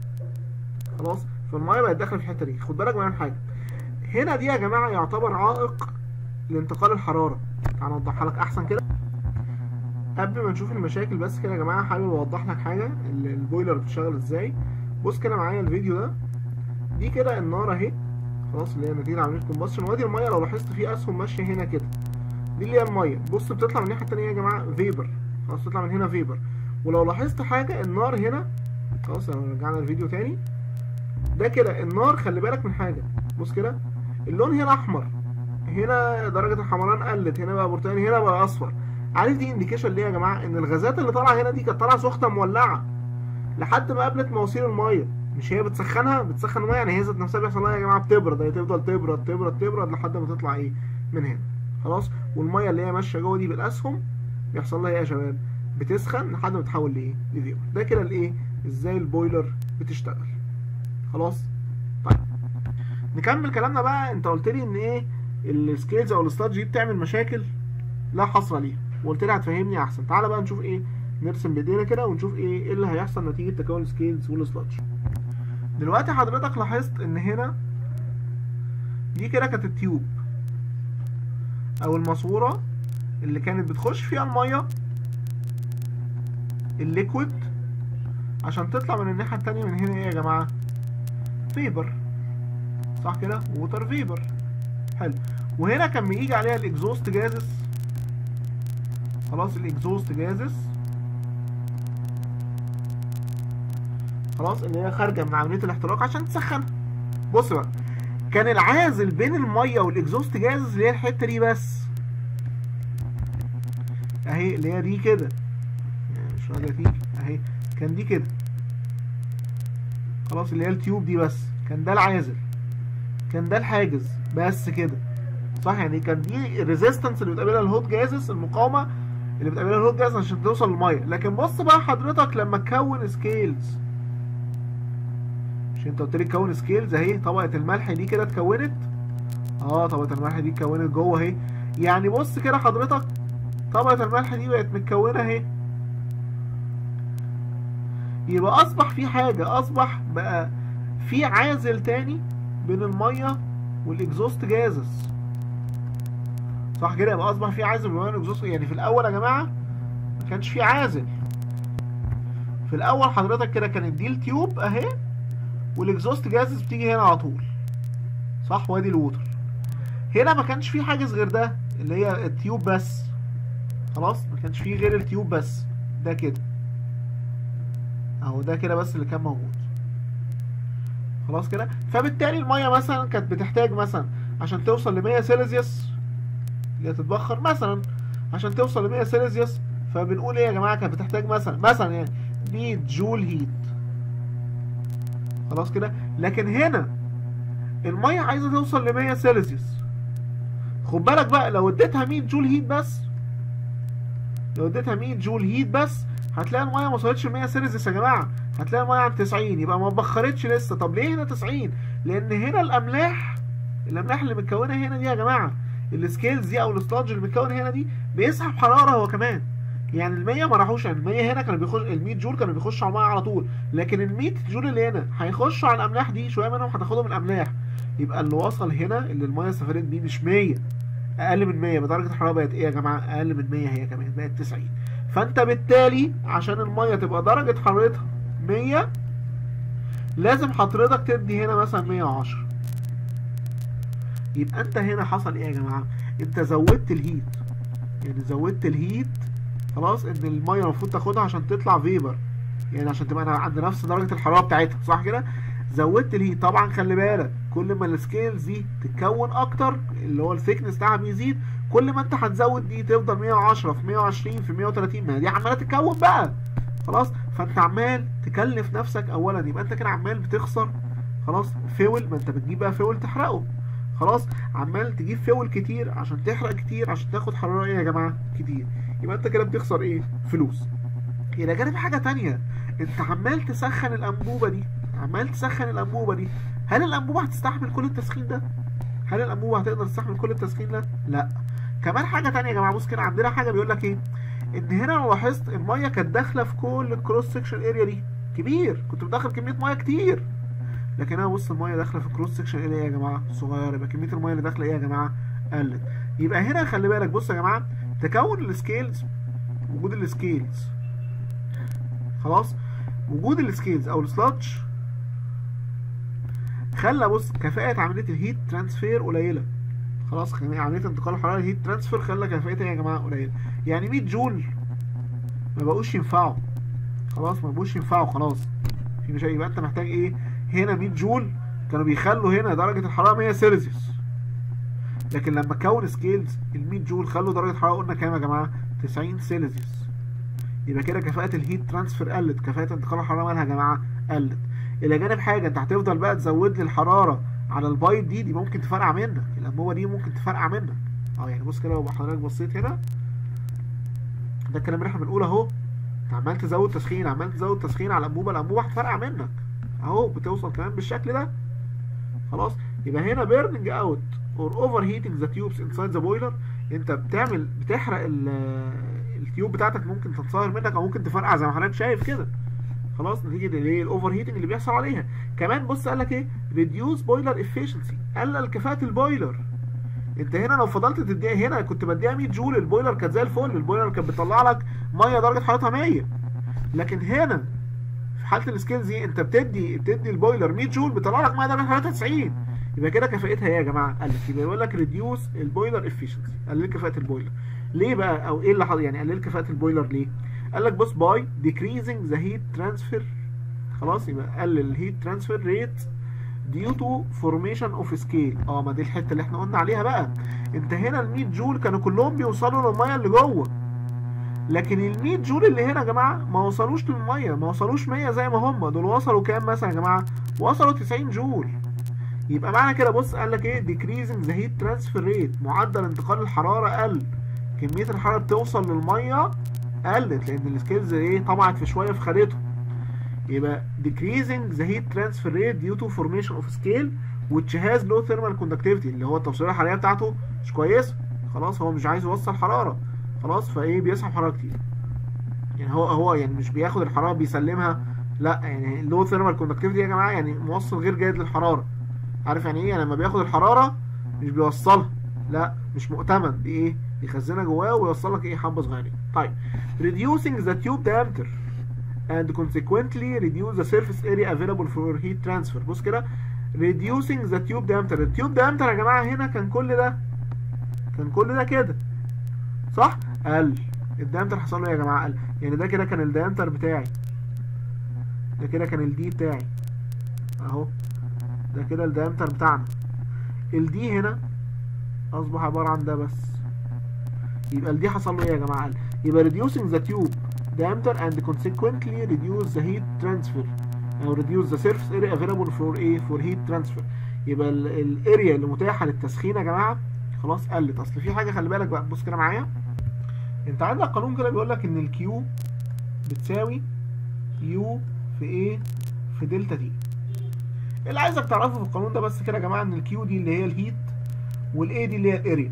خلاص فالميه بقت داخله في الحته دي خد بالك بقى من حاجه هنا دي يا جماعه يعتبر عائق لانتقال الحراره تعال اوضحها لك احسن كده قبل ما نشوف المشاكل بس كده يا جماعه حابب اوضح لك حاجه البويلر بتشتغل ازاي بص كده معايا الفيديو ده دي كده النار اهي خلاص اللي هي نتيجه عمليه كومبشن وادي الميه لو لاحظت في اسهم ماشيه هنا كده دي اللي هي الميه بص بتطلع من الناحيه التانيه يا جماعه فيبر خلاص بتطلع من هنا فيبر ولو لاحظت حاجه النار هنا خلاص لو رجعنا الفيديو تاني ده كده النار خلي بالك من حاجه بص كده اللون هنا احمر هنا درجه الحمران قلت هنا بقى برتقاني هنا بقى اصفر عارف دي انديكيشن ليه يا جماعه ان الغازات اللي طالعه هنا دي كانت طالعه سخنه مولعه لحد ما قابلت مواسير الميه مش هي بتسخنها بتسخن الميه يعني هي ذات نفسها بيحصل لها يا جماعه بتبرد هي تفضل تبرد تبرد تبرد لحد ما تطلع ايه من هنا خلاص والميه اللي هي ماشيه جوه دي بالاسهم بيحصل لها ايه يا شباب بتسخن لحد ما تتحول لايه لفيبر ده كده الايه ازاي البويلر بتشتغل خلاص طيب نكمل كلامنا بقى انت قلت لي ان ايه السكيلز او الستارج دي بتعمل مشاكل لا حصر ليها وقلت لي هتفهمني احسن تعالى بقى نشوف ايه نرسم بايدينا كده ونشوف ايه ايه اللي هيحصل نتيجه تكون السكيلز والسلادج دلوقتي حضرتك لاحظت ان هنا دي كده كانت التيوب او الماسوره اللي كانت بتخش فيها الميه الليكويد عشان تطلع من الناحيه التانية من هنا ايه يا جماعه فيبر صح كده ووتر فيبر حلو وهنا كان بيجي عليها الاكزوست جازس خلاص الاكزوست جازس خلاص اللي هي خارجه من عمليه الاحتراق عشان تسخنها بص بقى كان العازل بين الميه والاكزوست جازس اللي هي الحته دي بس اهي اللي هي دي كده يعني مش راضيه تيجي اهي كان دي كده خلاص اللي هي التيوب دي بس كان ده العازل كان ده الحاجز بس كده صح يعني كان دي الريزيستنس اللي بتقابلها الهوت جازس المقاومه اللي بتقابلها الهوت جاز عشان توصل للميه لكن بص بقى حضرتك لما تكون سكيلز مش انت قلت لي تكون سكيلز اهي طبقه الملح دي كده اتكونت اه طبقه الملح دي اتكونت جوه اهي يعني بص كده حضرتك طبقه الملح دي بقت متكونه اهي يبقى اصبح في حاجه اصبح بقى في عازل تاني بين الميه والاكزوست جازس صح كده يبقى اصبح في عازل بين الميه والاكزوست يعني في الاول يا جماعه ما كانش في عازل في الاول حضرتك كده كانت دي التيوب اهي والاكزوست جازس بتيجي هنا على طول صح وادي الووتر هنا ما كانش في حاجز غير ده اللي هي التيوب بس خلاص ما كانش فيه غير التيوب بس ده كده اهو ده كده بس اللي كان موجود خلاص كده فبالتالي الميه مثلا كانت بتحتاج مثلا عشان توصل ل 100 سيليزيوس اللي هتتبخر مثلا عشان توصل ل 100 سيليزيوس فبنقول ايه يا جماعه كانت بتحتاج مثلا مثلا يعني 100 جول هيت خلاص كده لكن هنا الميه عايزه توصل ل 100 سيليزيوس خد بالك بقى لو اديتها 100 جول هيت بس لو اديتها 100 جول هيت بس هتلاقي الميه ما وصلتش ل 100 سيليزيوس يا جماعه هتلاقي الميه عند 90 يبقى ما اتبخرتش لسه طب ليه هنا 90 لان هنا الاملاح الاملاح اللي متكونه هنا دي يا جماعه السكيلز دي او السلاج اللي متكون هنا دي بيسحب حراره هو كمان يعني ال 100 ما راحوش يعني ال 100 هنا كانوا بيخش ال 100 جول كانوا بيخشوا على الميه على طول لكن ال 100 جول اللي هنا هيخشوا على الاملاح دي شويه منهم هتاخدهم الاملاح يبقى اللي وصل هنا اللي الميه استفادت بيه مش 100 اقل من 100 بدرجه الحراره بقت ايه يا جماعه اقل من 100 هي كمان بقت 90 فانت بالتالي عشان الميه تبقى درجه حرارتها 100 لازم حضرتك تدي هنا مثلا 110 يبقى انت هنا حصل ايه يا جماعه انت زودت الهيت يعني زودت الهيت خلاص ان الميه المفروض تاخدها عشان تطلع فيبر يعني عشان تبقى عند نفس درجه الحراره بتاعتها صح كده زودت الهيت طبعا خلي بالك كل ما السكيلز دي تتكون اكتر اللي هو الثيكنس بتاعها بيزيد كل ما انت هتزود دي تفضل 110 في 120 في 130 ما دي عماله تتكون بقى خلاص فانت عمال تكلف نفسك اولا يبقى انت كده عمال بتخسر خلاص فيول ما انت بتجيب بقى فيول تحرقه خلاص عمال تجيب فيول كتير عشان تحرق كتير عشان تاخد حراره ايه يا جماعه كتير يبقى انت كده بتخسر ايه فلوس الى جانب حاجه تانية انت عمال تسخن الانبوبه دي عمال تسخن الانبوبه دي هل الانبوبه هتستحمل كل التسخين ده هل الانبوبه هتقدر تستحمل كل التسخين ده لا كمان حاجه تانية يا جماعه بص كده عندنا حاجه بيقول لك ايه ان هنا لو لاحظت الميه كانت داخله في كل الكروس سكشن اريا دي كبير كنت بدخل كميه ميه كتير لكن انا بص الميه داخله في الكروس سكشن اريا يا جماعه صغيره يبقى كميه الميه اللي داخله ايه يا جماعه قلت يبقى هنا خلي بالك بص يا جماعه تكون السكيلز وجود السكيلز خلاص وجود السكيلز او السلادج خلى بص كفاءة عملية الهيت ترانسفير قليلة خلاص عملية انتقال الحرارة الهيت ترانسفير خلى كفاءتها يا جماعة قليلة يعني 100 جول ما بقوش ينفعوا خلاص ما بقوش ينفعوا خلاص في مشاكل يبقى انت محتاج ايه هنا 100 جول كانوا بيخلوا هنا درجة الحرارة 100 سيلسيوس لكن لما كون سكيلز ال 100 جول خلوا درجة الحرارة قلنا كام يا جماعة 90 سيلسيوس يبقى كده كفاءة الهيت ترانسفير قلت كفاءة انتقال الحرارة مالها يا جماعة قلت الى جانب حاجة انت هتفضل بقى تزود لي الحرارة على البايب دي دي ممكن تفرقع منك الانبوبة دي ممكن تفرقع منك اه يعني بص كده لو حضرتك بصيت هنا ده الكلام اللي احنا بنقوله اهو انت عمال تزود تسخين عمال تزود تسخين على الانبوبة الانبوبة هتفرقع منك اهو بتوصل كمان بالشكل ده خلاص يبقى هنا بيرنينج اوت اور اوفر هيتنج ذا تيوبس انسايد ذا بويلر انت بتعمل بتحرق التيوب بتاعتك ممكن تنصهر منك او ممكن تفرقع زي ما حضرتك شايف كده خلاص نتيجه الايه الاوفر هيتنج اللي بيحصل عليها كمان بص قال لك ايه ريديوس بويلر افيشنسي قلل كفاءه البويلر انت هنا لو فضلت تديها هنا كنت بديها 100 جول البويلر كانت زي الفل البويلر كانت بتطلع لك ميه درجه حرارتها 100 لكن هنا في حاله السكيلز دي انت بتدي بتدي البويلر 100 جول بيطلع لك ميه درجه حرارتها 90 يبقى كده كفاءتها ايه يا جماعه قلت يبقى يقول لك ريديوس البويلر افيشنسي قلل كفاءه البويلر ليه بقى او ايه اللي حصل يعني قلل كفاءه البويلر ليه قال لك بص باي decreasing the heat transfer خلاص يبقى قلل الهيت ترانسفير ريت due to formation of scale اه ما دي الحته اللي احنا قلنا عليها بقى انت هنا ال 100 جول كانوا كلهم بيوصلوا للميه اللي جوه لكن ال 100 جول اللي هنا يا جماعه ما وصلوش للميه ما وصلوش 100 زي ما هم دول وصلوا كام مثلا يا جماعه وصلوا 90 جول يبقى معنى كده بص قال لك ايه decreasing the heat transfer rate معدل انتقال الحراره قل كميه الحراره بتوصل للميه قلت لان السكيلز ايه طمعت في شويه في خدته يبقى decreasing the heat transfer rate due to formation of scale which has low thermal conductivity اللي هو التوصيليه الحراريه بتاعته مش كويسه خلاص هو مش عايز يوصل حراره خلاص فايه بيسحب حراره كتير يعني هو هو يعني مش بياخد الحراره بيسلمها لا يعني لو ثيرمال كوندكتيفيتي يا جماعه يعني موصل غير جيد للحراره عارف يعني ايه يعني لما بياخد الحراره مش بيوصلها لا مش مؤتمن بايه بيخزنها جواه ويوصل لك ايه حبه صغيرين طيب reducing the tube diameter and consequently reduce the surface area available for heat transfer بص كده reducing the tube diameter التيوب diameter يا جماعه هنا كان كل ده كان كل ده كده صح قل الدايمتر حصل له ايه يا جماعه قل يعني ده كده كان الدايمتر بتاعي ده كده كان الدي بتاعي اهو ده كده الدايمتر بتاعنا الدي هنا اصبح عباره عن ده بس يبقى الدي حصل له ايه يا جماعه قل يبقى reducing the tube diameter and consequently reduce the heat transfer او reduce the surface area available for ايه for heat transfer يبقى الاريا اللي متاحه للتسخين يا جماعه خلاص قلت اصل في حاجه خلي بالك بقى بص كده معايا انت عندك قانون كده بيقول لك ان الكيو بتساوي يو في ايه في دلتا تي اللي عايزك تعرفه في القانون ده بس كده يا جماعه ان الكيو دي اللي هي الهيت والاي دي اللي هي الاريا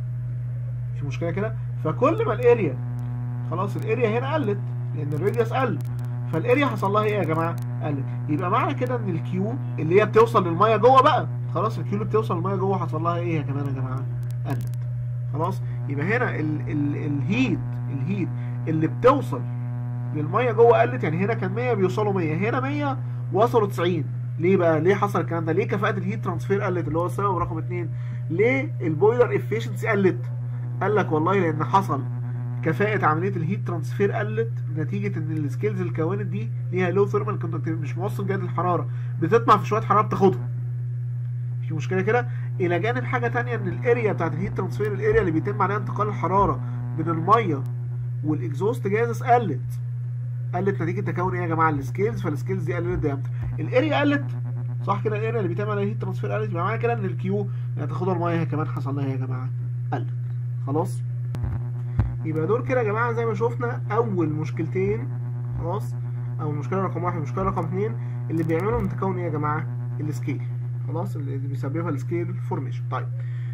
مش مشكله كده فكل ما الاريا خلاص الاريا هنا قلت لان الراديوس قل فالاريا حصل لها ايه يا جماعه قلت يبقى معنى كده ان الكيو اللي هي بتوصل للميه جوه بقى خلاص الكيو اللي بتوصل للميه جوه حصل لها ايه يا كمان يا جماعه قلت خلاص يبقى هنا ال ال الهيت الهيت اللي بتوصل للميه جوه قلت يعني هنا كان 100 بيوصلوا 100 هنا 100 وصلوا 90 ليه بقى ليه حصل الكلام ده ليه كفاءه الهيت ترانسفير قلت اللي هو السبب رقم 2 ليه البويلر افيشنسي قلت قال لك والله لان حصل كفاءة عملية الهيت ترانسفير قلت نتيجة ان السكيلز اللي اتكونت دي ليها لو ثيرمال كوندكتيفيتي مش موصل جيد للحرارة بتطمع في شوية حرارة بتاخدها في مشكلة كده الى جانب حاجة تانية ان الاريا بتاعت الهيت ترانسفير الاريا اللي بيتم عليها انتقال الحرارة من المية والاكزوست جازس قلت قلت نتيجة تكون ايه يا جماعة السكيلز فالسكيلز دي قللت الديامتر الاريا قلت صح كده الاريا اللي بيتم عليها الهيت ترانسفير قلت يبقى معنى كده ان الكيو اللي هتاخدها المية هي كمان حصل لها يا جماعة قلت خلاص يبقى دول كده يا جماعه زي ما شفنا اول مشكلتين خلاص او المشكله رقم واحد المشكله رقم اتنين اللي بيعملوا من تكون ايه يا جماعه السكيل خلاص اللي بيسببها السكيل فورميشن طيب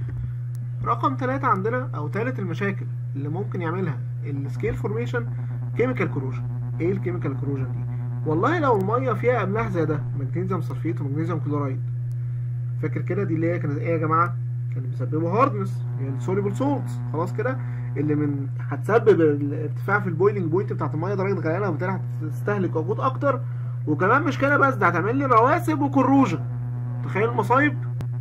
رقم ثلاثة عندنا او ثالث المشاكل اللي ممكن يعملها السكيل فورميشن كيميكال كروجن ايه الكيميكال كروجن دي والله لو الميه فيها املاح زي ده مغنيسيوم صلفيت ومغنيسيوم كلورايد فاكر كده دي اللي هي كانت ايه يا جماعه كانت بيسببوا هاردنس يعني السوليبل سولتس خلاص كده اللي من هتسبب الارتفاع في البويلنج بوينت بتاعت الميه درجه غليانها وبالتالي هتستهلك وقود اكتر وكمان مش كده بس ده هتعمل لي رواسب وكروجن تخيل المصايب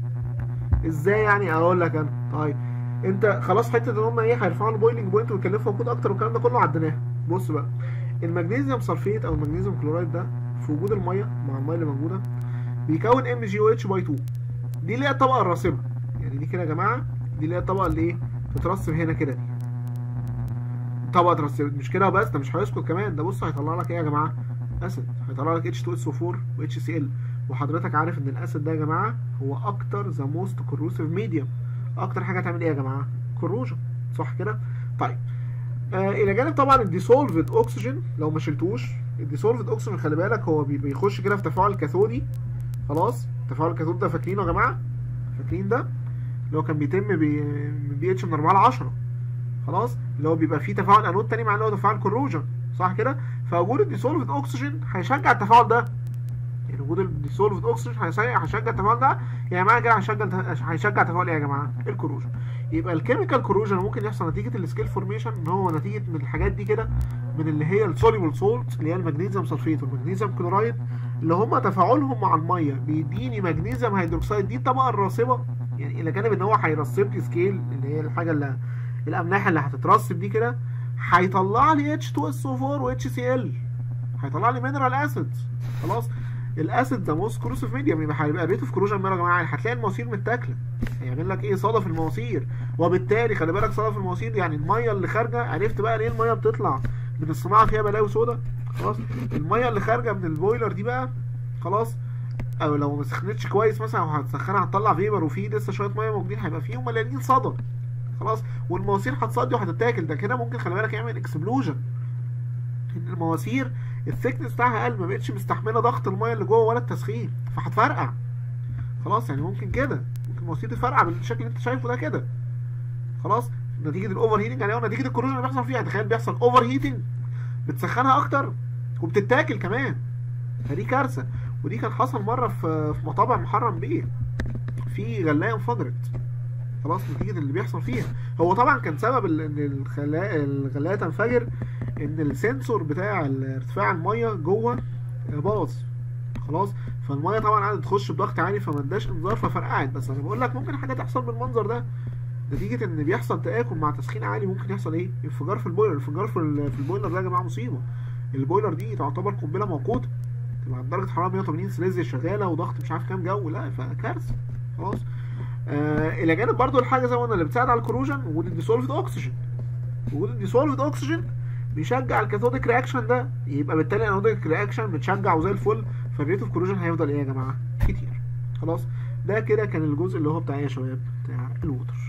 ازاي يعني اقول لك انا طيب انت خلاص حته ان هم ايه هيرفعوا البويلنج بوينت ويكلفوا وقود اكتر والكلام ده كله عديناه بص بقى المغنيسيوم صلفيت او المغنيسيوم كلورايد ده في وجود الميه مع الميه اللي موجوده بيكون ام جي او اتش باي 2 دي اللي هي الطبقه الراسبه يعني دي كده يا جماعه دي اللي هي الطبقه اللي ايه بتترسب هنا كده دي طبقه اترسبت مش كده بس ده مش هيسكت كمان ده بص هيطلع لك ايه يا جماعه اسيد هيطلع لك H2SO4 و HCl وحضرتك عارف ان الاسيد ده يا جماعه هو اكتر ذا موست كوروسيف ميديوم اكتر حاجه تعمل ايه يا جماعه كروجن صح كده طيب آه الى جانب طبعا الديسولفد اوكسجين لو ما شلتوش الديسولفد اوكسجين خلي بالك هو بيخش كده في تفاعل كاثودي خلاص تفاعل الكاثود ده فاكرينه يا جماعه فاكرين ده اللي هو كان بيتم بي اتش من 4 ل 10 خلاص اللي هو بيبقى فيه تفاعل انود تاني مع اللي هو تفاعل كوروجن صح كده فوجود الديسولفد اوكسجين هيشجع التفاعل ده يعني وجود الديسولفد اوكسجين هيشجع التفاعل ده يعني معنى كده هيشجع هيشجع تفاعل ايه يا جماعه الكوروجن يبقى الكيميكال كوروجن ممكن يحصل نتيجه السكيل فورميشن ان هو نتيجه من الحاجات دي كده من اللي هي السوليبل سولت اللي هي المغنيسيوم سلفيت والمغنيسيوم كلورايد اللي هم تفاعلهم مع الميه بيديني مغنيسيوم هيدروكسيد دي الطبقه الراسبه يعني الى جانب ان هو هيرسب لي سكيل اللي هي الحاجه اللي الاملاح اللي هتترسب دي كده هيطلع لي H2SO4 و HCl هيطلع لي مينرال اسيدز خلاص الاسيد ده موست كروسيف ميديم يبقى هيبقى ريت اوف كروجن يا جماعه هتلاقي المواسير متاكله هيعمل لك ايه صدى في المواسير وبالتالي خلي بالك صدى في المواسير يعني الميه اللي خارجه عرفت بقى ليه الميه بتطلع من الصناعه فيها بلاوي سودا خلاص الميه اللي خارجه من البويلر دي بقى خلاص او لو ما سخنتش كويس مثلا او هتسخنها هتطلع فيبر وفي لسه شويه ميه موجودين هيبقى فيهم مليانين صدى خلاص والمواسير هتصدي وهتتاكل ده كده ممكن خلي بالك يعمل اكسبلوجن ان المواسير الثيكنس بتاعها قل ما بقتش مستحمله ضغط الميه اللي جوه ولا التسخين فهتفرقع خلاص يعني ممكن كده ممكن المواسير تفرقع بالشكل اللي انت شايفه ده كده خلاص نتيجه الاوفر هيتنج يعني نتيجه الكورونا اللي بيحصل فيها تخيل بيحصل اوفر هيتنج بتسخنها اكتر وبتتاكل كمان فدي كارثه ودي كان حصل مره في في مطابع محرم بيه في غلايه انفجرت خلاص نتيجه اللي بيحصل فيها هو طبعا كان سبب ال- ان الغلايه الغلايه تنفجر ان السنسور بتاع ارتفاع الميه جوه باظ خلاص فالميه طبعا قعدت تخش بضغط عالي فما اداش انذار ففرقعت بس انا بقول لك ممكن حاجه تحصل بالمنظر ده نتيجه ان بيحصل تاكل مع تسخين عالي ممكن يحصل ايه انفجار في البويلر انفجار في ال- في البويلر ده يا جماعه مصيبه البويلر دي تعتبر قنبله موقوته تبقى عند درجه حراره 180 سليزيوس شغاله وضغط مش عارف كام جو لا فكارثه خلاص آه الى جانب برضو الحاجه زي ما قلنا اللي بتساعد على الكروجن وجود الديسولفد اوكسجين وجود الديسولفد اوكسجين بيشجع الكاثوديك رياكشن ده يبقى بالتالي الانوديك رياكشن بتشجع وزي الفل فالريت اوف كروجن هيفضل ايه يا جماعه كتير خلاص ده كده كان الجزء اللي هو بتاع ايه يا شباب بتاع الووتر